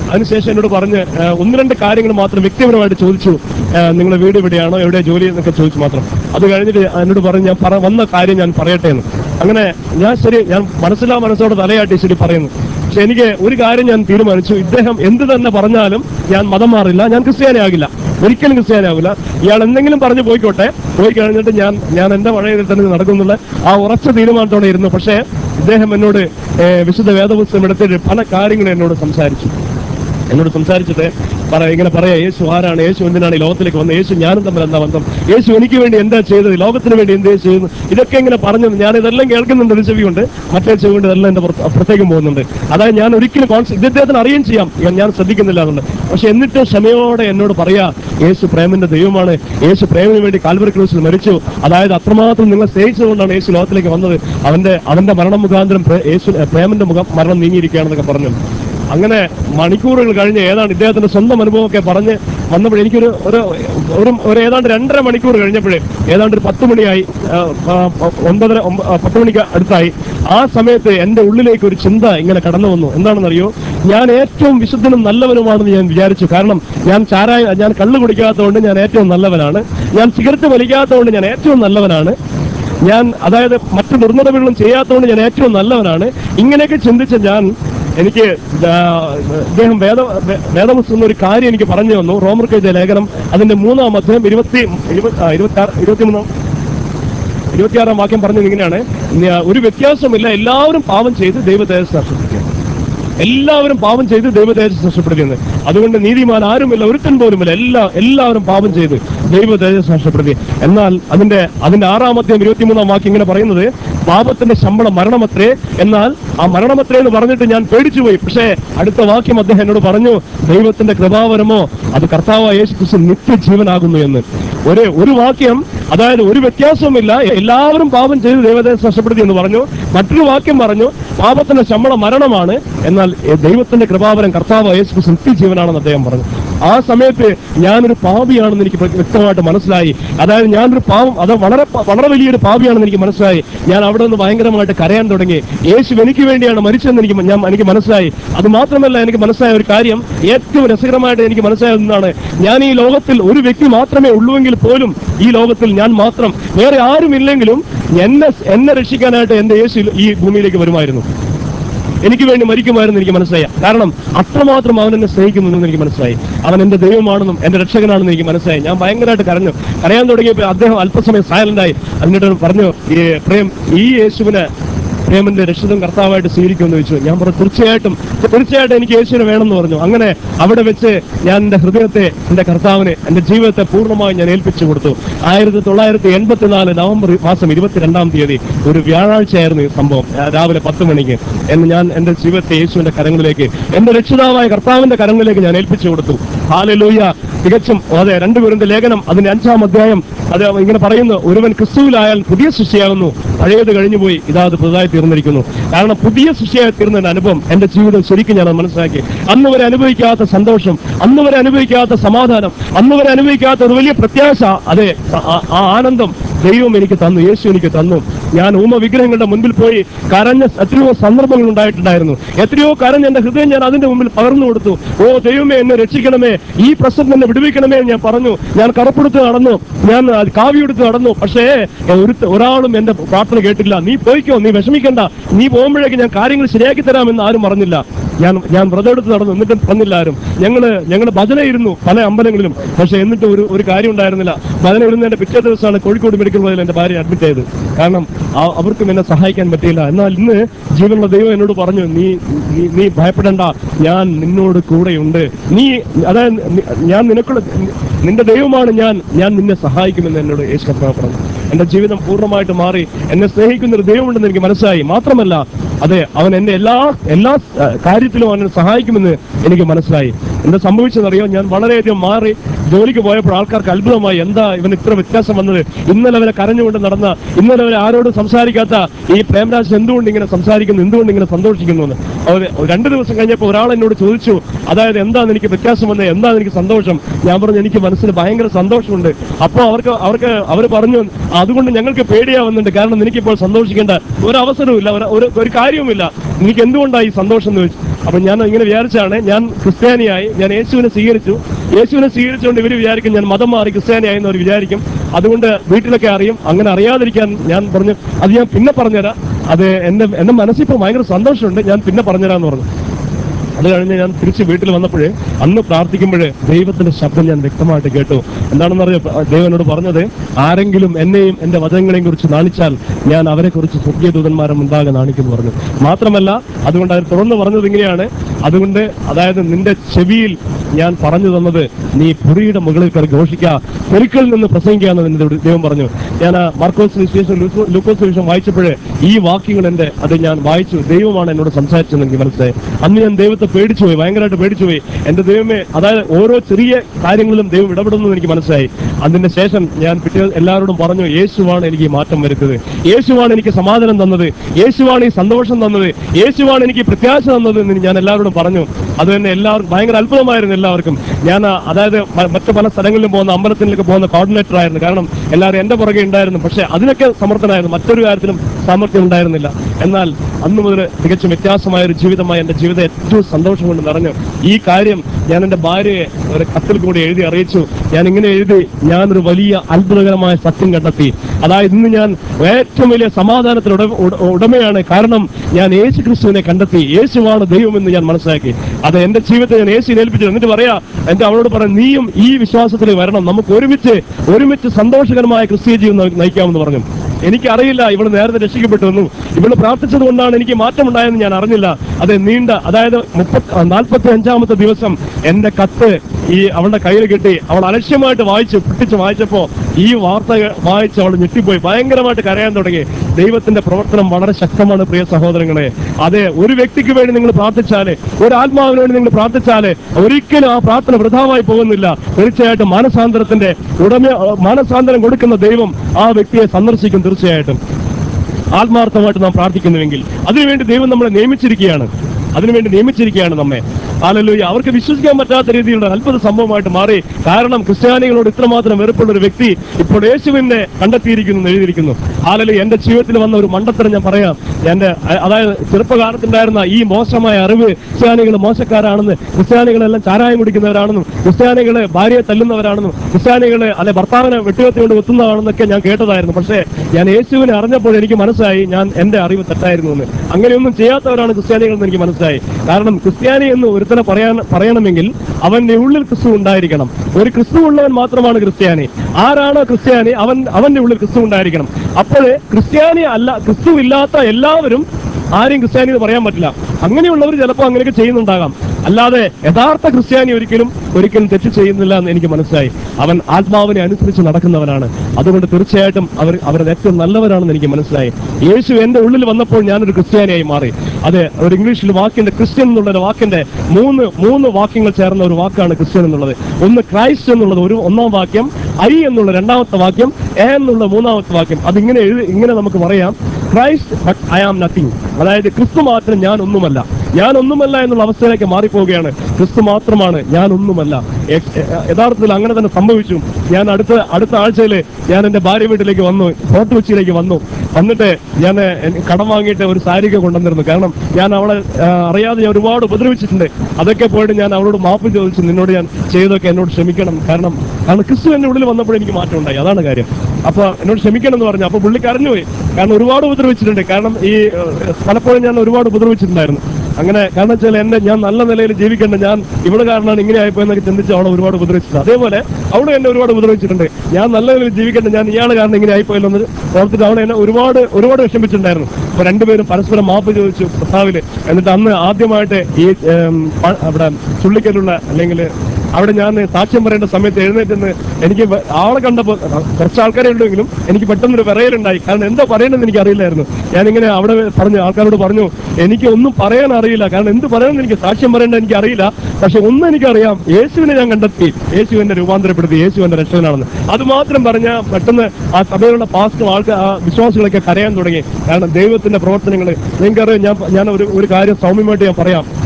അതിനുശേഷം എന്നോട് പറഞ്ഞ് ആ, ഒന്ന് രണ്ട് കാര്യങ്ങൾ മാത്രം വ്യക്തിപരമായിട്ട് ചോദിച്ചു ആ, നിങ്ങളുടെ വീട് എവിടെയാണോ എവിടെ ജോലി എന്നൊക്കെ ചോദിച്ചു മാത്രം അത് കഴിഞ്ഞിട്ട് എന്നോട് പറഞ്ഞ് ഞാൻ പറ വന്ന കാര്യം ഞാൻ പറയട്ടെ എന്ന് അങ്ങനെ ഞാൻ ശരി ഞാൻ മനസ്സിലാ മനസ്സോടെ തലയാട്ടി ശരി പറയുന്നു പക്ഷെ എനിക്ക് ഒരു കാര്യം ഞാൻ തീരുമാനിച്ചു ഇദ്ദേഹം എന്ത് തന്നെ പറഞ്ഞാലും ഞാൻ മതം മാറില്ല ഞാൻ ക്രിസ്ത്യാനിയാകില്ല ഒരിക്കലും ക്രിസ്ത്യാനിയാവില്ല ഇയാൾ എന്തെങ്കിലും പറഞ്ഞു പോയിക്കോട്ടെ പോയി കഴിഞ്ഞിട്ട് ഞാൻ ഞാൻ എന്റെ പഴയ തന്നെ നടക്കുന്നുള്ള ആ ഉറച്ച തീരുമാനത്തോടെ ഇരുന്നു പക്ഷേ ഇദ്ദേഹം എന്നോട് ഏഹ്, വിശുദ്ധ വേദപുസ്തകം എടുത്തിട്ട് പല കാര്യങ്ങളും എന്നോട് സംസാരിച്ചു എന്നോട് സംസാരിച്ചിട്ട് പറ ഇങ്ങനെ പറയാ യേശു ആരാണ് യേശു എന്തിനാണ് ഈ ലോകത്തിലേക്ക് വന്നത് യേശു ഞാനും തമ്മിൽ എന്താ ബന്ധം യേശു എനിക്ക് വേണ്ടി എന്താ ചെയ്തത് ലോകത്തിന് വേണ്ടി എന്തേ ചെയ്യുന്നു ഇതൊക്കെ ഇങ്ങനെ പറഞ്ഞത് ഞാൻ ഇതെല്ലാം കേൾക്കുന്നുണ്ട് ഒരു ചെവി കൊണ്ട് മറ്റേ ചെവി കൊണ്ട് ഇതെല്ലാം എന്റെ പുറത്ത് അപ്പുറത്തേക്കും പോകുന്നുണ്ട് അതായത് ഞാൻ ഒരിക്കലും കോൺസ് ഇത് ഇദ്ദേഹത്തിന് അറിയാൻ ചെയ്യാം ഞാൻ- ഞാൻ ശ്രദ്ധിക്കുന്നില്ല എന്നുണ്ട് പക്ഷെ എന്നിട്ട് ക്ഷമയോടെ എന്നോട് പറയാ യേശു പ്രേമന്റെ ദൈവമാണ് യേശു പ്രേമിന് വേണ്ടി കാൽവറി ക്രൂസിൽ മരിച്ചു അതായത് അത്രമാത്രം നിങ്ങൾ സ്നേഹിച്ചതുകൊണ്ടാണ് യേശു ലോകത്തിലേക്ക് വന്നത് അവന്റെ അവന്റെ മരണം മുഖാന്തരം പ്രേ- യേശു പ്രേമന്റെ മുഖം മരണം നീങ്ങിയിരിക്കുകയാണെന്നൊക്കെ പറഞ്ഞു അങ്ങനെ മണിക്കൂറുകൾ കഴിഞ്ഞ് ഏതാണ്ട് ഇദ്ദേഹത്തിന്റെ സ്വന്തം അനുഭവമൊക്കെ പറഞ്ഞ് വന്നപ്പോൾ എനിക്കൊരു ഒരു ഒരു ഒരു ഏതാണ്ട് രണ്ടര മണിക്കൂർ കഴിഞ്ഞപ്പോഴേ ഏതാണ്ട് ഒരു പത്ത് മണിയായി ആ, ആ, ഒമ്പതര ഒമ്പ- ആ, പത്ത് മണിക്ക് അടുത്തായി ആ സമയത്ത് എന്റെ ഉള്ളിലേക്ക് ഒരു ചിന്ത ഇങ്ങനെ കടന്നു വന്നു എന്താണെന്നറിയോ ഞാൻ ഏറ്റവും വിശുദ്ധനും നല്ലവനുമാണെന്ന് ഞാൻ വിചാരിച്ചു കാരണം ഞാൻ ചാരായ ഞാൻ കള്ളു കുടിക്കാത്തതുകൊണ്ട് ഞാൻ ഏറ്റവും നല്ലവനാണ് ഞാൻ സിഗരറ്റ് വലിക്കാത്തതുകൊണ്ട് ഞാൻ ഏറ്റവും നല്ലവനാണ് ഞാൻ അതായത് മറ്റു ദുർനടവുകളും ചെയ്യാത്തതുകൊണ്ട് ഞാൻ ഏറ്റവും നല്ലവനാണ് ഇങ്ങനെയൊക്കെ ചിന്തിച്ച ഞാൻ എനിക്ക് ദാ, ഇദ്ദേഹം വേദ വേ- വേദപുസ്തകം ഒരു കാര്യം എനിക്ക് പറഞ്ഞു തന്നു റോമർക്ക് എഴുതിയ ലേഖനം അതിന്റെ മൂന്നാം അധ്യായം ഇരുപത്തി ഇരുപത്തി ഇരുപത്തി ആറ് ഇരുപത്തിമൂന്നാം ഇരുപത്തിയാറാം വാക്യം പറഞ്ഞത് ഇങ്ങനെയാണ് ന- ഒരു വ്യത്യാസമില്ല എല്ലാവരും പാപം ചെയ്ത് ദൈവതേജസ് നഷ്ടപ്പെടുത്തുക എല്ലാവരും പാപം ചെയ്ത് ദൈവതേജസ് നഷ്ടപ്പെടുത്തിയെന്ന് അതുകൊണ്ട് നീതിമാൻ ആരുമില്ല ഒരുത്തൻ പോലുമില്ല എല്ലാ എല്ലാവരും പാപം ചെയ്ത് ദൈവ തേജസ് നഷ്ടപ്പെടുത്തി എന്നാൽ അതിന്റെ അതിന്റെ ആറാമത്തെയും ഇരുപത്തിമൂന്നാം വാക്യം ഇങ്ങനെ പറയുന്നത് പാപത്തിന്റെ ശമ്പളം മരണമത്രേ എന്നാൽ ആ മരണമത്രേ എന്ന് പറഞ്ഞിട്ട് ഞാൻ പേടിച്ചുപോയി പക്ഷേ അടുത്ത വാക്യം അദ്ദേഹം എന്നോട് പറഞ്ഞു ദൈവത്തിന്റെ കൃപാവരമോ അത് കർത്താവ് യേശു ക്രിസ്തു നിത്യജീവനാകുന്നു എന്ന് ഒരു ഒരു വാക്യം അതായത് ഒരു വ്യത്യാസവുമില്ല എല്ലാവരും പാപം ചെയ്ത് ദൈവത്തെ നഷ്ടപ്പെടുത്തി എന്ന് പറഞ്ഞു മറ്റൊരു വാക്യം പറഞ്ഞു പാപത്തിന്റെ ശമ്പളം മരണമാണ് എന്നാൽ എ, ദൈവത്തിന്റെ കൃപാവരം കർത്താവ് യേശു ക്രിസ്തു നിത്യജീവനാണെന്ന് അദ്ദേഹം പറഞ്ഞു ആ സമയത്ത് ഞാനൊരു പാപിയാണെന്ന് എനിക്ക് വ്യക്തമായിട്ട് മനസ്സിലായി അതായത് ഞാനൊരു പാവം അത് വളരെ പ- വളരെ വലിയൊരു പാപിയാണെന്ന് എനിക്ക് മനസ്സിലായി ഞാൻ അവിടെ നിന്ന് ഭയങ്കരമായിട്ട് കരയാൻ തുടങ്ങി യേശു എനിക്ക് വേണ്ടിയാണ് മരിച്ചതെന്ന് എനിക്ക് ഞാൻ എനിക്ക് മനസ്സിലായി അത് മാത്രമല്ല എനിക്ക് മനസ്സിലായ ഒരു കാര്യം ഏറ്റവും രസകരമായിട്ട് എനിക്ക് മനസ്സിലായതെന്നാണ് ഞാൻ ഈ ലോകത്തിൽ ഒരു വ്യക്തി മാത്രമേ ഉള്ളുവെങ്കിൽ പോലും ഈ ലോകത്തിൽ ഞാൻ മാത്രം വേറെ ആരുമില്ലെങ്കിലും എന്നെ എന്നെ രക്ഷിക്കാനായിട്ട് എന്റെ യേശു ഈ ഭൂമിയിലേക്ക് വരുമായിരുന്നു എനിക്ക് വേണ്ടി മരിക്കുമായിരുന്നു എനിക്ക് മനസ്സിലായി കാരണം അത്രമാത്രം അവൻ എന്നെ സ്നേഹിക്കുന്നു എന്ന് എനിക്ക് മനസ്സിലായി അവൻ എന്റെ ദൈവമാണെന്നും എന്റെ രക്ഷകനാണെന്നും എനിക്ക് മനസ്സിലായി ഞാൻ ഭയങ്കരമായിട്ട് കരഞ്ഞു കരയാൻ തുടങ്ങിയപ്പോൾ അദ്ദേഹം അല്പസമയം സൈലന്റായി എന്നിട്ട് പറഞ്ഞു ഈ പ്രേം ഈ യേശുവിനെ പ്രേമന്റെ രക്ഷിതം കർത്താവായിട്ട് സ്വീകരിക്കുമെന്ന് ചോദിച്ചു ഞാൻ പറഞ്ഞു തീർച്ചയായിട്ടും തീർച്ചയായിട്ടും എനിക്ക് യേശുവിനെ വേണമെന്ന് പറഞ്ഞു അങ്ങനെ അവിടെ വെച്ച് ഞാൻ എന്റെ ഹൃദയത്തെ എന്റെ കർത്താവിനെ എന്റെ ജീവിതത്തെ പൂർണ്ണമായി ഞാൻ ഏൽപ്പിച്ചു കൊടുത്തു ആയിരത്തി തൊള്ളായിരത്തി എൺപത്തിനാല് നവംബർ മാസം ഇരുപത്തിരണ്ടാം തീയതി ഒരു വ്യാഴാഴ്ചയായിരുന്നു ഈ സംഭവം ആ, രാവിലെ പത്ത് മണിക്ക് എന്ന് ഞാൻ എന്റെ ജീവിതത്തെ യേശുവിന്റെ കരങ്ങളിലേക്ക് എന്റെ രക്ഷിതാവായ കർത്താവിന്റെ കരങ്ങളിലേക്ക് ഞാൻ ഏൽപ്പിച്ചു കൊടുത്തു ഹാലലൂയ തികച്ചും അതെ രണ്ടുപേരുടെ ലേഖനം അതിന്റെ അഞ്ചാം അധ്യായം അത് ഇങ്ങനെ പറയുന്നു ഒരുവൻ ക്രിസ്തുവിലായാൽ പുതിയ സൃഷ്ടിയാകുന്നു പഴയത് കഴിഞ്ഞുപോയി ഇതാ അത് പുതുതായി തീർന്നിരിക്കുന്നു കാരണം പുതിയ സൃഷ്ടിയായി തീർന്ന ഒരു അനുഭവം എന്റെ ജീവിതം ശരിക്കും ഞാൻ അത് മനസ്സിലാക്കി അന്ന് വരെ അനുഭവിക്കാത്ത സന്തോഷം അന്ന് വരെ അനുഭവിക്കാത്ത സമാധാനം അന്ന് വരെ അനുഭവിക്കാത്ത ഒരു വലിയ പ്രത്യാശ അതെ ആ- ആ ആനന്ദം ദൈവം എനിക്ക് തന്നു യേശു എനിക്ക് തന്നു ഞാൻ ഊമ വിഗ്രഹങ്ങളുടെ മുൻപിൽ പോയി കരഞ്ഞ എത്രയോ സന്ദർഭങ്ങൾ ഉണ്ടായിട്ടുണ്ടായിരുന്നു എത്രയോ കരഞ്ഞ എന്റെ ഹൃദയം ഞാൻ അതിന്റെ മുമ്പിൽ പകർന്നു കൊടുത്തു ഓ ദൈവമേ എന്നെ രക്ഷിക്കണമേ ഈ പ്രശ്നം എന്നെ വിടുവിക്കണമേ എന്ന് ഞാൻ പറഞ്ഞു ഞാൻ കറപ്പെടുത്ത് നടന്നു ഞാൻ അത് കാവ്യെടുത്ത് നടന്നു പക്ഷേ ഒരു ഒരാളും എന്റെ പ്രാർത്ഥന കേട്ടില്ല നീ പോയിക്കോ നീ വിഷമിക്കണ്ട നീ പോകുമ്പോഴേക്ക് ഞാൻ കാര്യങ്ങൾ ശരിയാക്കി തരാമെന്ന് ആരും പറഞ്ഞില്ല ഞാൻ ഞാൻ വ്രതം എടുത്ത് നടന്നു എന്നിട്ടും പറഞ്ഞില്ല ആരും ഞങ്ങള് ഞങ്ങള് ഭജന ഇരുന്നു പല അമ്പലങ്ങളിലും പക്ഷെ എന്നിട്ട് ഒരു ഒരു കാര്യം ഉണ്ടായിരുന്നില്ല ഭജന ഇരുന്നതിന്റെ പിറ്റേ ദിവസമാണ് കോഴിക്കോട് മെഡിക്കൽ കോളേജിൽ എന്റെ ഭാര്യ അഡ്മിറ്റ് ചെയ്തത് കാരണം ആ- അവർക്കും എന്നെ സഹായിക്കാൻ പറ്റിയില്ല എന്നാൽ ഇന്ന് ജീവനുള്ള ദൈവം എന്നോട് പറഞ്ഞു നീ നീ- നീ ഭയപ്പെടേണ്ട ഞാൻ നിന്നോട് കൂടെയുണ്ട് നീ അതായത് നി- ഞാൻ നിനക്കുള്ള നിന്റെ ദൈവമാണ് ഞാൻ ഞാൻ നിന്നെ സഹായിക്കുമെന്ന് എന്നോട് യേശു കർത്താവ് പറഞ്ഞു എന്റെ ജീവിതം പൂർണ്ണമായിട്ട് മാറി എന്നെ സ്നേഹിക്കുന്ന ഒരു ദൈവമുണ്ടെന്ന് എനിക്ക് മനസ്സിലായി മാത്രമല്ല അതെ അവൻ എന്നെ എല്ലാ എല്ലാ ആ, കാര്യത്തിലും അവനെ സഹായിക്കുമെന്ന് എനിക്ക് മനസ്സിലായി എന്താ സംഭവിച്ചതറിയോ ഞാൻ വളരെയധികം മാറി ജോലിക്ക് പോയപ്പോൾ ആൾക്കാർക്ക് അത്ഭുതമായി എന്താ ഇവൻ ഇത്ര വ്യത്യാസം വന്നത് ഇന്നലെ അവരെ കരഞ്ഞുകൊണ്ട് നടന്ന ഇന്നലെ അവരെ ആരോടും സംസാരിക്കാത്ത ഈ പ്രേംരാജ് എന്തുകൊണ്ട് ഇങ്ങനെ സംസാരിക്കുന്നു എന്തുകൊണ്ട് ഇങ്ങനെ സന്തോഷിക്കുന്നു എന്ന് അവർ രണ്ടു ദിവസം കഴിഞ്ഞപ്പോൾ ഒരാൾ എന്നോട് ചോദിച്ചു അതായത് എന്താണ് എനിക്ക് വ്യത്യാസം വന്നത് എന്താണ് എനിക്ക് സന്തോഷം ഞാൻ പറഞ്ഞു എനിക്ക് മനസ്സിൽ ഭയങ്കര സന്തോഷമുണ്ട് അപ്പോൾ അവർക്ക് അവർക്ക് അവർ പറഞ്ഞു അതുകൊണ്ട് ഞങ്ങൾക്ക് പേടിയാവുന്നുണ്ട് കാരണം എനിക്കിപ്പോൾ സന്തോഷിക്കേണ്ട ഒരു അവസരവുമില്ല ഒരു- ഒരു ഒരു കാര്യവുമില്ല എനിക്ക് എന്തുകൊണ്ടാണ് ഈ സന്തോഷം എന്ന് ചോദിച്ചു അപ്പൊ ഞാൻ ഇങ്ങനെ വിചാരിച്ചാണ് ഞാൻ ക്രിസ്ത്യാനിയായി ഞാൻ യേശുവിനെ സ്വീകരിച്ചു യേശുവിനെ സ്വീകരിച്ചുകൊണ്ട് ഇവർ വിചാരിക്കും ഞാൻ മതം മാറി ക്രിസ്ത്യാനിയായി എന്ന് അവർ വിചാരിക്കും അതുകൊണ്ട് വീട്ടിലൊക്കെ അറിയും അങ്ങനെ അറിയാതിരിക്കാൻ ഞാൻ പറഞ്ഞു അത് ഞാൻ പിന്നെ പറഞ്ഞുതരാം അത് എന്റെ എന്റെ മനസ്സിൽ ഇപ്പോൾ ഭയങ്കര സന്തോഷമുണ്ട് ഞാൻ പിന്നെ പറഞ്ഞുതരാന്ന് പറഞ്ഞു അത് കഴിഞ്ഞ് ഞാൻ തിരിച്ച് വീട്ടിൽ വന്നപ്പോഴേ അന്ന് പ്രാർത്ഥിക്കുമ്പോഴേ ദൈവത്തിന്റെ ശബ്ദം ഞാൻ വ്യക്തമായിട്ട് കേട്ടു എന്താണെന്ന് അറിയോ ദൈവനോട് പറഞ്ഞത് ആരെങ്കിലും എന്നെയും എന്റെ വചനങ്ങളെയും കുറിച്ച് നാണിച്ചാൽ ഞാൻ അവരെ കുറിച്ച് സ്വർഗീയദൂതന്മാരെ മുൻപാകെ നാണിക്കുന്നു പറഞ്ഞു മാത്രമല്ല അതുകൊണ്ട് അത് തുറന്നു പറഞ്ഞത് ഇങ്ങനെയാണ് അതുകൊണ്ട് അതായത് നിന്റെ ചെവിയിൽ ഞാൻ പറഞ്ഞു തന്നത് നീ പുറിയുടെ മുകളിൽ കയറി ഘോഷിക്കുക പെരുക്കളിൽ നിന്ന് പ്രസംഗിക്കാന്ന് നിന്റെ ദൈവം പറഞ്ഞു ഞാൻ ആ മാർക്കോസ് വിശേഷം ലൂക്കോസ് വിശേഷം വായിച്ചപ്പോഴേ ഈ വാക്യങ്ങൾ എന്റെ അത് ഞാൻ വായിച്ചു ദൈവമാണ് എന്നോട് സംസാരിച്ചത് എനിക്ക് മനസ്സിലായി അന്ന് ഞാൻ ദൈവത്തെ പേടിച്ചു പോയി ഭയങ്കരമായിട്ട് പേടിച്ചു പോയി എന്റെ ദൈവമേ അതായത് ഓരോ ചെറിയ കാര്യങ്ങളിലും ദൈവം ഇടപെടുന്നു എനിക്ക് മനസ്സിലായി അതിന്റെ ശേഷം ഞാൻ പിറ്റേ എല്ലാവരോടും പറഞ്ഞു യേശുവാണ് എനിക്ക് ഈ മാറ്റം വരുത്തത് യേശുവാണ് എനിക്ക് സമാധാനം തന്നത് യേശുവാണ് ഈ സന്തോഷം തന്നത് യേശുവാണ് എനിക്ക് ഈ പ്രത്യാശ തന്നത് എന്ന് ഞാൻ എല്ലാവരോടും പറഞ്ഞു അത് തന്നെ എല്ലാവർക്കും ഭയങ്കര അത്ഭുതമായിരുന്നു എല്ലാവർക്കും ഞാൻ ആ, അതായത് മ- മറ്റു പല സ്ഥലങ്ങളിലും പോകുന്ന അമ്പലത്തിലൊക്കെ പോകുന്ന കോർഡിനേറ്റർ ആയിരുന്നു കാരണം എല്ലാവരും എന്റെ പുറകെ ഉണ്ടായിരുന്നു പക്ഷെ അതിനൊക്കെ സമർത്ഥനായിരുന്നു മറ്റൊരു കാര്യത്തിലും സാമർത്ഥ്യം ഉണ്ടായിരുന്നില്ല എന്നാൽ അന്ന് മുതൽ തികച്ചും വ്യത്യാസമായ ഒരു ജീവിതമായി എന്റെ ജീവിതം ഏറ്റവും സന്തോഷം കൊണ്ട് നിറഞ്ഞു ഈ കാര്യം ഞാൻ എന്റെ ഭാര്യയെ ഒരു കത്തിൽ കൂടി എഴുതി അറിയിച്ചു ഞാൻ ഇങ്ങനെ എഴുതി ഞാനൊരു വലിയ അത്ഭുതകരമായ സത്യം കണ്ടെത്തി അതായത് ഇന്ന് ഞാൻ ഏറ്റവും വലിയ സമാധാനത്തിന് ഉട- ഉട- ഉടമയാണ് കാരണം ഞാൻ യേശു ക്രിസ്തുവിനെ കണ്ടെത്തി യേശുവാണ് ദൈവമെന്ന് ഞാൻ മനസ്സിലാക്കി അത് എന്റെ ജീവിതത്തെ ഞാൻ യേശുവിനെ ഏൽപ്പിച്ചു എന്നിട്ട് പറയാ എന്റെ അവളോട് പറയാം നീയും ഈ വിശ്വാസത്തിൽ വരണം നമുക്ക് ഒരുമിച്ച് ഒരുമിച്ച് സന്തോഷകരമായ ക്രിസ്തീയ ജീവിതം നയി- നയിക്കാമെന്ന് പറഞ്ഞു എനിക്കറിയില്ല ഇവള് നേരത്തെ രക്ഷിക്കപ്പെട്ടു ഇവള് പ്രാർത്ഥിച്ചത് കൊണ്ടാണ് എനിക്ക് മാറ്റമുണ്ടായെന്ന് ഞാൻ അറിഞ്ഞില്ല അത് നീണ്ട അതായത് മുപ്പത്തി നാൽപ്പത്തി അഞ്ചാമത്തെ ദിവസം എന്റെ കത്ത് ഈ അവളുടെ കയ്യിൽ കിട്ടി അവൾ അലക്ഷ്യമായിട്ട് വായിച്ചു പൊട്ടിച്ച് വായിച്ചപ്പോ ഈ വാർത്ത വായിച്ച് അവൾ ഞെട്ടിപ്പോയി ഭയങ്കരമായിട്ട് കരയാൻ തുടങ്ങി ദൈവത്തിന്റെ പ്രവർത്തനം വളരെ ശക്തമാണ് പ്രിയ സഹോദരങ്ങളെ അതെ ഒരു വ്യക്തിക്ക് വേണ്ടി നിങ്ങൾ പ്രാർത്ഥിച്ചാല് ഒരു ആത്മാവിന് വേണ്ടി നിങ്ങൾ പ്രാർത്ഥിച്ചാല് ഒരിക്കലും ആ പ്രാർത്ഥന വൃഥാവായി പോകുന്നില്ല തീർച്ചയായിട്ടും മാനസാന്തരത്തിന്റെ ഉടമ മാനസാന്തരം കൊടുക്കുന്ന ദൈവം ആ വ്യക്തിയെ സന്ദർശിക്കും തീർച്ചയായിട്ടും ആത്മാർത്ഥമായിട്ട് നാം പ്രാർത്ഥിക്കുന്നുവെങ്കിൽ അതിനുവേണ്ടി ദൈവം നമ്മളെ നിയമിച്ചിരിക്കുകയാണ് അതിനുവേണ്ടി നിയമിച്ചിരിക്കുകയാണ് നമ്മെ ആലല്ലൂയ അവർക്ക് വിശ്വസിക്കാൻ പറ്റാത്ത രീതിയിലുള്ള അത്ഭുത സംഭവമായിട്ട് മാറി കാരണം ക്രിസ്ത്യാനികളോട് ഇത്രമാത്രം വെറുപ്പുള്ള ഒരു വ്യക്തി ഇപ്പോൾ യേശുവിനെ കണ്ടെത്തിയിരിക്കുന്നു എന്ന് എഴുതിയിരിക്കുന്നു ആലലു എന്റെ ജീവിതത്തിൽ വന്ന ഒരു മണ്ടത്തരം ഞാൻ പറയാം എന്റെ അ- അതായത് ചെറുപ്പകാലത്തുണ്ടായിരുന്ന ഈ മോശമായ അറിവ് ക്രിസ്ത്യാനികൾ മോശക്കാരാണെന്ന് ക്രിസ്ത്യാനികളെല്ലാം ചാരായം കുടിക്കുന്നവരാണെന്നും ക്രിസ്ത്യാനികളെ ഭാര്യയെ തല്ലുന്നവരാണെന്നും ക്രിസ്ത്യാനികളെ അല്ലെ ഭർത്താവിനെ വെട്ടുകത്തി കൊണ്ട് കുത്തുന്നതാണെന്നൊക്കെ ഞാൻ കേട്ടതായിരുന്നു പക്ഷേ ഞാൻ യേശുവിനെ അറിഞ്ഞപ്പോൾ എനിക്ക് മനസ്സിലായി ഞാൻ എന്റെ അറിവ് തെറ്റായിരുന്നു എന്ന് അങ്ങനെയൊന്നും ചെയ്യാത്തവരാണ് ക്രിസ്ത്യാനികൾ എന്ന് എനിക്ക് മനസ്സിലായി കാരണം ക്രിസ്ത്യാനി എന്ന് ഒരുത്തനെ പറയാൻ പറയണമെങ്കിൽ അവന്റെ ഉള്ളിൽ ക്രിസ്തു ഉണ്ടായിരിക്കണം ഒരു ക്രിസ്തു ഉള്ളവൻ മാത്രമാണ് ക്രിസ്ത്യാനി ആരാണോ ക്രിസ്ത്യാനി അവൻ അവന്റെ ഉള്ളിൽ ക്രിസ്തു ഉണ്ടായിരിക്കണം അപ്പോഴേ ക്രിസ്ത്യാനി അല്ല ക്രിസ്തു ഇല്ലാത്ത എല്ലാവരും ആരെയും ക്രിസ്ത്യാനി എന്ന് പറയാൻ പറ്റില്ല അങ്ങനെയുള്ളവർ ചിലപ്പോൾ അങ്ങനെയൊക്കെ ചെയ്യുന്നുണ്ടാകാം അല്ലാതെ യഥാർത്ഥ ക്രിസ്ത്യാനി ഒരിക്കലും ഒരിക്കലും തെറ്റ് ചെയ്യുന്നില്ല എന്ന് എനിക്ക് മനസ്സിലായി അവൻ ആത്മാവിനെ അനുസരിച്ച് നടക്കുന്നവനാണ് അതുകൊണ്ട് തീർച്ചയായിട്ടും അവർ അവരുടെ ഏറ്റവും നല്ലവരാണെന്ന് എനിക്ക് മനസ്സിലായി യേശു എന്റെ ഉള്ളിൽ വന്നപ്പോൾ ഞാനൊരു ക്രിസ്ത്യാനിയായി മാറി അത് ഒരു ഇംഗ്ലീഷിൽ വാക്കിന്റെ ക്രിസ്ത്യൻ എന്നുള്ള ഒരു വാക്കിന്റെ മൂന്ന് മൂന്ന് വാക്യങ്ങൾ ചേർന്ന ഒരു വാക്കാണ് ക്രിസ്ത്യൻ എന്നുള്ളത് ഒന്ന് ക്രൈസ്റ്റ് എന്നുള്ളത് ഒരു ഒന്നാം വാക്യം ഐ എന്നുള്ള രണ്ടാമത്തെ വാക്യം എ എന്നുള്ള മൂന്നാമത്തെ വാക്യം അതിങ്ങനെ എഴുതി ഇങ്ങനെ നമുക്ക് പറയാം Christ but I am nothing അതായത് ക്രിസ്തു മാത്രം ഞാൻ ഒന്നുമല്ല ഞാൻ ഒന്നുമല്ല എന്നുള്ള അവസ്ഥയിലേക്ക് മാറിപ്പോവുകയാണ് ക്രിസ്തു മാത്രമാണ് ഞാൻ ഒന്നുമല്ല എ- എ- യഥാർത്ഥത്തിൽ അങ്ങനെ തന്നെ സംഭവിച്ചു ഞാൻ അടുത്ത അടുത്ത ആഴ്ചയിൽ ഞാൻ എന്റെ ഭാര്യ വീട്ടിലേക്ക് വന്നു ഫോർട്ട് കൊച്ചിയിലേക്ക് വന്നു വന്നിട്ട് ഞാൻ എൻ- കടം വാങ്ങിയിട്ട് ഒരു സാരിക കൊണ്ടുവന്നിരുന്നു കാരണം ഞാൻ അവളെ ആ, അറിയാതെ ഞാൻ ഒരുപാട് ഉപദ്രവിച്ചിട്ടുണ്ട് അതൊക്കെ പോയിട്ട് ഞാൻ അവളോട് മാപ്പ് ചോദിച്ചു നിന്നോട് ഞാൻ ചെയ്തൊക്കെ എന്നോട് ക്ഷമിക്കണം കാരണം കാരണം ക്രിസ്തു എന്റെ ഉള്ളിൽ വന്നപ്പോൾ എനിക്ക് മാറ്റം ഉണ്ടായി അതാണ് കാര്യം അപ്പൊ എന്നോട് ക്ഷമിക്കണം എന്ന് പറഞ്ഞു അപ്പൊ പുള്ളി കരഞ്ഞുപോയി കാരണം ഒരുപാട് ഉപദ്രവിച്ചിട്ടുണ്ട് കാരണം ഈ ഏഹ്, പലപ്പോഴും ഞാൻ ഒരുപാട് ഉപദ്രവിച്ചിട്ടുണ്ടായിരുന്നു അങ്ങനെ കാരണം വെച്ചാൽ എന്നെ ഞാൻ നല്ല നിലയിൽ ജീവിക്കേണ്ട ഞാൻ ഇവിടെ കാരണമാണ് ഇങ്ങനെ ആയിപ്പോ എന്നൊക്കെ ചിന്തിച്ച് അവളെ ഒരുപാട് ഉപദ്രവിച്ചിട്ടുണ്ട് അതേപോലെ അവളും എന്നെ ഒരുപാട് ഉപദ്രവിച്ചിട്ടുണ്ട് ഞാൻ നല്ല നിലയിൽ ജീവിക്കേണ്ട ഞാൻ ഇയാൾ കാരണം ഇങ്ങനെ ആയിപ്പോയല്ലോ എന്ന് ഓർത്തിട്ട് അവളെ എന്നെ ഒരുപാട് ഒരുപാട് വിഷമിച്ചിട്ടുണ്ടായിരുന്നു അപ്പൊ രണ്ടുപേരും പരസ്പരം മാപ്പ് ചോദിച്ചു ഭർത്താവില് എന്നിട്ട് അന്ന് ആദ്യമായിട്ട് ഈ ഏം, പ- അവിടെ ചുള്ളിക്കലുള്ള അല്ലെങ്കിൽ അവിടെ ഞാൻ സാക്ഷ്യം പറയേണ്ട സമയത്ത് എഴുന്നേറ്റെന്ന് എനിക്ക് വ- ആളെ കണ്ടപ്പോൾ കുറച്ച് ആൾക്കാരെ ഉണ്ടെങ്കിലും എനിക്ക് പെട്ടെന്നൊരു വിറയലുണ്ടായി കാരണം എന്താ പറയണമെന്ന് എനിക്ക് അറിയില്ലായിരുന്നു ഞാനിങ്ങനെ അവിടെ പറഞ്ഞു ആൾക്കാരോട് പറഞ്ഞു എനിക്ക് ഒന്നും പറയാൻ അറിയില്ല കാരണം എന്ത് പറയണമെന്ന് എനിക്ക് സാക്ഷ്യം പറയേണ്ട എനിക്ക് അറിയില്ല പക്ഷെ ഒന്നും എനിക്കറിയാം യേശുവിനെ ഞാൻ കണ്ടെത്തി യേശു എന്നെ രൂപാന്തരപ്പെടുത്തി യേശു എന്റെ രക്ഷകനാണെന്ന് അത് മാത്രം പറഞ്ഞ പെട്ടെന്ന് ആ സഭയിലുള്ള പാസ്റ്റും ആൾക്കാർ ആ വിശ്വാസികളൊക്കെ കരയാൻ തുടങ്ങി കാരണം ദൈവത്തിന്റെ പ്രവർത്തനങ്ങൾ നിങ്ങൾക്കറിയാം ഞാൻ ഞാൻ ഒരു ഒരു കാര്യം സൗമ്യമായിട്ട് ഞാൻ പറയാം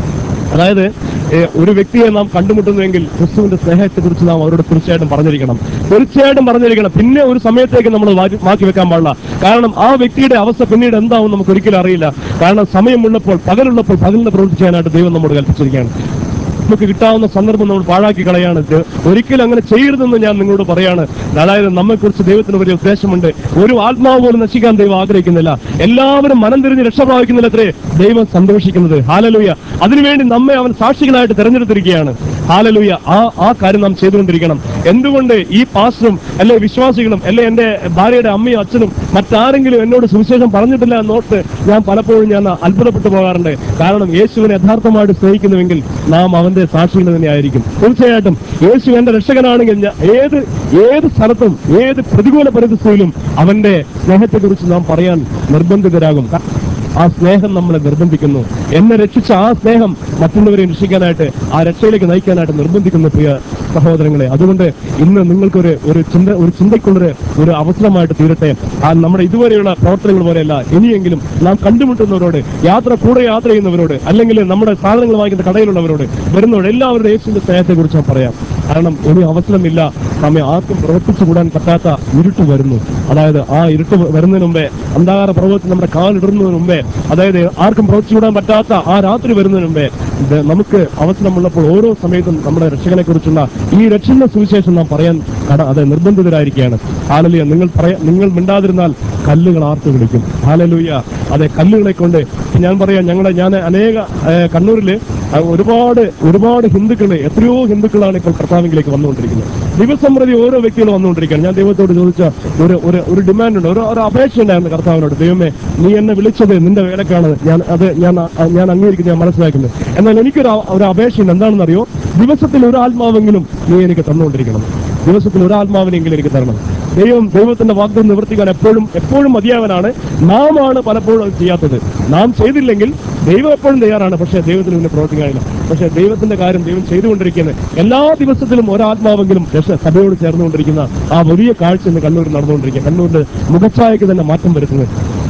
അതായത് ഏഹ്, ഒരു വ്യക്തിയെ നാം കണ്ടുമുട്ടുന്നുവെങ്കിൽ ക്രിസ്തുവിന്റെ സ്നേഹത്തെക്കുറിച്ച് നാം അവരോട് തീർച്ചയായിട്ടും പറഞ്ഞിരിക്കണം തീർച്ചയായിട്ടും പറഞ്ഞിരിക്കണം പിന്നെ ഒരു സമയത്തേക്ക് നമ്മൾ മാറ്റി മാറ്റി വെക്കാൻ പാടില്ല കാരണം ആ വ്യക്തിയുടെ അവസ്ഥ പിന്നീട് എന്താവും നമുക്ക് ഒരിക്കലും അറിയില്ല കാരണം സമയമുള്ളപ്പോൾ പകലുള്ളപ്പോൾ പകലിന് പ്രവർത്തിക്കാനായിട്ട് ദൈവം നമ്മോട് കൽപ്പിച്ചിരിക്കുകയാണ് നമുക്ക് കിട്ടാവുന്ന സന്ദർഭം നമ്മൾ പാഴാക്കി കളയാണ് ഇത് ഒരിക്കലും അങ്ങനെ ചെയ്യരുതെന്ന് ഞാൻ നിങ്ങളോട് പറയാണ് അതായത് നമ്മെക്കുറിച്ച് ദൈവത്തിന് വലിയ ഉദ്ദേശമുണ്ട് ഒരു ആത്മാവ് പോലും നശിക്കാൻ ദൈവം ആഗ്രഹിക്കുന്നില്ല എല്ലാവരും മനം തിരിഞ്ഞ് രക്ഷ പ്രാപിക്കുന്നില്ല അത്രേ ദൈവം സന്തോഷിക്കുന്നത് ഹാലലൂയ അതിനുവേണ്ടി നമ്മെ അവൻ സാക്ഷികളായിട്ട് തെരഞ്ഞെടുത്തിരിക്കുകയാണ് ഹാലലൂയ ആ ആ കാര്യം നാം ചെയ്തുകൊണ്ടിരിക്കണം എന്തുകൊണ്ട് ഈ പാസ്റ്ററും അല്ലെ വിശ്വാസികളും അല്ലെ എന്റെ ഭാര്യയുടെ അമ്മയും അച്ഛനും മറ്റാരെങ്കിലും എന്നോട് സുവിശേഷം പറഞ്ഞിട്ടില്ല എന്നോർത്ത് ഞാൻ പലപ്പോഴും ഞാൻ അത്ഭുതപ്പെട്ടു പോകാറുണ്ട് കാരണം യേശുവിനെ യഥാർത്ഥമായിട്ട് സ്നേഹിക്കുന്നുവെങ്കിൽ നാം അവന്റെ സാക്ഷികൾ തന്നെയായിരിക്കും തീർച്ചയായിട്ടും യേശു എന്റെ രക്ഷകനാണെങ്കിൽ ഞാൻ ഏത് ഏത് സ്ഥലത്തും ഏത് പ്രതികൂല പരിസ്ഥിതിയിലും അവന്റെ സ്നേഹത്തെക്കുറിച്ച് നാം പറയാൻ നിർബന്ധിതരാകും ആ സ്നേഹം നമ്മളെ നിർബന്ധിക്കുന്നു എന്നെ രക്ഷിച്ച ആ സ്നേഹം മറ്റുള്ളവരെ രക്ഷിക്കാനായിട്ട് ആ രക്ഷയിലേക്ക് നയിക്കാനായിട്ട് നിർബന്ധിക്കുന്നു പ്രിയ സഹോദരങ്ങളെ അതുകൊണ്ട് ഇന്ന് നിങ്ങൾക്കൊരു ഒരു ചിന്ത ഒരു ചിന്തയ്ക്കുള്ളൊരു ഒരു അവസരമായിട്ട് തീരട്ടെ ആ നമ്മുടെ ഇതുവരെയുള്ള പ്രവർത്തനങ്ങൾ പോലെയല്ല ഇനിയെങ്കിലും നാം കണ്ടുമുട്ടുന്നവരോട് യാത്ര കൂടെ യാത്ര ചെയ്യുന്നവരോട് അല്ലെങ്കിൽ നമ്മുടെ സാധനങ്ങൾ വാങ്ങിക്കുന്ന കടയിലുള്ളവരോട് വരുന്നവരോട് എല്ലാവരുടെ യേശുവിന്റെ സ്നേഹത്തെ കുറിച്ച് ഞാൻ പറയാം കാരണം ഇനി അവസരമില്ല നമ്മെ ആർക്കും പ്രവർത്തിച്ചു കൂടാൻ പറ്റാത്ത ഇരുട്ട് വരുന്നു അതായത് ആ ഇരുട്ട് വരുന്നതിന് മുമ്പേ അന്ധകാര പ്രവർത്തി നമ്മുടെ കാലിടുന്നതിന് മുമ്പേ അതായത് ആർക്കും പ്രവർത്തിച്ചു കൂടാൻ പറ്റാത്ത ആ രാത്രി വരുന്നതിന് മുമ്പേ ഇത് നമുക്ക് അവസരമുള്ളപ്പോൾ ഓരോ സമയത്തും നമ്മുടെ രക്ഷകനെ കുറിച്ചുള്ള ഈ രക്ഷണ സുവിശേഷം നാം പറയാൻ കട അതെ നിർബന്ധിതരായിരിക്കുകയാണ് ഹാലലുയ നിങ്ങൾ പറയാ നിങ്ങൾ മിണ്ടാതിരുന്നാൽ കല്ലുകൾ ആർത്ത് വിളിക്കും ഹാലലുയ അതെ കല്ലുകളെ കൊണ്ട് ഞാൻ പറയാം ഞങ്ങളുടെ ഞാൻ അനേക ഏഹ്, കണ്ണൂരില് അഹ് ഒരുപാട് ഒരുപാട് ഹിന്ദുക്കള് എത്രയോ ഹിന്ദുക്കളാണ് ഇപ്പോൾ കർത്താവിലേക്ക് വന്നുകൊണ്ടിരിക്കുന്നത് ദിവസം പ്രതി ഓരോ വ്യക്തികൾ വന്നുകൊണ്ടിരിക്കുകയാണ് ഞാൻ ദൈവത്തോട് ചോദിച്ച ഒരു ഒരു ഒരു ഡിമാൻഡ് ഉണ്ട് ഒരു ഒരു അപേക്ഷ ഉണ്ടായിരുന്നു കർത്താവിനോട് ദൈവമേ നീ എന്നെ വിളിച്ചത് നിന്റെ വേലക്കാണ് ഞാൻ അത് ഞാൻ ഞാൻ അംഗീകരിക്കുന്നത് ഞാൻ മനസ്സിലാക്കുന്നത് എന്നാൽ എനിക്കൊരു അ- ഒരു അപേക്ഷയുണ്ട് എന്താണെന്നറിയോ ദിവസത്തിൽ ഒരു ആത്മാവെങ്കിലും നീ എനിക്ക് തന്നുകൊണ്ടിരിക്കണം ദിവസത്തിൽ ഒരു ആത്മാവിനെങ്കിലും എനിക്ക് തരണം ദൈവം ദൈവത്തിന്റെ വാഗ്ദം നിവർത്തിക്കാൻ എപ്പോഴും എപ്പോഴും മതിയാവനാണ് നാം ആണ് പലപ്പോഴും അത് ചെയ്യാത്തത് നാം ചെയ്തില്ലെങ്കിൽ ദൈവം എപ്പോഴും തയ്യാറാണ് പക്ഷേ ദൈവത്തിന് മുന്നേ പ്രവർത്തിക്കാനില്ല പക്ഷേ ദൈവത്തിന്റെ കാര്യം ദൈവം ചെയ്തുകൊണ്ടിരിക്കുന്നത് എല്ലാ ദിവസത്തിലും ഒരാത്മാവെങ്കിലും രക്ഷ സഭയോട് ചേർന്നുകൊണ്ടിരിക്കുന്ന ആ വലിയ കാഴ്ച ഇന്ന് കണ്ണൂരിൽ നടന്നുകൊണ്ടിരിക്കുക കണ്ണൂരിന്റെ മുഖച്ഛായക്ക് തന്നെ മാറ്റം വരുത്തുന്നത്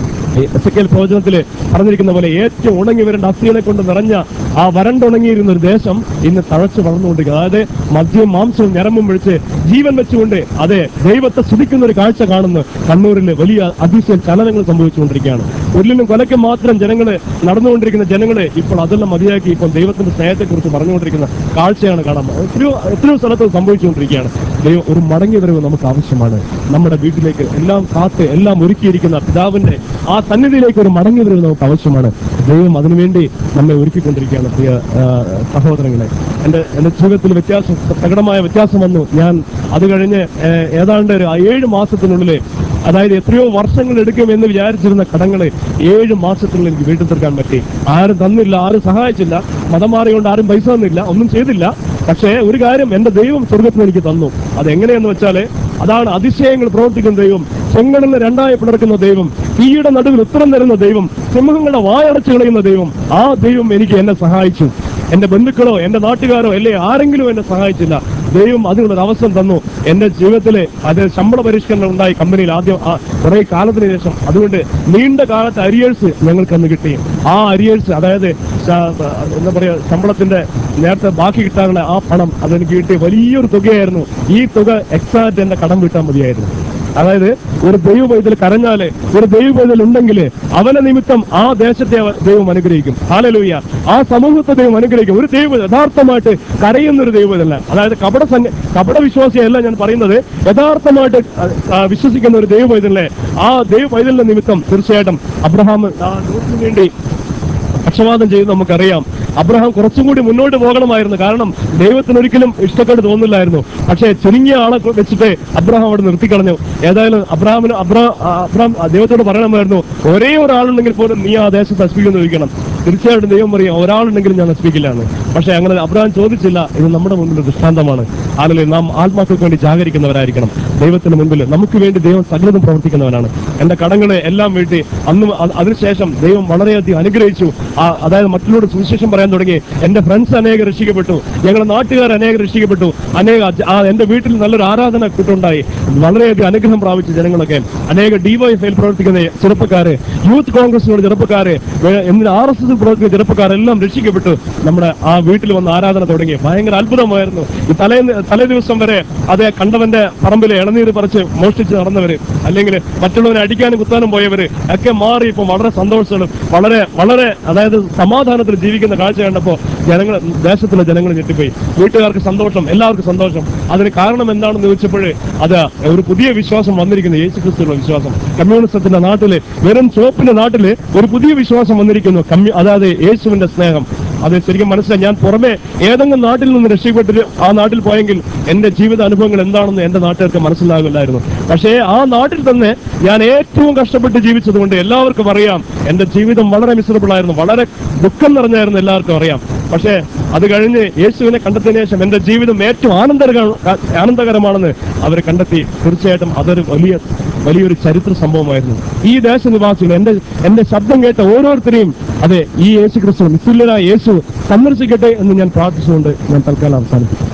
എസ് കെ പ്രവചനത്തില് പറഞ്ഞിരിക്കുന്ന പോലെ ഏറ്റവും ഉണങ്ങി വരേണ്ട അസ്ഥികളെ കൊണ്ട് നിറഞ്ഞ ആ വരണ്ടുണങ്ങിയിരുന്ന ഒരു ദേശം ഇന്ന് തഴച്ചു വളർന്നുകൊണ്ടിരിക്കുക അതായത് മദ്യവും മാംസവും ഞരമ്പും വിളിച്ച് ജീവൻ വെച്ചുകൊണ്ട് അതെ ദൈവത്തെ സ്തുതിക്കുന്ന ഒരു കാഴ്ച കാണുന്നു കണ്ണൂരിൽ വലിയ അതിശയ ചലനങ്ങൾ സംഭവിച്ചുകൊണ്ടിരിക്കുകയാണ് ഉരുളിനും കൊലയ്ക്കും മാത്രം ജനങ്ങള് നടന്നുകൊണ്ടിരിക്കുന്ന ജനങ്ങളെ ഇപ്പോൾ അതെല്ലാം മതിയാക്കി ഇപ്പോൾ ദൈവത്തിന്റെ സ്നേഹത്തെക്കുറിച്ച് പറഞ്ഞുകൊണ്ടിരിക്കുന്ന കാഴ്ചയാണ് കാണാൻ എത്രയോ എത്രയോ സ്ഥലത്ത് സംഭവിച്ചുകൊണ്ടിരിക്കുകയാണ് ദൈവം ഒരു മടങ്ങി വരവ് നമുക്ക് ആവശ്യമാണ് നമ്മുടെ വീട്ടിലേക്ക് എല്ലാം കാത്ത് എല്ലാം ഒരുക്കിയിരിക്കുന്ന പിതാവിന്റെ ആ സന്നിധിയിലേക്ക് ഒരു മടങ്ങി വരവ് നമുക്ക് ആവശ്യമാണ് ദൈവം അതിനുവേണ്ടി നമ്മെ ഒരുക്കിക്കൊണ്ടിരിക്കുകയാണ് പ്രിയ ആ, സഹോദരങ്ങളെ എന്റെ എന്റെ ജീവിതത്തിൽ വ്യത്യാസം പ്രകടമായ വ്യത്യാസം വന്നു ഞാൻ അത് കഴിഞ്ഞ് ഏ, ഏതാണ്ട് ഒരു ഏഴ് മാസത്തിനുള്ളിൽ അതായത് എത്രയോ വർഷങ്ങൾ എടുക്കും എന്ന് വിചാരിച്ചിരുന്ന കടങ്ങളെ ഏഴ് മാസത്തിനുള്ളിൽ എനിക്ക് വീട്ടിൽ തീർക്കാൻ പറ്റി ആരും തന്നില്ല ആരും സഹായിച്ചില്ല മതം മാറിയോണ്ട് ആരും പൈസ തന്നില്ല ഒന്നും ചെയ്തില്ല പക്ഷേ ഒരു കാര്യം എന്റെ ദൈവം സ്വർഗത്തിന് എനിക്ക് തന്നു അതെങ്ങനെയെന്ന് വെച്ചാല് അതാണ് അതിശയങ്ങൾ പ്രവർത്തിക്കുന്ന ദൈവം ചെങ്കടലിനെ രണ്ടായി പിളർക്കുന്ന ദൈവം തീയുടെ നടുവിൽ ഉത്തരം തരുന്ന ദൈവം സിംഹങ്ങളുടെ വായടച്ചു കളയുന്ന ദൈവം ആ ദൈവം എനിക്ക് എന്നെ സഹായിച്ചു എന്റെ ബന്ധുക്കളോ എന്റെ നാട്ടുകാരോ അല്ലേ ആരെങ്കിലും എന്നെ സഹായിച്ചില്ല ദൈവം അതിനുള്ളൊരു അവസരം തന്നു എന്റെ ജീവിതത്തിലെ അത് ശമ്പള പരിഷ്കരണം ഉണ്ടായി കമ്പനിയിൽ ആദ്യം ആ കുറെ കാലത്തിന് ശേഷം അതുകൊണ്ട് നീണ്ട കാലത്ത് അരിയേഴ്സ് ഞങ്ങൾക്ക് അന്ന് കിട്ടി ആ അരിയേഴ്സ് അതായത് ശ- എന്താ പറയാ ശമ്പളത്തിന്റെ നേരത്തെ ബാക്കി കിട്ടാനുള്ള ആ പണം അതെനിക്ക് കിട്ടിയ വലിയൊരു തുകയായിരുന്നു ഈ തുക എക്സാക്ട് എന്റെ കടം വീട്ടാൻ മതിയായിരുന്നു അതായത് ഒരു ദൈവ പൈതൽ കരഞ്ഞാല് ഒരു ദൈവ പൈതൽ ഉണ്ടെങ്കിൽ അവനെ നിമിത്തം ആ ദേശത്തെ അവ- ദൈവം അനുഗ്രഹിക്കും ഹാലലൂയ ആ സമൂഹത്തെ ദൈവം അനുഗ്രഹിക്കും ഒരു ദൈവം യഥാർത്ഥമായിട്ട് കരയുന്ന ഒരു ദൈവമല്ല അതായത് കപട സംഘ കപട വിശ്വാസിയല്ല ഞാൻ പറയുന്നത് യഥാർത്ഥമായിട്ട് ആ, ആ, വിശ്വസിക്കുന്ന ഒരു ദൈവ പൈതലിനെ ആ ദൈവ പൈതലിന്റെ നിമിത്തം തീർച്ചയായിട്ടും അബ്രഹാം ആ ലോകത്തിന് വേണ്ടി പക്ഷപാതം ചെയ്യുന്നത് നമുക്കറിയാം അബ്രഹാം കുറച്ചും കൂടി മുന്നോട്ട് പോകണമായിരുന്നു കാരണം ദൈവത്തിന് ഒരിക്കലും ഇഷ്ടക്കേട് തോന്നില്ലായിരുന്നു പക്ഷേ ചുരുങ്ങിയ ആളെ കൊ- വെച്ചിട്ട് അബ്രഹാം അവിടെ നിർത്തിക്കളഞ്ഞു ഏതായാലും അബ്രഹാമിന് അബ്രാ ആ, അബ്രഹാം ആ ദൈവത്തോട് പറയണമായിരുന്നു ഒരേ ഒരാളുണ്ടെങ്കിൽ പോലും നീ ആ ദേശത്ത് നശിപ്പിക്കുന്നു ചോദിക്കണം തീർച്ചയായിട്ടും ദൈവം പറയും ഒരാളുണ്ടെങ്കിലും ഞാൻ നശിപ്പിക്കില്ലാന്ന് പക്ഷേ അങ്ങനെ അബ്രഹാം ചോദിച്ചില്ല ഇത് നമ്മുടെ മുന്നിൽ ഒരു ദൃഷ്ടാന്തമാണ് ആളുകളെ നാം ആത്മാക്കൾക്ക് വേണ്ടി ജാഗരിക്കുന്നവരായിരിക്കണം ദൈവത്തിന് മുൻപിൽ നമുക്ക് വേണ്ടി ദൈവം സകലതും പ്രവർത്തിക്കുന്നവനാണ് എന്റെ കടങ്ങളെ എല്ലാം വീട്ടി അന്ന് അ- അതിനുശേഷം ദൈവം വളരെയധികം അനുഗ്രഹിച്ചു ആ, അതായത് മറ്റുള്ളവരോട് സുവിശേഷം പറയാൻ തുടങ്ങി എന്റെ ഫ്രണ്ട്സ് അനേകം രക്ഷിക്കപ്പെട്ടു ഞങ്ങളുടെ നാട്ടുകാർ അനേകം രക്ഷിക്കപ്പെട്ടു അനേക അജ- ആ, എന്റെ വീട്ടിൽ നല്ലൊരു ആരാധന കൂട്ടുണ്ടായി വളരെയധികം അനുഗ്രഹം പ്രാപിച്ച ജനങ്ങളൊക്കെ അനേക ഡിവൈഎഫ്ഐയിൽ പ്രവർത്തിക്കുന്ന ചെറുപ്പക്കാര് യൂത്ത് കോൺഗ്രസിനോട് ചെറുപ്പക്കാര് വേ- എന്തിന് ആർ എസ് വാതിൽ പ്രവർത്തിക്കുന്ന ചെറുപ്പക്കാരെല്ലാം രക്ഷിക്കപ്പെട്ടു നമ്മുടെ ആ വീട്ടിൽ വന്ന് ആരാധന തുടങ്ങി ഭയങ്കര അത്ഭുതമായിരുന്നു ഈ തലേ തലേ ദിവസം വരെ അതേ കണ്ടവന്റെ പറമ്പിൽ ഇളനീര് പറിച്ച് മോഷ്ടിച്ച് നടന്നവര് അല്ലെങ്കിൽ മറ്റുള്ളവരെ അടിക്കാനും കുത്താനും പോയവര് ഒക്കെ മാറി ഇപ്പം വളരെ സന്തോഷങ്ങളും വളരെ വളരെ അതായത് സമാധാനത്തിൽ ജീവിക്കുന്ന കാഴ്ച കണ്ടപ്പോ ജനങ്ങൾ ദേശത്തിലെ ജനങ്ങൾ ഞെട്ടിപ്പോയി വീട്ടുകാർക്ക് സന്തോഷം എല്ലാവർക്കും സന്തോഷം അതിന് കാരണം എന്താണെന്ന് ചോദിച്ചപ്പോൾ അത് ഒരു പുതിയ വിശ്വാസം വന്നിരിക്കുന്നു യേശു ക്രിസ്തുള്ള വിശ്വാസം കമ്മ്യൂണിസത്തിന്റെ നാട്ടില് വെറും ചുവപ്പിന്റെ നാട്ടില് ഒരു പുതിയ വിശ്വാസം വന്നിരിക്കുന്നു കമ്മ്യൂ അതായത് യേശുവിന്റെ സ്നേഹം അത് ശരിക്കും മനസ്സിലായി ഞാൻ പുറമെ ഏതെങ്കിലും നാട്ടിൽ നിന്ന് രക്ഷപ്പെട്ടിട്ട് ആ നാട്ടിൽ പോയെങ്കിൽ എന്റെ ജീവിത അനുഭവങ്ങൾ എന്താണെന്ന് എന്റെ നാട്ടുകാർക്ക് മനസ്സിലാകില്ലായിരുന്നു പക്ഷേ ആ നാട്ടിൽ തന്നെ ഞാൻ ഏറ്റവും കഷ്ടപ്പെട്ട് ജീവിച്ചതുകൊണ്ട് എല്ലാവർക്കും അറിയാം എന്റെ ജീവിതം വളരെ മിസറബിൾ ആയിരുന്നു വളരെ ദുഃഖം നിറഞ്ഞായിരുന്നു എല്ലാവർക്കും അറിയാം പക്ഷേ അത് കഴിഞ്ഞ് യേശുവിനെ കണ്ടെത്തിയതിനു ശേഷം എന്റെ ജീവിതം ഏറ്റവും ആനന്ദകര ആനന്ദകരമാണെന്ന് അവർ കണ്ടെത്തി തീർച്ചയായിട്ടും അതൊരു വലിയ വലിയൊരു ചരിത്ര സംഭവമായിരുന്നു ഈ ദേശനിവാസികൾ എന്റെ എന്റെ ശബ്ദം കേട്ട ഓരോരുത്തരെയും അതെ ഈ യേശു ക്രിസ്തു നിസ്തുല്യനായ യേശു സന്ദർശിക്കട്ടെ എന്ന് ഞാൻ പ്രാർത്ഥിച്ചുകൊണ്ട് ഞാൻ തൽക്കാലം അവസാനിപ്പിക്കും